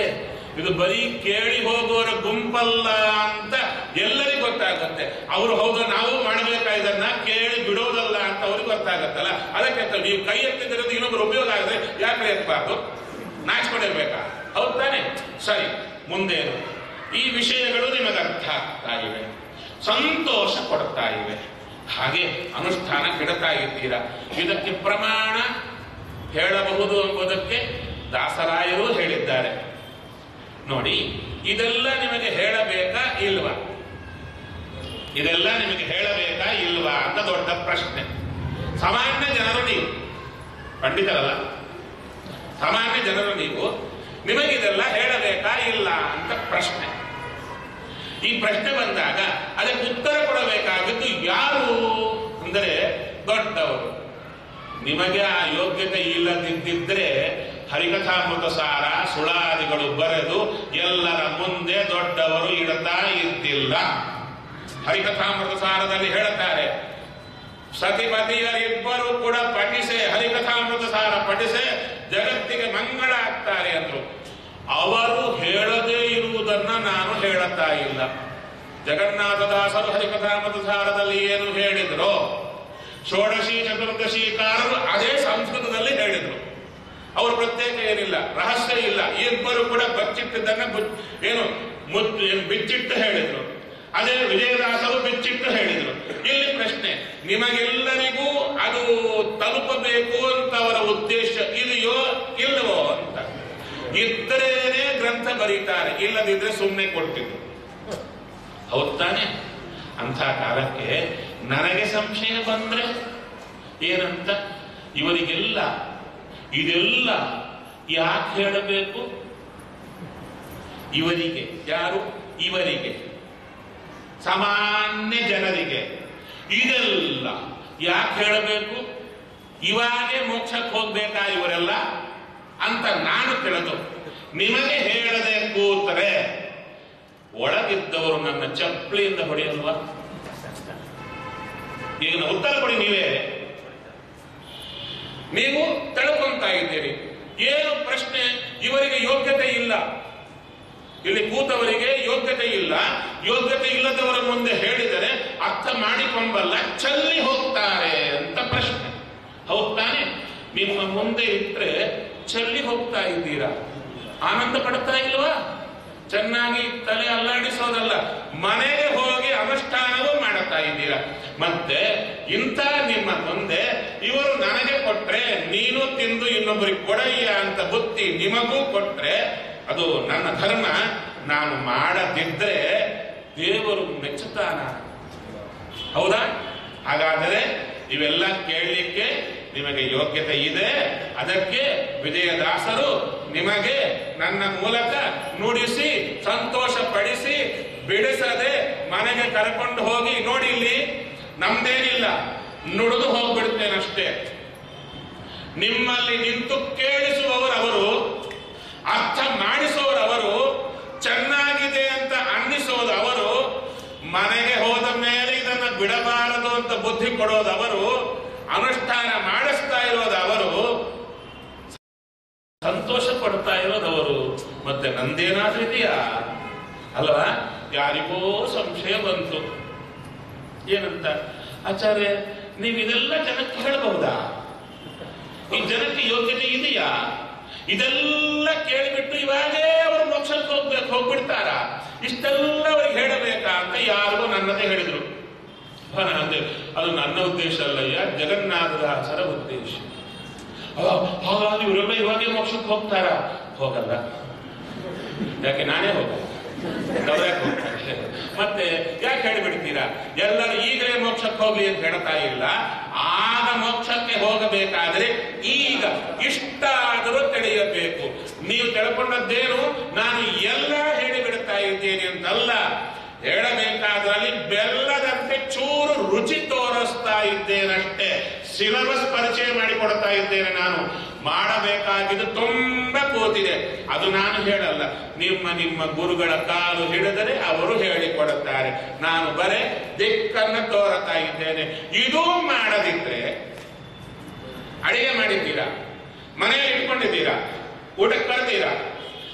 ಇದು ಬರೀ ಕೇಳಿ ಹೋಗೋರ ಗುಂಪಲ್ಲ ಅಂತ ಎಲ್ಲರಿಗೂ ಗೊತ್ತಾಗುತ್ತೆ ಅವರು ಹೌದು ನಾವು ಮಾಡಬೇಕಾ ಇದನ್ನ ಕೇಳಿ ಬಿಡೋದಲ್ಲ ಅಂತ ಅವ್ರಿಗೆ ಗೊತ್ತಾಗತ್ತಲ್ಲ ಅದಕ್ಕೆ ಅಂತ ನೀವು ಕೈ ಎತ್ತಿದಿರೋದು ಇನ್ನೊಬ್ರು ಉಪಯೋಗ ಆಗದೆ ಯಾಕೆ ಎತ್ತಬಾರ್ದು ನಾಚ್ಕೊಂಡಿರ್ಬೇಕಾ ಹೌದು ತಾನೆ ಸರಿ ಮುಂದೇನು ಈ ವಿಷಯಗಳು ನಿಮಗೆ ಅರ್ಥ ಆಗ್ತಾ ಇವೆ ಸಂತೋಷ ಕೊಡ್ತಾ ಇವೆ ಹಾಗೆ ಅನುಷ್ಠಾನ ಕೆಡತಾ ಇದ್ದೀರಾ ಇದಕ್ಕೆ ಪ್ರಮಾಣ ಹೇಳಬಹುದು ಎಂಬುದಕ್ಕೆ ದಾಸರಾಯರು ಹೇಳಿದ್ದಾರೆ ನೋಡಿ ಇದೆಲ್ಲ ನಿಮಗೆ ಹೇಳಬೇಕಾ ಇಲ್ವಾ ಇದೆಲ್ಲ ನಿಮಗೆ ಹೇಳಬೇಕಾ ಇಲ್ವಾ ಅಂತ ದೊಡ್ಡ ಪ್ರಶ್ನೆ ಸಾಮಾನ್ಯ ಜನರು ನೀವು ಪಂಡಿತರಲ್ಲ ಸಾಮಾನ್ಯ ಜನರು ನೀವು ನಿಮಗಿದೆಲ್ಲ ಹೇಳಬೇಕಾ ಇಲ್ಲ ಅಂತ ಪ್ರಶ್ನೆ ಈ ಪ್ರಶ್ನೆ ಬಂದಾಗ ಅದಕ್ಕೆ ಉತ್ತರ ಕೊಡಬೇಕಾಗಿದ್ದು ಯಾರು ಅಂದರೆ ದೊಡ್ಡವರು ನಿಮಗೆ ಆ ಯೋಗ್ಯತೆ ಇಲ್ಲದಿದ್ದರೆ ಹರಿಕಥಾಮೃತ ಸಾರ ಸುಳಾದಿಗಳು ಬರೆದು ಎಲ್ಲರ ಮುಂದೆ ದೊಡ್ಡವರು ಇಡ್ತಾ ಇದ್ದಿಲ್ಲ ಹರಿಕಥಾಮೃತ ಸಾರದಲ್ಲಿ ಹೇಳುತ್ತಾರೆ ಸತಿಪತಿಯರಿಬ್ಬರು ಕೂಡ ಪಠಿಸೆ ಹರಿಕಥಾಮೃತ ಸಾರ ಪಠಿಸೆ ಜಗತ್ತಿಗೆ ಮಂಗಳ ಆಗ್ತಾರೆ ಅಂದ್ರು ಅವರು ಹೇಳದೇ ಇರುವುದನ್ನ ನಾನು ಹೇಳುತ್ತಾ ಇಲ್ಲ ಜಗನ್ನಾಥದಾಸರು ಹರಿಕಥಾಮೃತ ಸಾರದಲ್ಲಿ ಏನು ಹೇಳಿದ್ರು ಷೋಡಶಿ ಚತುರ್ದಶಿಕಾರರು ಅದೇ ಸಂಸ್ಕೃತದಲ್ಲಿ ಹೇಳಿದ್ರು ಅವರು ಪ್ರತ್ಯೇಕ ಏನಿಲ್ಲ ರಹಸ್ಯ ಇಲ್ಲ ಇಬ್ಬರು ಕೂಡ ಬಚ್ಚಿಟ್ಟಿದ್ದನ್ನ ಬು- ಏನು ಮುದ್ದು ಏನು ಬಿಚ್ಚಿಟ್ಟು ಹೇಳಿದ್ರು ಅದೇ ವಿಜಯದಾಸರು ಬಿಚ್ಚಿಟ್ಟು ಹೇಳಿದ್ರು ಇಲ್ಲಿ ಪ್ರಶ್ನೆ ನಿಮಗೆಲ್ಲರಿಗೂ ಅದು ತಲುಪಬೇಕು ಅಂತ ಅವರ ಉದ್ದೇಶ ಇದೆಯೋ ಇಲ್ಲವೋ ಅಂತ ಇದ್ದರೇನೆ ಗ್ರಂಥ ಬರೀತಾರೆ ಇಲ್ಲದಿದ್ರೆ ಸುಮ್ಮನೆ ಕೊಡ್ತಿದ್ರು ಹೌದ್ ತಾನೆ ಅಂಥ ಕಾಲಕ್ಕೆ ನನಗೆ ಸಂಶಯ ಬಂದ್ರೆ ಏನಂತ ಇವರಿಗೆಲ್ಲ ಇದೆಲ್ಲ ಯಾಕೆ ಹೇಳಬೇಕು ಇವರಿಗೆ ಯಾರು ಇವರಿಗೆ ಸಾಮಾನ್ಯ ಜನರಿಗೆ ಇದೆಲ್ಲ ಯಾಕೆ ಹೇಳಬೇಕು ಇವಾಗೆ ಮೋಕ್ಷಕ್ಕೆ ಹೋಗ್ಬೇಕಾ ಇವರೆಲ್ಲ ಅಂತ ನಾನು ತಿಳಿದು ನಿಮಗೆ ಹೇಳದೆ ಕೂತರೆ ಒಳಗಿದ್ದವರು ನನ್ನ ಚಪ್ಪಲಿಯಿಂದ ಹೊಡೆಯಲ್ವಾ ಈಗ ನಾವು ಉತ್ತರ ಕೊಡಿ ನೀವೇ ನೀವು ತಿಳ್ಕೊಂತ ಇದ್ದೀರಿ ಏನು ಪ್ರಶ್ನೆ ಇವರಿಗೆ ಯೋಗ್ಯತೆ ಇಲ್ಲ ಇಲ್ಲಿ ಕೂತವರಿಗೆ ಯೋಗ್ಯತೆ ಇಲ್ಲ ಯೋಗ್ಯತೆ ಇಲ್ಲದವರ ಮುಂದೆ ಹೇಳಿದರೆ ಅರ್ಥ ಮಾಡಿಕೊಂಬಲ್ಲ ಚಲ್ಲಿ ಹೋಗ್ತಾರೆ ಅಂತ ಪ್ರಶ್ನೆ ಹೌದ್ ತಾನೆ ನಿಮ್ಮ ಮುಂದೆ ಇಟ್ರೆ ಚಲ್ಲಿ ಹೋಗ್ತಾ ಇದ್ದೀರಾ ಆನಂದ ಪಡ್ತಾ ಇಲ್ವಾ ಚೆನ್ನಾಗಿ ತಲೆ ಅಲ್ಲಾಡಿಸೋದಲ್ಲ ಮನೆಗೆ ಹೋಗಿ ಅನುಷ್ಠಾನವೂ ಮಾಡುತ್ತಾ ಇದ್ದೀರಾ ಮತ್ತೆ ಇಂಥ ನಿಮ್ಮ ಮುಂದೆ ಇವರು ನನಗೆ ಕೊಟ್ರೆ ನೀನು ತಿಂದು ಇನ್ನೊಬ್ಬರಿಗೆ ಕೊಡಯ್ಯ ಅಂತ ಬುತ್ತಿ ನಿಮಗೂ ಕೊಟ್ರೆ ಅದು ನನ್ನ ಧರ್ಮ ನಾನು ಮಾಡದಿದ್ರೆ ದೇವರು ಮೆಚ್ಚುತ್ತಾನ ಹೌದಾ ಹಾಗಾದರೆ ಇವೆಲ್ಲ ಕೇಳಲಿಕ್ಕೆ ನಿಮಗೆ ಯೋಗ್ಯತೆ ಇದೆ ಅದಕ್ಕೆ ವಿಜಯದಾಸರು ನಿಮಗೆ ನನ್ನ ಮೂಲಕ ನುಡಿಸಿ ಸಂತೋಷ ಪಡಿಸಿ ಬಿಡಿಸದೆ ಮನೆಗೆ ಕರ್ಕೊಂಡು ಹೋಗಿ ನೋಡಿ ಇಲ್ಲಿ ನಮ್ದೇನಿಲ್ಲ ನುಡಿದು ಹೋಗ್ಬಿಡ್ತೇನಷ್ಟೇ ನಿಮ್ಮಲ್ಲಿ ನಿಂತು ಕೇಳಿಸುವವರು ಅವರು ಅರ್ಥ ಮಾಡಿಸೋರು ಅವರು ಚೆನ್ನಾಗಿದೆ ಅಂತ ಅನ್ನಿಸೋದು ಅವರು ಮನೆಗೆ ಹೋದ ಮೇಲೆ ಇದನ್ನ ಬಿಡಬಾರದು ಅಂತ ಬುದ್ಧಿ ಕೊಡೋದು ಅವರು ಅನುಷ್ಠಾನ ಮಾಡಿಸ್ತಾ ಇರೋದು ಅವರು ಸಂತೋಷ ಪಡ್ತಾ ಇರೋದು ಅವರು ಮತ್ತೆ ನಂದೇನಾದ್ರೂ ಇದೆಯಾ ಅಲ್ವಾ ಯಾರಿಗೋ ಸಂಶಯ ಬಂತು ಏನಂತ ಆಚಾರ್ಯ ನೀವು ಇದೆಲ್ಲ ಜನಕ್ಕೆ ಹೇಳಬಹುದಾ ಈ ಜನಕ್ಕೆ ಯೋಗ್ಯತೆ ಇದೆಯಾ ಇದೆಲ್ಲ ಕೇಳಿಬಿಟ್ಟು ಇವಾಗೇ ಅವರು ಮೋಕ್ಷಕ್ಕೆ ಹೋಗ್ಬೇಕು ಹೋಗ್ಬಿಡ್ತಾರ ಇಷ್ಟೆಲ್ಲ ಅವ್ರಿಗೆ ಹೇಳಬೇಕಾ ಅಂತ ಯಾರಿಗೂ ನನ್ನದೇ ಹೇಳಿದ್ರು ಹ, ನಾನು ಅಂದೆ, ಅದು ನನ್ನ ಉದ್ದೇಶ ಅಲ್ಲಯ್ಯ ಜಗನ್ನಾಥದಾಸರ ಉದ್ದೇಶ ಅಲ್ಲ, ಹಾಗಾದ್ರೆ ಇವರೆಲ್ಲ ಇವಾಗೇ ಮೋಕ್ಷಕ್ಕೆ ಹೋಗ್ತಾರ ಹೋಗಲ್ಲ ಯಾಕೆ ನಾನೇ ಹೋಗಲ್ಲ ಅವ್ರು ಯಾಕೆ ಹೋಗ್ತಾರೆ? ಮತ್ತೆ ಯಾಕೆ ಹೇಳಿಬಿಡ್ತೀರಾ ಎಲ್ಲರೂ ಈಗಲೇ ಮೋಕ್ಷಕ್ಕೆ ಹೋಗ್ಲಿ ಅಂತ ಹೇಳ್ತಾ ಇಲ್ಲ ಆಗ ಮೋಕ್ಷಕ್ಕೆ ಹೋಗಬೇಕಾದ್ರೆ ಈಗ ಇಷ್ಟ ಆದರೂ ತಿಳಿಯಬೇಕು ನೀವು ತಿಳ್ಕೊಂಡದ್ದೇನು ನಾನು ಎಲ್ಲ ಹೇಳಿಬಿಡ್ತಾ ಇದ್ದೇನೆ ಅಂತಲ್ಲ ಹೇಳಬೇಕಾದ್ರಲ್ಲಿ ಬೆಲ್ಲದಂತೆ ಚೂರು ರುಚಿ ತೋರಿಸ್ತಾ ಇದ್ದೇನಷ್ಟೇ ಸಿಲಬಸ್ ಪರಿಚಯ ಮಾಡಿಕೊಡ್ತಾ ಇದ್ದೇನೆ ನಾನು ಮಾಡಬೇಕಾಗಿದ್ದು ತುಂಬಾ ಕೂತಿದೆ ಅದು ನಾನು ಹೇಳಲ್ಲ ನಿಮ್ಮ ನಿಮ್ಮ ಗುರುಗಳ ಕಾಲು ಹಿಡಿದರೆ ಅವರು ಹೇಳಿಕೊಡುತ್ತಾರೆ ನಾನು ಬರೇ ದಿಕ್ಕನ್ನು ತೋರುತ್ತಾ ಇದ್ದೇನೆ ಇದೂ ಮಾಡದಿದ್ರೆ ಅಡಿಗೆ ಮಾಡಿದ್ದೀರಾ ಮನೆಯಲ್ಲಿ ಇಟ್ಕೊಂಡಿದ್ದೀರಾ ಊಟಕ್ಕೆ ಕಳ್ತೀರಾ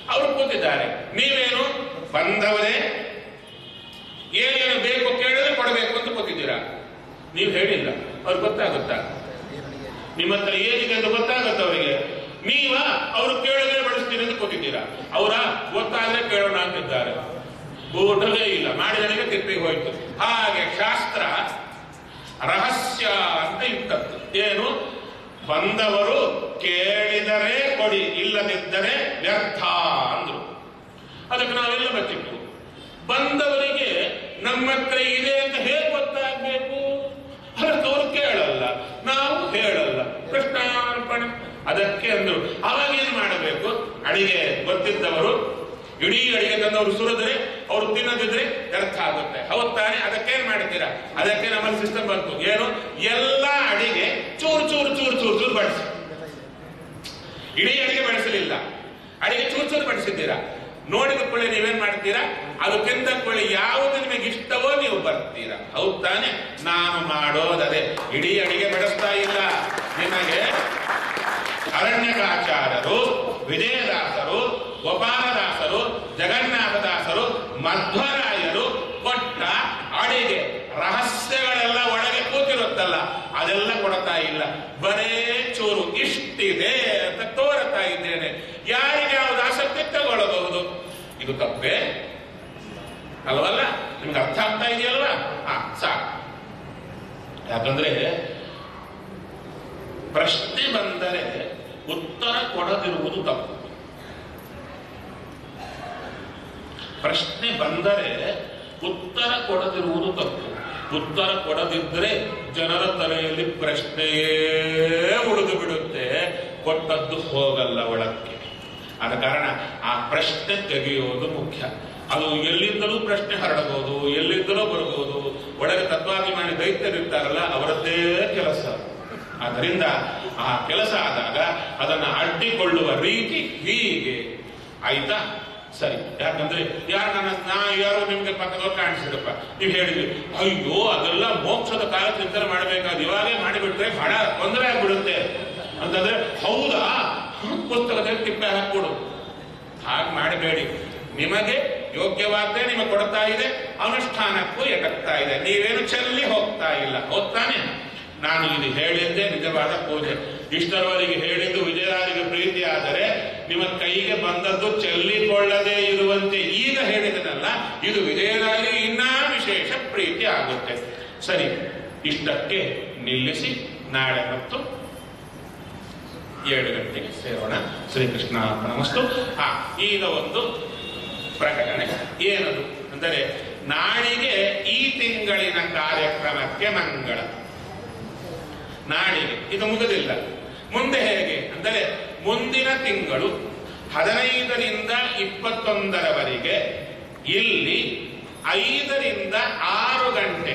ಅವರು ಕೂತಿದ್ದಾರೆ ನೀವೇನು ಬಂದವರೇ ಏನೇನು ಬೇಕು ಕೇಳಿದ್ರೆ ಕೊಡಬೇಕು ಅಂತ ಕೂತಿದ್ದೀರಾ ನೀವು ಹೇಳಿಲ್ಲ ಅವ್ರಿಗೆ ಗೊತ್ತಾಗುತ್ತಾ ನಿಮ್ಮ ಹತ್ರ ಏನಿದೆ ಅಂತ ಗೊತ್ತಾಗುತ್ತೆ ಅವರಿಗೆ ನೀವ ಅವರು ಕೇಳಿದ್ರೆ ಬಡಿಸ್ತೀನಿ ಅಂತ ಕೂತಿದ್ದೀರಾ ಅವರ ಗೊತ್ತಾದ್ರೆ ಕೇಳೋಣ ಅಂತಿದ್ದಾರೆ ಊಟವೇ ಇಲ್ಲ ಮಾಡಿದನಿಗೆ ತಿಪ್ಪಿಗೆ ಹೋಯ್ತು ಹಾಗೆ ಶಾಸ್ತ್ರ ರಹಸ್ಯ ಅಂತ ಇಟ್ಟದ್ದು ಏನು ಬಂದವರು ಕೇಳಿದರೆ ಕೊಡಿ ಇಲ್ಲದಿದ್ದರೆ ವ್ಯರ್ಥ ಅಂದ್ರು ಅದಕ್ಕೆ ನಾವೆಲ್ಲ ಬಚ್ಚಿಟ್ಟು ಬಂದವರಿಗೆ ನಮ್ಮ ಹತ್ರ ಇದೆ ಅಂತ ಹೇಗೆ ಗೊತ್ತಾಗಬೇಕು ಅದಕ್ಕೆ ಅವರು ಕೇಳಲ್ಲ ನಾವು ಹೇಳಲ್ಲ ಕೃಷ್ಣಾರ್ಪಣೆ ಅದಕ್ಕೆ ಅಂದ್ರು ಅವಾಗ ಏನ್ ಮಾಡಬೇಕು ಅಡಿಗೆ ಗೊತ್ತಿದ್ದವರು ಇಡೀ ಅಡಿಗೆ ತಂದವರು ಸುರಿದ್ರೆ ಅವ್ರು ತಿನ್ನದಿದ್ರೆ ವ್ಯರ್ಥ ಆಗುತ್ತೆ ಹೌದ್ ತಾನೆ ಅದಕ್ಕೇನ್ ಮಾಡ್ತೀರಾ ಅದಕ್ಕೆ ನಮ್ಮಲ್ಲಿ ಸಿಸ್ಟಮ್ ಬಂತು ಏನು ಎಲ್ಲ ಅಡಿಗೆ ಚೂರು ಚೂರು ಚೂರು ಚೂರು ಚೂರು ಬಡಿಸಿ ಇಡೀ ಅಡಿಗೆ ಬಡಿಸಲಿಲ್ಲ ಅಡಿಗೆ ಚೂರು ಚೂರು ಬಡಿಸಿದ್ದೀರಾ ನೋಡಿದ ಕೊಳ್ಳೆ ನೀವೇನ್ ಮಾಡ್ತೀರಾ ಅದು ತಿಂದ ಕೊಳ್ಳೆ ಯಾವುದು ನಿಮಗೆ ಇಷ್ಟವೋ ನೀವು ಬರ್ತೀರಾ ಹೌದ್ ತಾನೆ ನಾನು ಮಾಡೋದದೇ ಇಡೀ ಅಡಿಗೆ ಬಡಿಸ್ತಾ ಇಲ್ಲ ನಿಮಗೆ ಅರಣ್ಯಕಾಚಾರ್ಯರು ವಿಜಯದಾಸರು ಗೋಪಾಲದಾಸರು ಜಗನ್ನಾಥದಾಸರು ಮಧ್ವರಾಯರು ಕೊಟ್ಟ ಅಡಿಗೆ ರಹಸ್ಯಗಳೆಲ್ಲ ಒಳಗೆ ಕೂತಿರುತ್ತಲ್ಲ ಅದೆಲ್ಲ ಕೊಡ್ತಾ ಇಲ್ಲ ಬರೇ ಚೂರು ಇಷ್ಟಿದೆ ಅಂತ ತೋರುತ್ತಾ ಇದ್ದೇನೆ ಯಾರಿಗೆ ಯಾವ್ದು ಆಸಕ್ತಿ ತಗೊಳ್ಳಬಹುದು ಇದು ತಪ್ಪೇ ಅಲ್ವಲ್ಲ ನಿಮ್ಗೆ ಅರ್ಥ ಆಗ್ತಾ ಇದೆಯಲ್ವಾ ಹಾ ಸಾಕು ಯಾಕಂದ್ರೆ ಪ್ರಶ್ನೆ ಬಂದರೆ ಉತ್ತರ ಕೊಡದಿರುವುದು ತಪ್ಪು ಪ್ರಶ್ನೆ ಬಂದರೆ ಉತ್ತರ ಕೊಡದಿರುವುದು ತಪ್ಪು ಉತ್ತರ ಕೊಡದಿದ್ರೆ ಜನರ ತಲೆಯಲ್ಲಿ ಪ್ರಶ್ನೆಯೇ ಉಳಿದು ಬಿಡುತ್ತೆ ಕೊಟ್ಟದ್ದು ಹೋಗಲ್ಲ ಒಳಕ್ಕೆ ಆದ ಕಾರಣ ಆ ಪ್ರಶ್ನೆ ತೆಗೆಯೋದು ಮುಖ್ಯ ಅದು ಎಲ್ಲಿಂದಲೂ ಪ್ರಶ್ನೆ ಹರಡಬಹುದು ಎಲ್ಲಿಂದಲೂ ಬರಬಹುದು ಒಳಗೆ ತತ್ವಾಭಿಮಾನಿ ದೈತ್ಯರಿರ್ತಾರಲ್ಲ ಅವರದ್ದೇ ಕೆಲಸ ಆದ್ದರಿಂದ ಆ ಕೆಲಸ ಆದಾಗ ಅದನ್ನ ಅಡ್ಡಿಕೊಳ್ಳುವ ರೀತಿ ಹೀಗೆ ಆಯ್ತಾ ಸರಿ ಯಾಕಂದ್ರೆ ಯಾರು ನನ್ನ ನಾ ಯಾರು ನಿಮ್ಗೆ ಪಕ್ಕದವ್ರು ಕಾಣಿಸಿದಪ್ಪ ನೀವು ಹೇಳಿದ್ವಿ ಅಯ್ಯೋ ಅದೆಲ್ಲ ಮೋಕ್ಷದ ಕಾಲ ಚಿಂತನೆ ಮಾಡಬೇಕಾದ ಇವಾಗೇ ಮಾಡಿಬಿಟ್ರೆ ಬಹಳ ತೊಂದರೆ ಆಗ್ಬಿಡುತ್ತೆ ಅಂತಂದ್ರೆ ಹೌದಾ ಪುಸ್ತಕದಲ್ಲಿ ತಿಪ್ಪೆ ಹಾಕ್ಕೊಡು ಹಾಗೆ ಮಾಡಬೇಡಿ ನಿಮಗೆ ಯೋಗ್ಯವಾದ್ದೇ ನಿಮಗೆ ಕೊಡ್ತಾ ಇದೆ ಅನುಷ್ಠಾನಕ್ಕೂ ಎಟಕ್ತಾ ಇದೆ ನೀವೇನು ಚೆಲ್ಲಿ ಹೋಗ್ತಾ ಇಲ್ಲ ಹೋಗ್ತಾನೆ ನಾನು ಇದು ಹೇಳಿದ್ದೇ ನಿಜವಾದ ಪೂಜೆ ಇಷ್ಟರವರೆಗೆ ಹೇಳಿದ್ದು ವಿಜಯರಾಜಗೆ ಪ್ರೀತಿ ಆದರೆ ನಿಮ್ಮ ಕೈಗೆ ಬಂದದ್ದು ಚೆಲ್ಲಿಕೊಳ್ಳದೆ ಇರುವಂತೆ ಈಗ ಹೇಳಿದನಲ್ಲ ಇದು ವಿಜಯರಾಜಗೆ ಇನ್ನೂ ವಿಶೇಷ ಪ್ರೀತಿ ಆಗುತ್ತೆ ಸರಿ ಇಷ್ಟಕ್ಕೆ ನಿಲ್ಲಿಸಿ ನಾಳೆ ಮತ್ತು ಏಳು ಗಂಟೆಗೆ ಸೇರೋಣ ಶ್ರೀಕೃಷ್ಣ ನಮಸ್ತು ಹಾ ಈಗ ಒಂದು ಪ್ರಕಟಣೆ ಏನದು ಅಂದರೆ ನಾಳಿಗೆ ಈ ತಿಂಗಳಿನ ಕಾರ್ಯಕ್ರಮಕ್ಕೆ ಮಂಗಳ ನಾಳಿಗೆ ಇದು ಮುಗಿದಿಲ್ಲ ಮುಂದೆ ಹೇಗೆ ಅಂದರೆ ಮುಂದಿನ ತಿಂಗಳು ಹದಿನೈದರಿಂದ ಇಪ್ಪತ್ತೊಂದರವರೆಗೆ ಇಲ್ಲಿ ಐದರಿಂದ ಆರು ಗಂಟೆ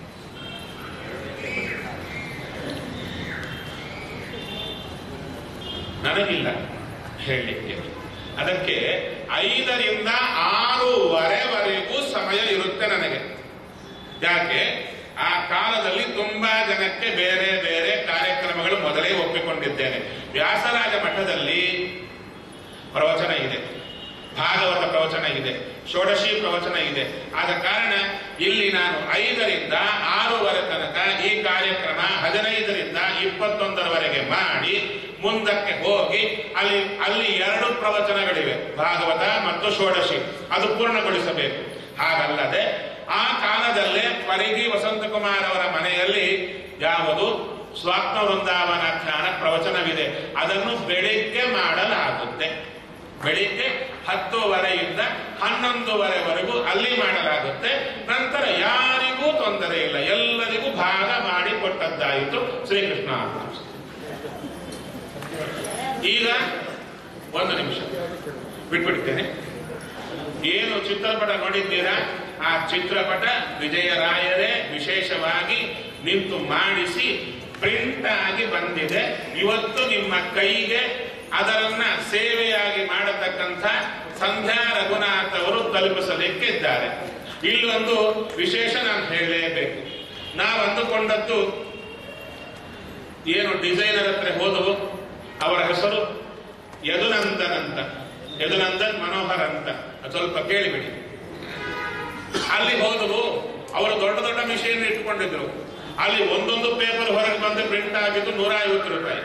ನನಗಿಲ್ಲ ಹೇಳಲಿಕ್ಕೆ ಅದಕ್ಕೆ ಐದರಿಂದ ಆರೂವರೆವರೆಗೂ ಸಮಯ ಇರುತ್ತೆ ನನಗೆ ಯಾಕೆ ಆ ಕಾಲದಲ್ಲಿ ತುಂಬಾ ಜನಕ್ಕೆ ಬೇರೆ ಬೇರೆ ಕಾರ್ಯಕ್ರಮಗಳು ಮೊದಲೇ ಒಪ್ಪಿಕೊಂಡಿದ್ದೇನೆ ವ್ಯಾಸರಾಜ ಮಠದಲ್ಲಿ ಪ್ರವಚನ ಇದೆ ಭಾಗವತ ಪ್ರವಚನ ಇದೆ ಷೋಡಶಿ ಪ್ರವಚನ ಇದೆ ಆದ ಕಾರಣ ಇಲ್ಲಿ ನಾನು ಐದರಿಂದ ಆರೂವರೆ ತನಕ ಈ ಕಾರ್ಯಕ್ರಮ ಹದಿನೈದರಿಂದ ಇಪ್ಪತ್ತೊಂದರವರೆಗೆ ಮಾಡಿ ಮುಂದಕ್ಕೆ ಹೋಗಿ ಅಲ್ಲಿ ಅಲ್ಲಿ ಎರಡು ಪ್ರವಚನಗಳಿವೆ ಭಾಗವತ ಮತ್ತು ಷೋಡಶಿ ಅದು ಪೂರ್ಣಗೊಳಿಸಬೇಕು ಹಾಗಲ್ಲದೆ ಆ ಕಾಲದಲ್ಲೇ ಪರಿಗಿ ವಸಂತಕುಮಾರ್ ಅವರ ಮನೆಯಲ್ಲಿ ಯಾವುದು ಸ್ವಾತ್ಮ ವೃಂದಾವನಾಖ್ಯಾನ ಪ್ರವಚನವಿದೆ ಅದನ್ನು ಬೆಳಿಗ್ಗೆ ಮಾಡಲಾಗುತ್ತೆ ಬೆಳಿಗ್ಗೆ ಹತ್ತುವರೆಯಿಂದ ಹನ್ನೊಂದುವರೆವರೆಗೂ ಅಲ್ಲಿ ಮಾಡಲಾಗುತ್ತೆ ನಂತರ ಯಾರಿಗೂ ತೊಂದರೆ ಇಲ್ಲ ಎಲ್ಲರಿಗೂ ಭಾಗ ಮಾಡಿ ಕೊಟ್ಟದ್ದಾಯಿತು ಶ್ರೀಕೃಷ್ಣ ಈಗ ಒಂದು ನಿಮಿಷ ಬಿಟ್ಬಿಡ್ತೇನೆ ಏನು ಚಿತ್ರಪಟ ನೋಡಿದ್ದೀರಾ ಆ ಚಿತ್ರಪಟ ವಿಜಯರಾಯರೇ ವಿಶೇಷವಾಗಿ ನಿಂತು ಮಾಡಿಸಿ ಪ್ರಿಂಟ್ ಆಗಿ ಬಂದಿದೆ ಇವತ್ತು ನಿಮ್ಮ ಕೈಗೆ ಅದರನ್ನ ಸೇವೆಯಾಗಿ ಮಾಡತಕ್ಕಂಥ ಸಂಧ್ಯಾ ರಘುನಾಥ್ ಅವರು ತಲುಪಿಸಲಿಕ್ಕಿದ್ದಾರೆ ಇಲ್ಲೊಂದು ವಿಶೇಷ ನಾನು ಹೇಳಲೇಬೇಕು ನಾವು ಅಂದುಕೊಂಡದ್ದು ಏನು ಡಿಸೈನರ್ ಹತ್ರ ಹೋದವು ಅವರ ಹೆಸರು ಯದುನಂದನ್ ಅಂತ ಯದುನಂದನ್ ಮನೋಹರ್ ಅಂತ ಅದು ಸ್ವಲ್ಪ ಕೇಳಿಬಿಡಿ ಅಲ್ಲಿ ಹೋದವು ಅವರು ದೊಡ್ಡ ದೊಡ್ಡ ಮಿಷಿನ್ ಇಟ್ಕೊಂಡಿದ್ರು ಅಲ್ಲಿ ಒಂದೊಂದು ಪೇಪರ್ ಹೊರಗೆ ಬಂದು ಪ್ರಿಂಟ್ ಆಗಿದ್ದು ನೂರ ಐವತ್ತು ರೂಪಾಯಿ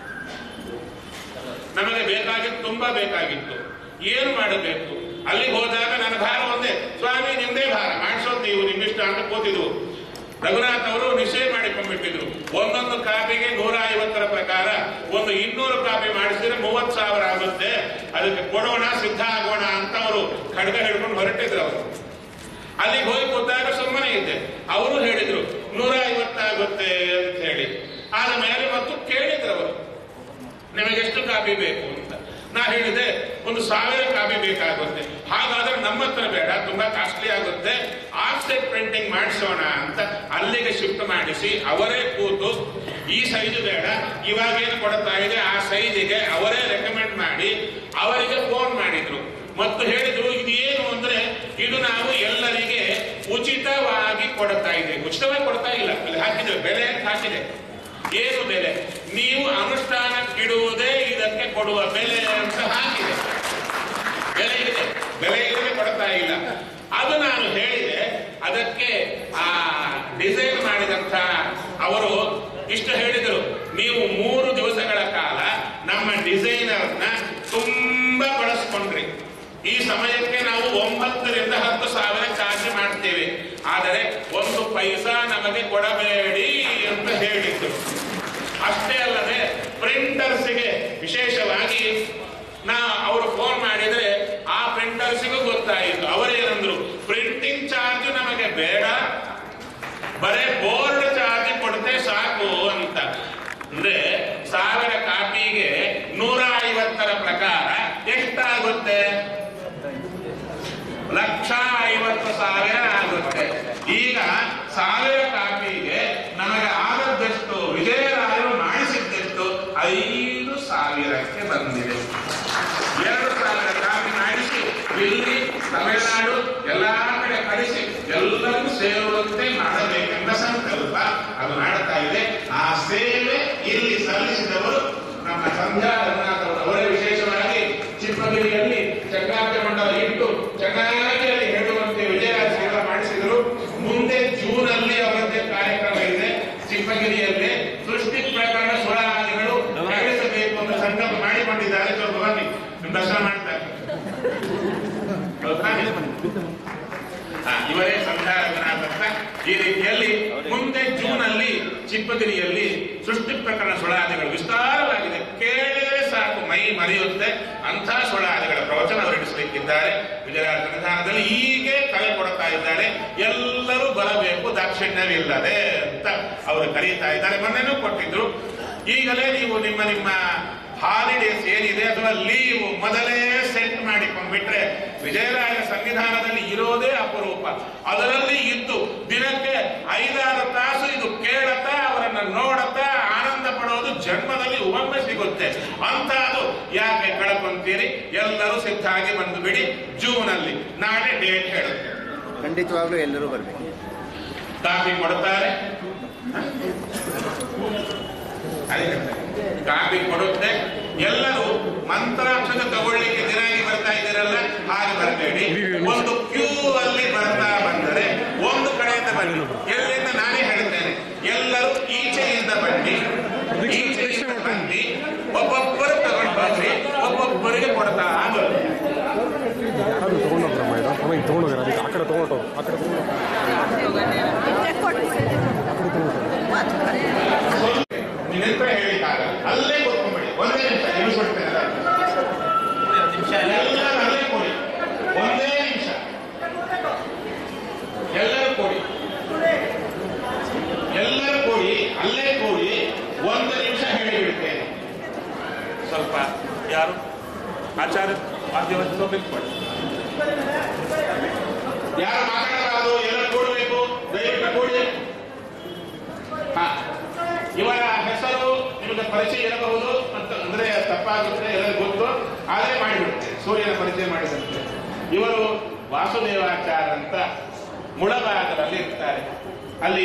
ನಮಗೆ ಬೇಕಾಗಿತ್ತು ತುಂಬಾ ಬೇಕಾಗಿತ್ತು ಏನು ಮಾಡಬೇಕು ಅಲ್ಲಿ ಹೋದಾಗ ನನ್ನ ಭಾರ ಒಂದೇ ಸ್ವಾಮಿ ನಿಮ್ದೇ ಭಾರ ಮಾಡಿಸೋದು ನೀವು ನಿಮ್ಮಿಷ್ಟ ಅಂತ ಕೂತಿದ್ವು ರಘುನಾಥ್ ಅವರು ನಿಶ್ಚಯ ಮಾಡಿಕೊಂಡ್ಬಿಟ್ಟಿದ್ರು ಒಂದೊಂದು ಕಾಪಿಗೆ ನೂರ ಐವತ್ತರ ಪ್ರಕಾರ ಒಂದು ಇನ್ನೂರು ಕಾಪಿ ಮಾಡಿಸಿದ್ರೆ ಮೂವತ್ತು ಸಾವಿರ ಆಗುತ್ತೆ ಅದಕ್ಕೆ ಕೊಡೋಣ ಸಿದ್ಧ ಆಗೋಣ ಅಂತ ಅವರು ಖಡ್ಗ ಹಿಡ್ಕೊಂಡು ಹೊರಟಿದ್ರು ಅವರು ಅಲ್ಲಿಗೆ ಹೋಗಿ ಕೂತಾಗ ಸುಮ್ಮನೆ ಇದ್ದೆ ಅವರು ಹೇಳಿದ್ರು ನೂರ ಐವತ್ತಾಗುತ್ತೆ ಅಂತ ಹೇಳಿ ಆದ ಮೇಲೆ ಮತ್ತು ಕೇಳಿದ್ರು ಅವರು ನಿಮಗೆಷ್ಟು ಕಾಪಿ ಬೇಕು ಅಂತ ನಾ ಹೇಳಿದೆ ಒಂದು ಸಾವಿರ ಕಾಪಿ ಬೇಕಾಗುತ್ತೆ ಹಾಗಾದ್ರೆ ನಮ್ಮ ಹತ್ರ ಬೇಡ ತುಂಬಾ ಕಾಸ್ಟ್ಲಿ ಆಗುತ್ತೆ ಆಫ್ಸೆಟ್ ಪ್ರಿಂಟಿಂಗ್ ಮಾಡಿಸೋಣ ಅಂತ ಅಲ್ಲಿಗೆ ಶಿಫ್ಟ್ ಮಾಡಿಸಿ ಅವರೇ ಕೂತು ಈ ಸೈಜ್ ಬೇಡ ಇವಾಗೇನು ಕೊಡ್ತಾ ಇದೆ ಆ ಸೈಜಿಗೆ ಅವರೇ ರೆಕಮೆಂಡ್ ಮಾಡಿ ಅವರಿಗೆ ಫೋನ್ ಮಾಡಿದ್ರು ಮತ್ತು ಹೇಳಿದ್ರು ಇದೇನು ಅಂದ್ರೆ ಇದು ನಾವು ಎಲ್ಲರಿಗೆ ಉಚಿತವಾಗಿ ಕೊಡ್ತಾ ಇದ್ದೇವೆ ಉಚಿತವಾಗಿ ಕೊಡ್ತಾ ಇಲ್ಲ ಅಲ್ಲಿ ಹಾಕಿದೆ ಬೆಲೆ ಅಂತ ಹಾಕಿದೆ ಏನು ಬೆಲೆ ನೀವು ಅನುಷ್ಠಾನಕ್ಕಿಡುವುದೇ ಇದಕ್ಕೆ ಕೊಡುವ ಬೆಲೆ ಅಂತ ಹಾಕಿದೆ ಬೆಲೆ ಇದೆ ಬೆಲೆ ಇಲ್ಲದೆ ಕೊಡ್ತಾ ಇಲ್ಲ ಅದು ನಾನು ಹೇಳಿದೆ ಅದಕ್ಕೆ ಆ ಡಿಸೈನ್ ಮಾಡಿದಂತ ಅವರು ಇಷ್ಟು ಹೇಳಿದರು ನೀವು ಮೂರು ದಿವಸಗಳ ಕಾಲ ನಮ್ಮ ಡಿಸೈನರ್ನ ತುಂಬಾ ಬಳಸ್ಕೊಂಡ್ರಿ ಈ ಸಮಯಕ್ಕೆ ನಾವು ಒಂಬತ್ತರಿಂದ ಹತ್ತು ಸಾವಿರ ಚಾರ್ಜ್ ಮಾಡ್ತೇವೆ ಆದರೆ ಒಂದು ಪೈಸಾ ನಮಗೆ ಕೊಡಬೇಡಿ ಅಂತ ಹೇಳಿದ್ರು ಅಷ್ಟೇ ಅಲ್ಲದೆ ಪ್ರಿಂಟರ್ಸ್ಗೆ ವಿಶೇಷವಾಗಿ ನಾ ಅವರು ಫೋನ್ ಮಾಡಿದ್ರೆ ಆ ಪ್ರಿಂಟರ್ಸ್ಗೂ ಗೊತ್ತಾಯಿತು ಅವರೇನಂದ್ರು ಪ್ರಿಂಟಿಂಗ್ ಚಾರ್ಜ್ ನಮಗೆ ಬೇಡ ಬರೇ ಬೋರ್ಡ್ ಚಾರ್ಜ್ ಕೊಡ್ತೆ ಸಾಕು ಅಂತ ಅಂದ್ರೆ ಸಾವಿರ ಕಾಪಿಗೆ ನೂರ ಐವತ್ತರ ಪ್ರಕಾರ ಎಷ್ಟಾಗುತ್ತೆ ಲಕ್ಷ ಐವತ್ತು ಸಾವಿರ ಆಗುತ್ತೆ ಈಗ ಸಾವಿರ ಕಾಪಿಗೆ ನಮಗೆ ಆದದ್ದೆಷ್ಟು ವಿಜಯರಾಯರು ಮಾಡಿಸಿದ್ದೆಷ್ಟು ಐದು ಸಾವಿರಕ್ಕೆ ಬಂದಿದೆ ಎರಡು ಸಾವಿರ ಕಾಪಿ ಮಾಡಿಸಿ ಇಲ್ಲಿ ತಮಿಳುನಾಡು ಎಲ್ಲಾ ಕಡೆ ಕಳಿಸಿ ಎಲ್ಲರೂ ಸೇರುವಂತೆ ಮಾಡಬೇಕೆಂಬ ಸಂಕಲ್ಪ ಅದು ಮಾಡ್ತಾ ಇದೆ ಆ ಸೇವೆ ಇಲ್ಲಿ ಸಲ್ಲಿಸಿದವರು ನಮ್ಮ ಸಂಧ್ಯಾ ರಘುನಾಥ್ ಅವರು ಅವರೇ ವಿಶೇಷವಾಗಿ ಚಿಪ್ಪಗಿರಿಯಲ್ಲಿ ಚಕ್ರಾಬ್ಜ ಮಂಡಲ ಇಟ್ಟು ಚೆನ್ನಾಗಿ ಅಲ್ಲಿ ಹೇಳುವಂತೆ ವಿಜಯರಾಜ ಸೇವೆ ಮಾಡಿಸಿದರು ಮುಂದೆ ಜೂನ್ ಅಲ್ಲಿ ಅವರದ್ದೇ ಕಾರ್ಯಕ್ರಮ ಇದೆ ಚಿಪ್ಪಗಿರಿಯಲ್ಲಿ ಸೃಷ್ಟಿ ಪ್ರಕರಣ ಸುಳಾದಿಗಳು ನಡೆಸಬೇಕು ಅಂತ ಸಂಕಲ್ಪ ಮಾಡಿಕೊಂಡಿದ್ದಾರೆ ಸ್ವಲ್ಪ ಬನ್ನಿ ನಿಮ್ ದರ್ಶನ ಮಾಡ್ತಾರೆ ಹೌದಾ? ಹಾ, ಇವರೇ ಸಂಧ್ಯಾ ರಘುನಾಥ್ ಅಂತ ಈ ರೀತಿಯಲ್ಲಿ ಮುಂದೆ ಜೂನ್ ಅಲ್ಲಿ ಚಿಪ್ಪಗಿರಿಯಲ್ಲಿ ಸೃಷ್ಟಿ ಪ್ರಕರಣ ಸುಳಾದಿಗಳು ವಿಸ್ತಾರವಾಗಿದೆ ಕೇಳಿದರೆ ಸಾಕು ಮೈ ಮರೆಯುತ್ತೆ ಅಂಥ ಸುಳಾದಿಗಳ ಪ್ರವಚನ ಅವರು ನಡೆಸಲಿಕ್ಕಿದ್ದಾರೆ ವಿಜಯರಾಜ ಸನ್ನಿಧಾನದಲ್ಲಿ ಹೀಗೆ ಕಲೆ ಕೊಡ್ತಾ ಇದ್ದಾರೆ ಎಲ್ಲರೂ ಬರಬೇಕು ದಾಕ್ಷಿಣ್ಯವಿಲ್ಲದೆ ಅಂತ ಅವರು ಕರೀತಾ ಇದ್ದಾರೆ ಮೊನ್ನೆನೂ ಕೊಟ್ಟಿದ್ರು ಈಗಲೇ ನೀವು ನಿಮ್ಮ ನಿಮ್ಮ ಹಾಲಿಡೇಸ್ ಏನಿದೆ ಅಥವಾ ಲೀವ್ ಮೊದಲೇ ಸೆಟ್ ಮಾಡಿಕೊಂಡ್ಬಿಟ್ರೆ ವಿಜಯರಾಯ ಸಂವಿಧಾನದಲ್ಲಿ ಇರೋದೇ ಅಪರೂಪ ಅದರಲ್ಲಿ ಇದ್ದು ದಿನಕ್ಕೆ ಐದಾರು ತಾಸು ಇದು ಕೇಳತ್ತಾ ಅವರನ್ನ ನೋಡತ್ತಾ ಆನಂದ ಪಡೋದು ಜನ್ಮದಲ್ಲಿ ಒಮ್ಮೆ ಸಿಗುತ್ತೆ ಅಂತಹದು ಯಾಕೆ ಕಳ್ಕೊಂತೀರಿ ಎಲ್ಲರೂ ಸಿದ್ಧ ಆಗಿ ಬಂದು ಬಿಡಿ ಜೂನ್ ಅಲ್ಲಿ ನಾಳೆ ಡೇಟ್ ಹೇಳುತ್ತೆ ಖಂಡಿತವಾಗ್ಲೂ ಎಲ್ಲರೂ ಬರಬೇಕು ಕಾಫಿ ಕೊಡ್ತಾರೆ ಅದೇ ಹೇಳ್ತಾರೆ. ಕಾಫಿ ಕೊಡುತ್ತೆ ಎಲ್ಲರೂ ಮಂತ್ರಾಕ್ಷರ ತಗೊಳ್ಳಿಕ್ಕೆ ದಿನಾಗಿ ಬರ್ತಾ ಇದ್ದೀರಲ್ಲ ಹಾಗೆ ಬರಬೇಡಿ ಒಂದು ಕ್ಯೂ ಅಲ್ಲಿ ಬರ್ತಾ ಬಂದರೆ ಒಂದು ಕಡೆಯಿಂದ ಬನ್ನಿ ಎಲ್ಲಿಂದ ನಾನೇ ಹೇಳ್ತೇನೆ ಎಲ್ಲರೂ ಈಚೆಯಿಂದ ಬನ್ನಿ ಈಚೆಯಿಂದ ಬನ್ನಿ ಒಬ್ಬೊಬ್ಬರು ತಗೊಂಡು ಬರ್ರಿ ಒಬ್ಬೊಬ್ಬರಿಗೆ ಕೊಡ್ತಾ ಬನ್ನಿ ಅದು ತೊಗೊಂಡೋಗ್ರಮ್ಮ ಇದು ಅಮ್ಮ ಈಗ ತೊಗೊಂಡೋಗ್ರ ಅದಕ್ಕೆ ಆ ಕಡೆ ತೊಗೊಂಡು ಆ ಕಡೆ ತೊಗೊಂಡು ನಿನ್ನೆಂತ ಹೇಳಿಕ್ಕಾಗಲ್ಲ ಅಲ್ಲೇ ಕೂತ್ಕೊಂಡ್ಬಿಡಿ ಒಂದೇ ನಿಮಿಷ ನಿಮಿಷ ಎಲ್ಲರೂ ಅಲ್ಲೇ ಕೊಡಿ ಒಂದೇ ನಿಮಿಷ ಎಲ್ಲರೂ ಕೊಡಿ ಎಲ್ಲರೂ ಕೊಡಿ ಅಲ್ಲೇ ಕೊಡಿ ಒಂದು ನಿಮಿಷ ಹೇಳಿಬಿಡ್ತೇನೆ ಸ್ವಲ್ಪ ಯಾರು ಆಚಾರ್ಯ ಮಾಧ್ಯಮ ನಿಂತ್ಕೊಳ್ಳಿ ಯಾರು ಮಾತಾಡಬಾರದು ಎಲ್ಲ ಕೂಡಬೇಕು ದಯವಿಟ್ಟು ಕೂಡಿ ಹಾ ಇವರ ಹೆಸರು ನಿಮಗೆ ಪರಿಚಯ ಇರಬಹುದು ಅಂತ ಅಂದ್ರೆ ತಪ್ಪಾಗುತ್ತೆ ಎಲ್ಲರಿಗೂ ಗೊತ್ತು ಆದರೆ ಮಾಡಿಬಿಡುತ್ತೆ ಸೂರ್ಯನ ಪರಿಚಯ ಮಾಡಿದಂತೆ ಇವರು ವಾಸುದೇವಾಚಾರ ಅಂತ ಮುಳಭಾಗದಲ್ಲಿ ಇರ್ತಾರೆ ಅಲ್ಲಿ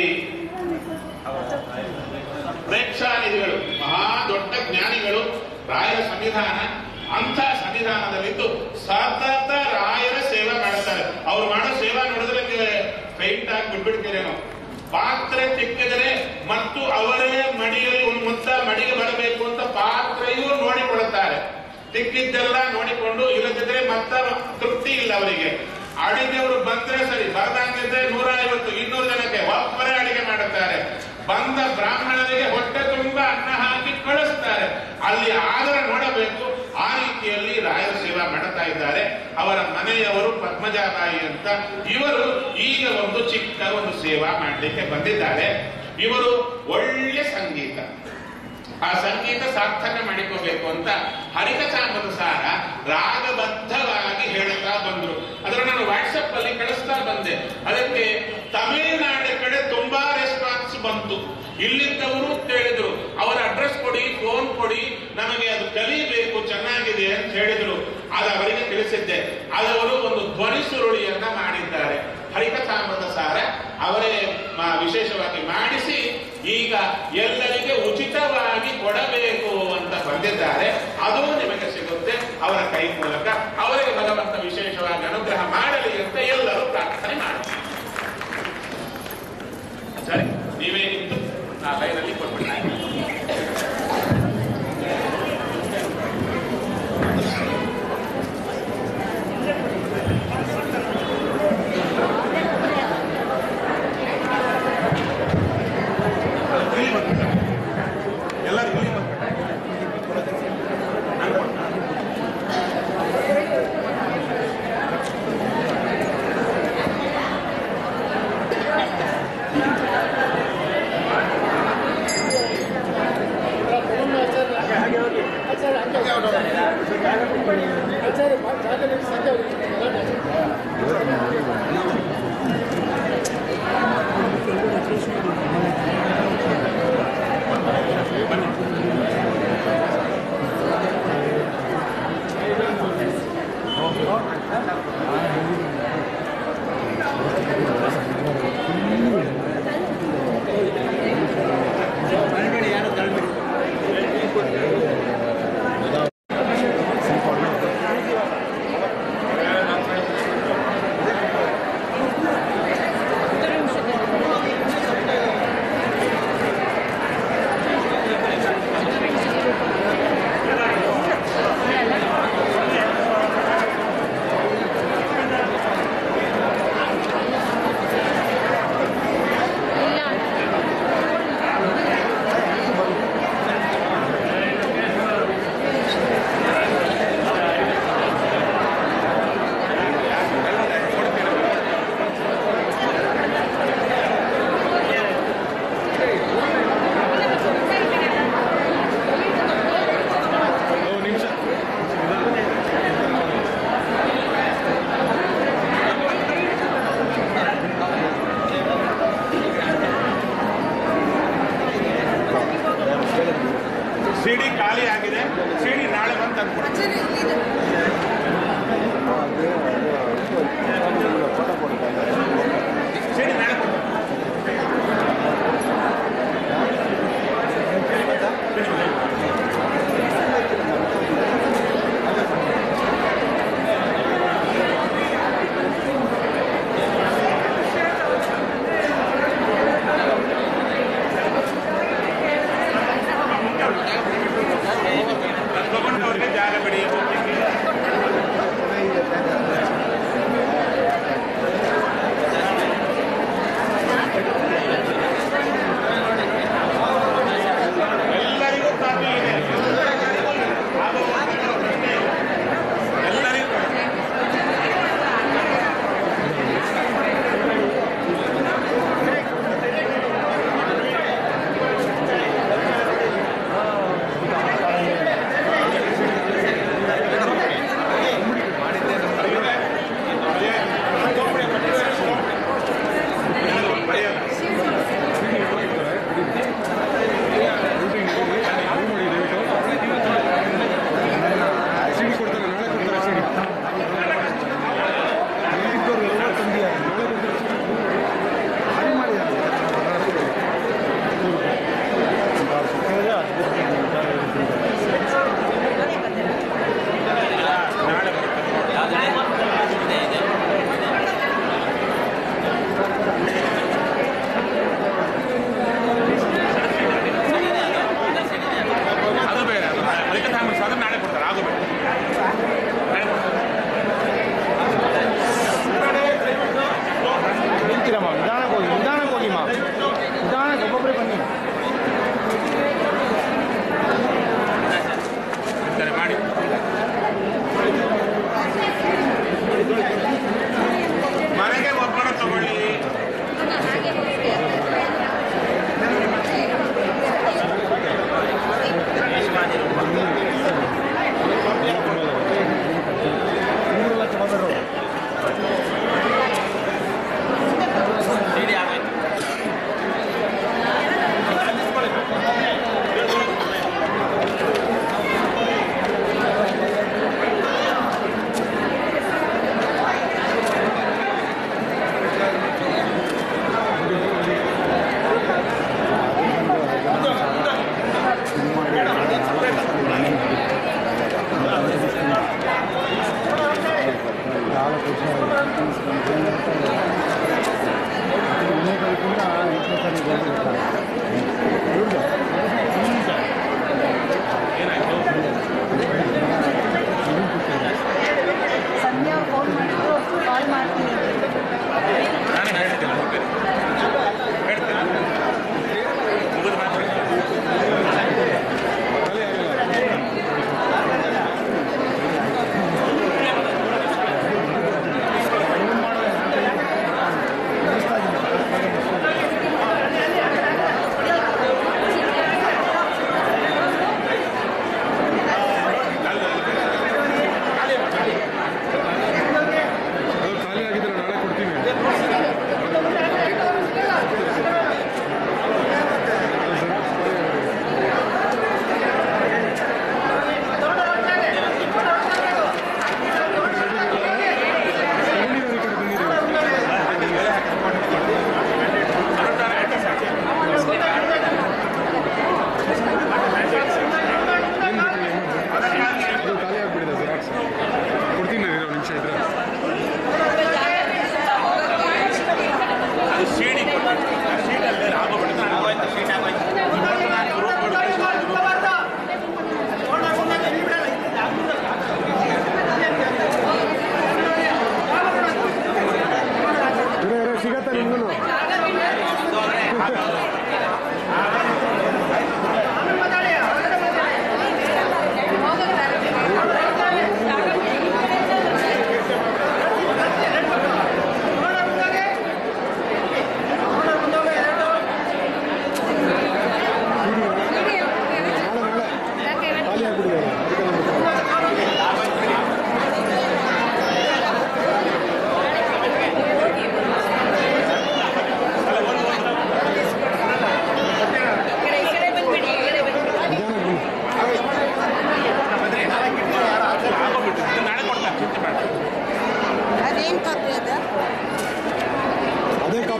ಪ್ರೇಕ್ಷಾನಿಧಿಗಳು ಮಹಾ ದೊಡ್ಡ ಜ್ಞಾನಿಗಳು ರಾಯರ ಸಂವಿಧಾನ ಅಂಥ ಸನ್ನಿಧಾನದಲ್ಲಿದ್ದು ಸತತ ರಾಯರ ಸೇವೆ ಮಾಡ್ತಾರೆ ಅವ್ರು ಮಾಡೋ ಸೇವಾ ನೋಡಿದ್ರೆ ನೀವು ಫೈಟ್ ಆಗಿ ಬಿಟ್ಬಿಡ್ತೀರೇನೋ ಪಾತ್ರೆ ತಿಕ್ಕಿದರೆ ಮತ್ತು ಅವರೇ ಮಡಿಯಲ್ಲಿ ಒಂದು ಮುದ್ದ ಮಡಿಗೆ ಬರಬೇಕು ಅಂತ ಪಾತ್ರೆಯೂ ನೋಡಿಕೊಳ್ಳುತ್ತಾರೆ ತಿಕ್ಕಿದ್ದೆಲ್ಲ ನೋಡಿಕೊಂಡು ಇಲ್ಲದಿದ್ರೆ ಮತ್ತ ತೃಪ್ತಿ ಇಲ್ಲ ಅವರಿಗೆ ಅಡಿಗೆಯವರು ಬಂದ್ರೆ ಸರಿ ಬರ್ದಂಗಿದ್ರೆ ನೂರ ಐವತ್ತು ಇನ್ನೂರು ಜನಕ್ಕೆ ಒಬ್ಬರೇ ಅಡಿಗೆ ಮಾಡುತ್ತಾರೆ ಬಂದ ಬ್ರಾಹ್ಮಣರಿಗೆ ಹೊಟ್ಟೆ ತುಂಬ ಅನ್ನ ಹಾಕಿ ಕಳಿಸ್ತಾರೆ ಅಲ್ಲಿ ಆದರ ನೋಡಬೇಕು ಆ ರೀತಿಯಲ್ಲಿ ರಾಯರ ಸೇವಾ ಮಾಡುತ್ತಾ ಇದ್ದಾರೆ ಅವರ ಮನೆಯವರು ಪದ್ಮಜಾಬಾಯಿ ಅಂತ ಇವರು ಈಗ ಒಂದು ಚಿಕ್ಕ ಒಂದು ಸೇವಾ ಮಾಡಲಿಕ್ಕೆ ಬಂದಿದ್ದಾರೆ ಇವರು ಒಳ್ಳೆ ಸಂಗೀತ ಆ ಸಂಗೀತ ಸಾರ್ಥಕ ಮಾಡಿಕೋಬೇಕು ಅಂತ ಹರಿಕಥಾಮದ ಸಾರ ರಾಗಬದ್ಧವಾಗಿ ಹೇಳುತ್ತಾ ಬಂದ್ರು ಅದರ ನಾನು ವಾಟ್ಸಪ್ ಅಲ್ಲಿ ಕಳಿಸ್ತಾ ಬಂದೆ ಅದಕ್ಕೆ ತಮಿಳುನಾಡು ಕಡೆ ತುಂಬಾ ರೆಸ್ಪಾನ್ಸ್ ಬಂತು ಇಲ್ಲಿದ್ದವರು ಕೇಳಿದ್ರು ಅವರ ಅಡ್ರೆಸ್ ಕೊಡಿ ಫೋನ್ ಕೊಡಿ ನಮಗೆ ಅದು ಕಲಿಬೇಕು ಚೆನ್ನಾಗಿದೆ ಅಂತ ಹೇಳಿದ್ರು ಅದು ಅವರಿಗೆ ತಿಳಿಸಿದ್ದೆ ಅದವರು ಒಂದು ಧ್ವನಿ ಸುರುಳಿಯನ್ನ ಮಾಡಿದ್ದಾರೆ ಹರಿಕಥಾಮೃತ ಸಾರ ಅವರೇ ಮ- ವಿಶೇಷವಾಗಿ ಮಾಡಿಸಿ ಈಗ ಎಲ್ಲರಿಗೆ ಉಚಿತವಾಗಿ ಕೊಡಬೇಕು ಅಂತ ಬಂದಿದ್ದಾರೆ ಅದು ನಿಮಗೆ ಸಿಗುತ್ತೆ ಅವರ ಕೈ ಮೂಲಕ ಅವರಿಗೆ ಭಗವಂತ ವಿಶೇಷವಾಗಿ ಅನುಗ್ರಹ ಮಾಡಲಿ ಅಂತ ಎಲ್ಲರೂ ಪ್ರಾರ್ಥನೆ ಮಾಡ್ತಾರೆ ಸರಿ ನೀವೇ ನಿಂತು ಆ ಲೈನಲ್ಲಿ ಕೊಟ್ಬಿಡಿ ಎಲ್ಲರೂ ಇಲ್ಲಿ ಬರ್ಬೇಕು.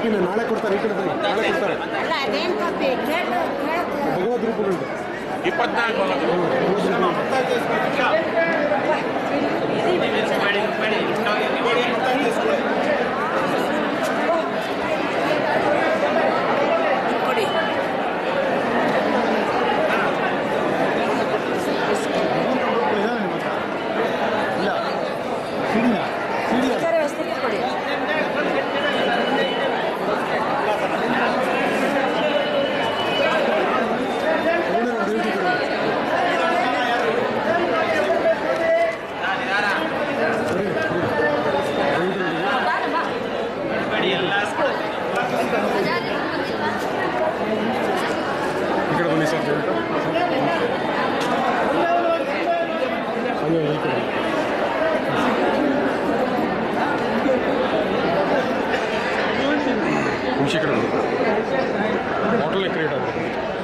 ಕಾಪಿನ ನಾಳೆ ಕೊಡ್ತಾರೆ ಈ ಕಡೆ ಬನ್ನಿ ನಾಳೆ ಕೊಡ್ತಾರೆ ಅಲ್ಲ ಅದೇನ್ ಕಾಪಿ ಕೇಳು ಕೇಳಕ್ಕೆ ಭಗವದ್ ರೂಪಗಳು ಇಪ್ಪತ್ನಾಲ್ಕು ಆಗುತ್ತೆ. ಕೊಡಿ ಇಲ್ಲ ಸಿಡಿನ ಸಿಡಿ ಇತರ ವ್ಯವಸ್ಥೆ ಕೊಡಿ ಬಾ ಬಾ ಈ ಕಡೆ ಬನ್ನಿ ಸರ್ ಹಾಗೆ ಈ ಕಡೆ ನಿಮಿಷ ಈ ಕಡೆ ಬನ್ನಿ ಬಾಟಲ್ ಕ್ರಿಯೇಟ್ ಆಗುತ್ತೆ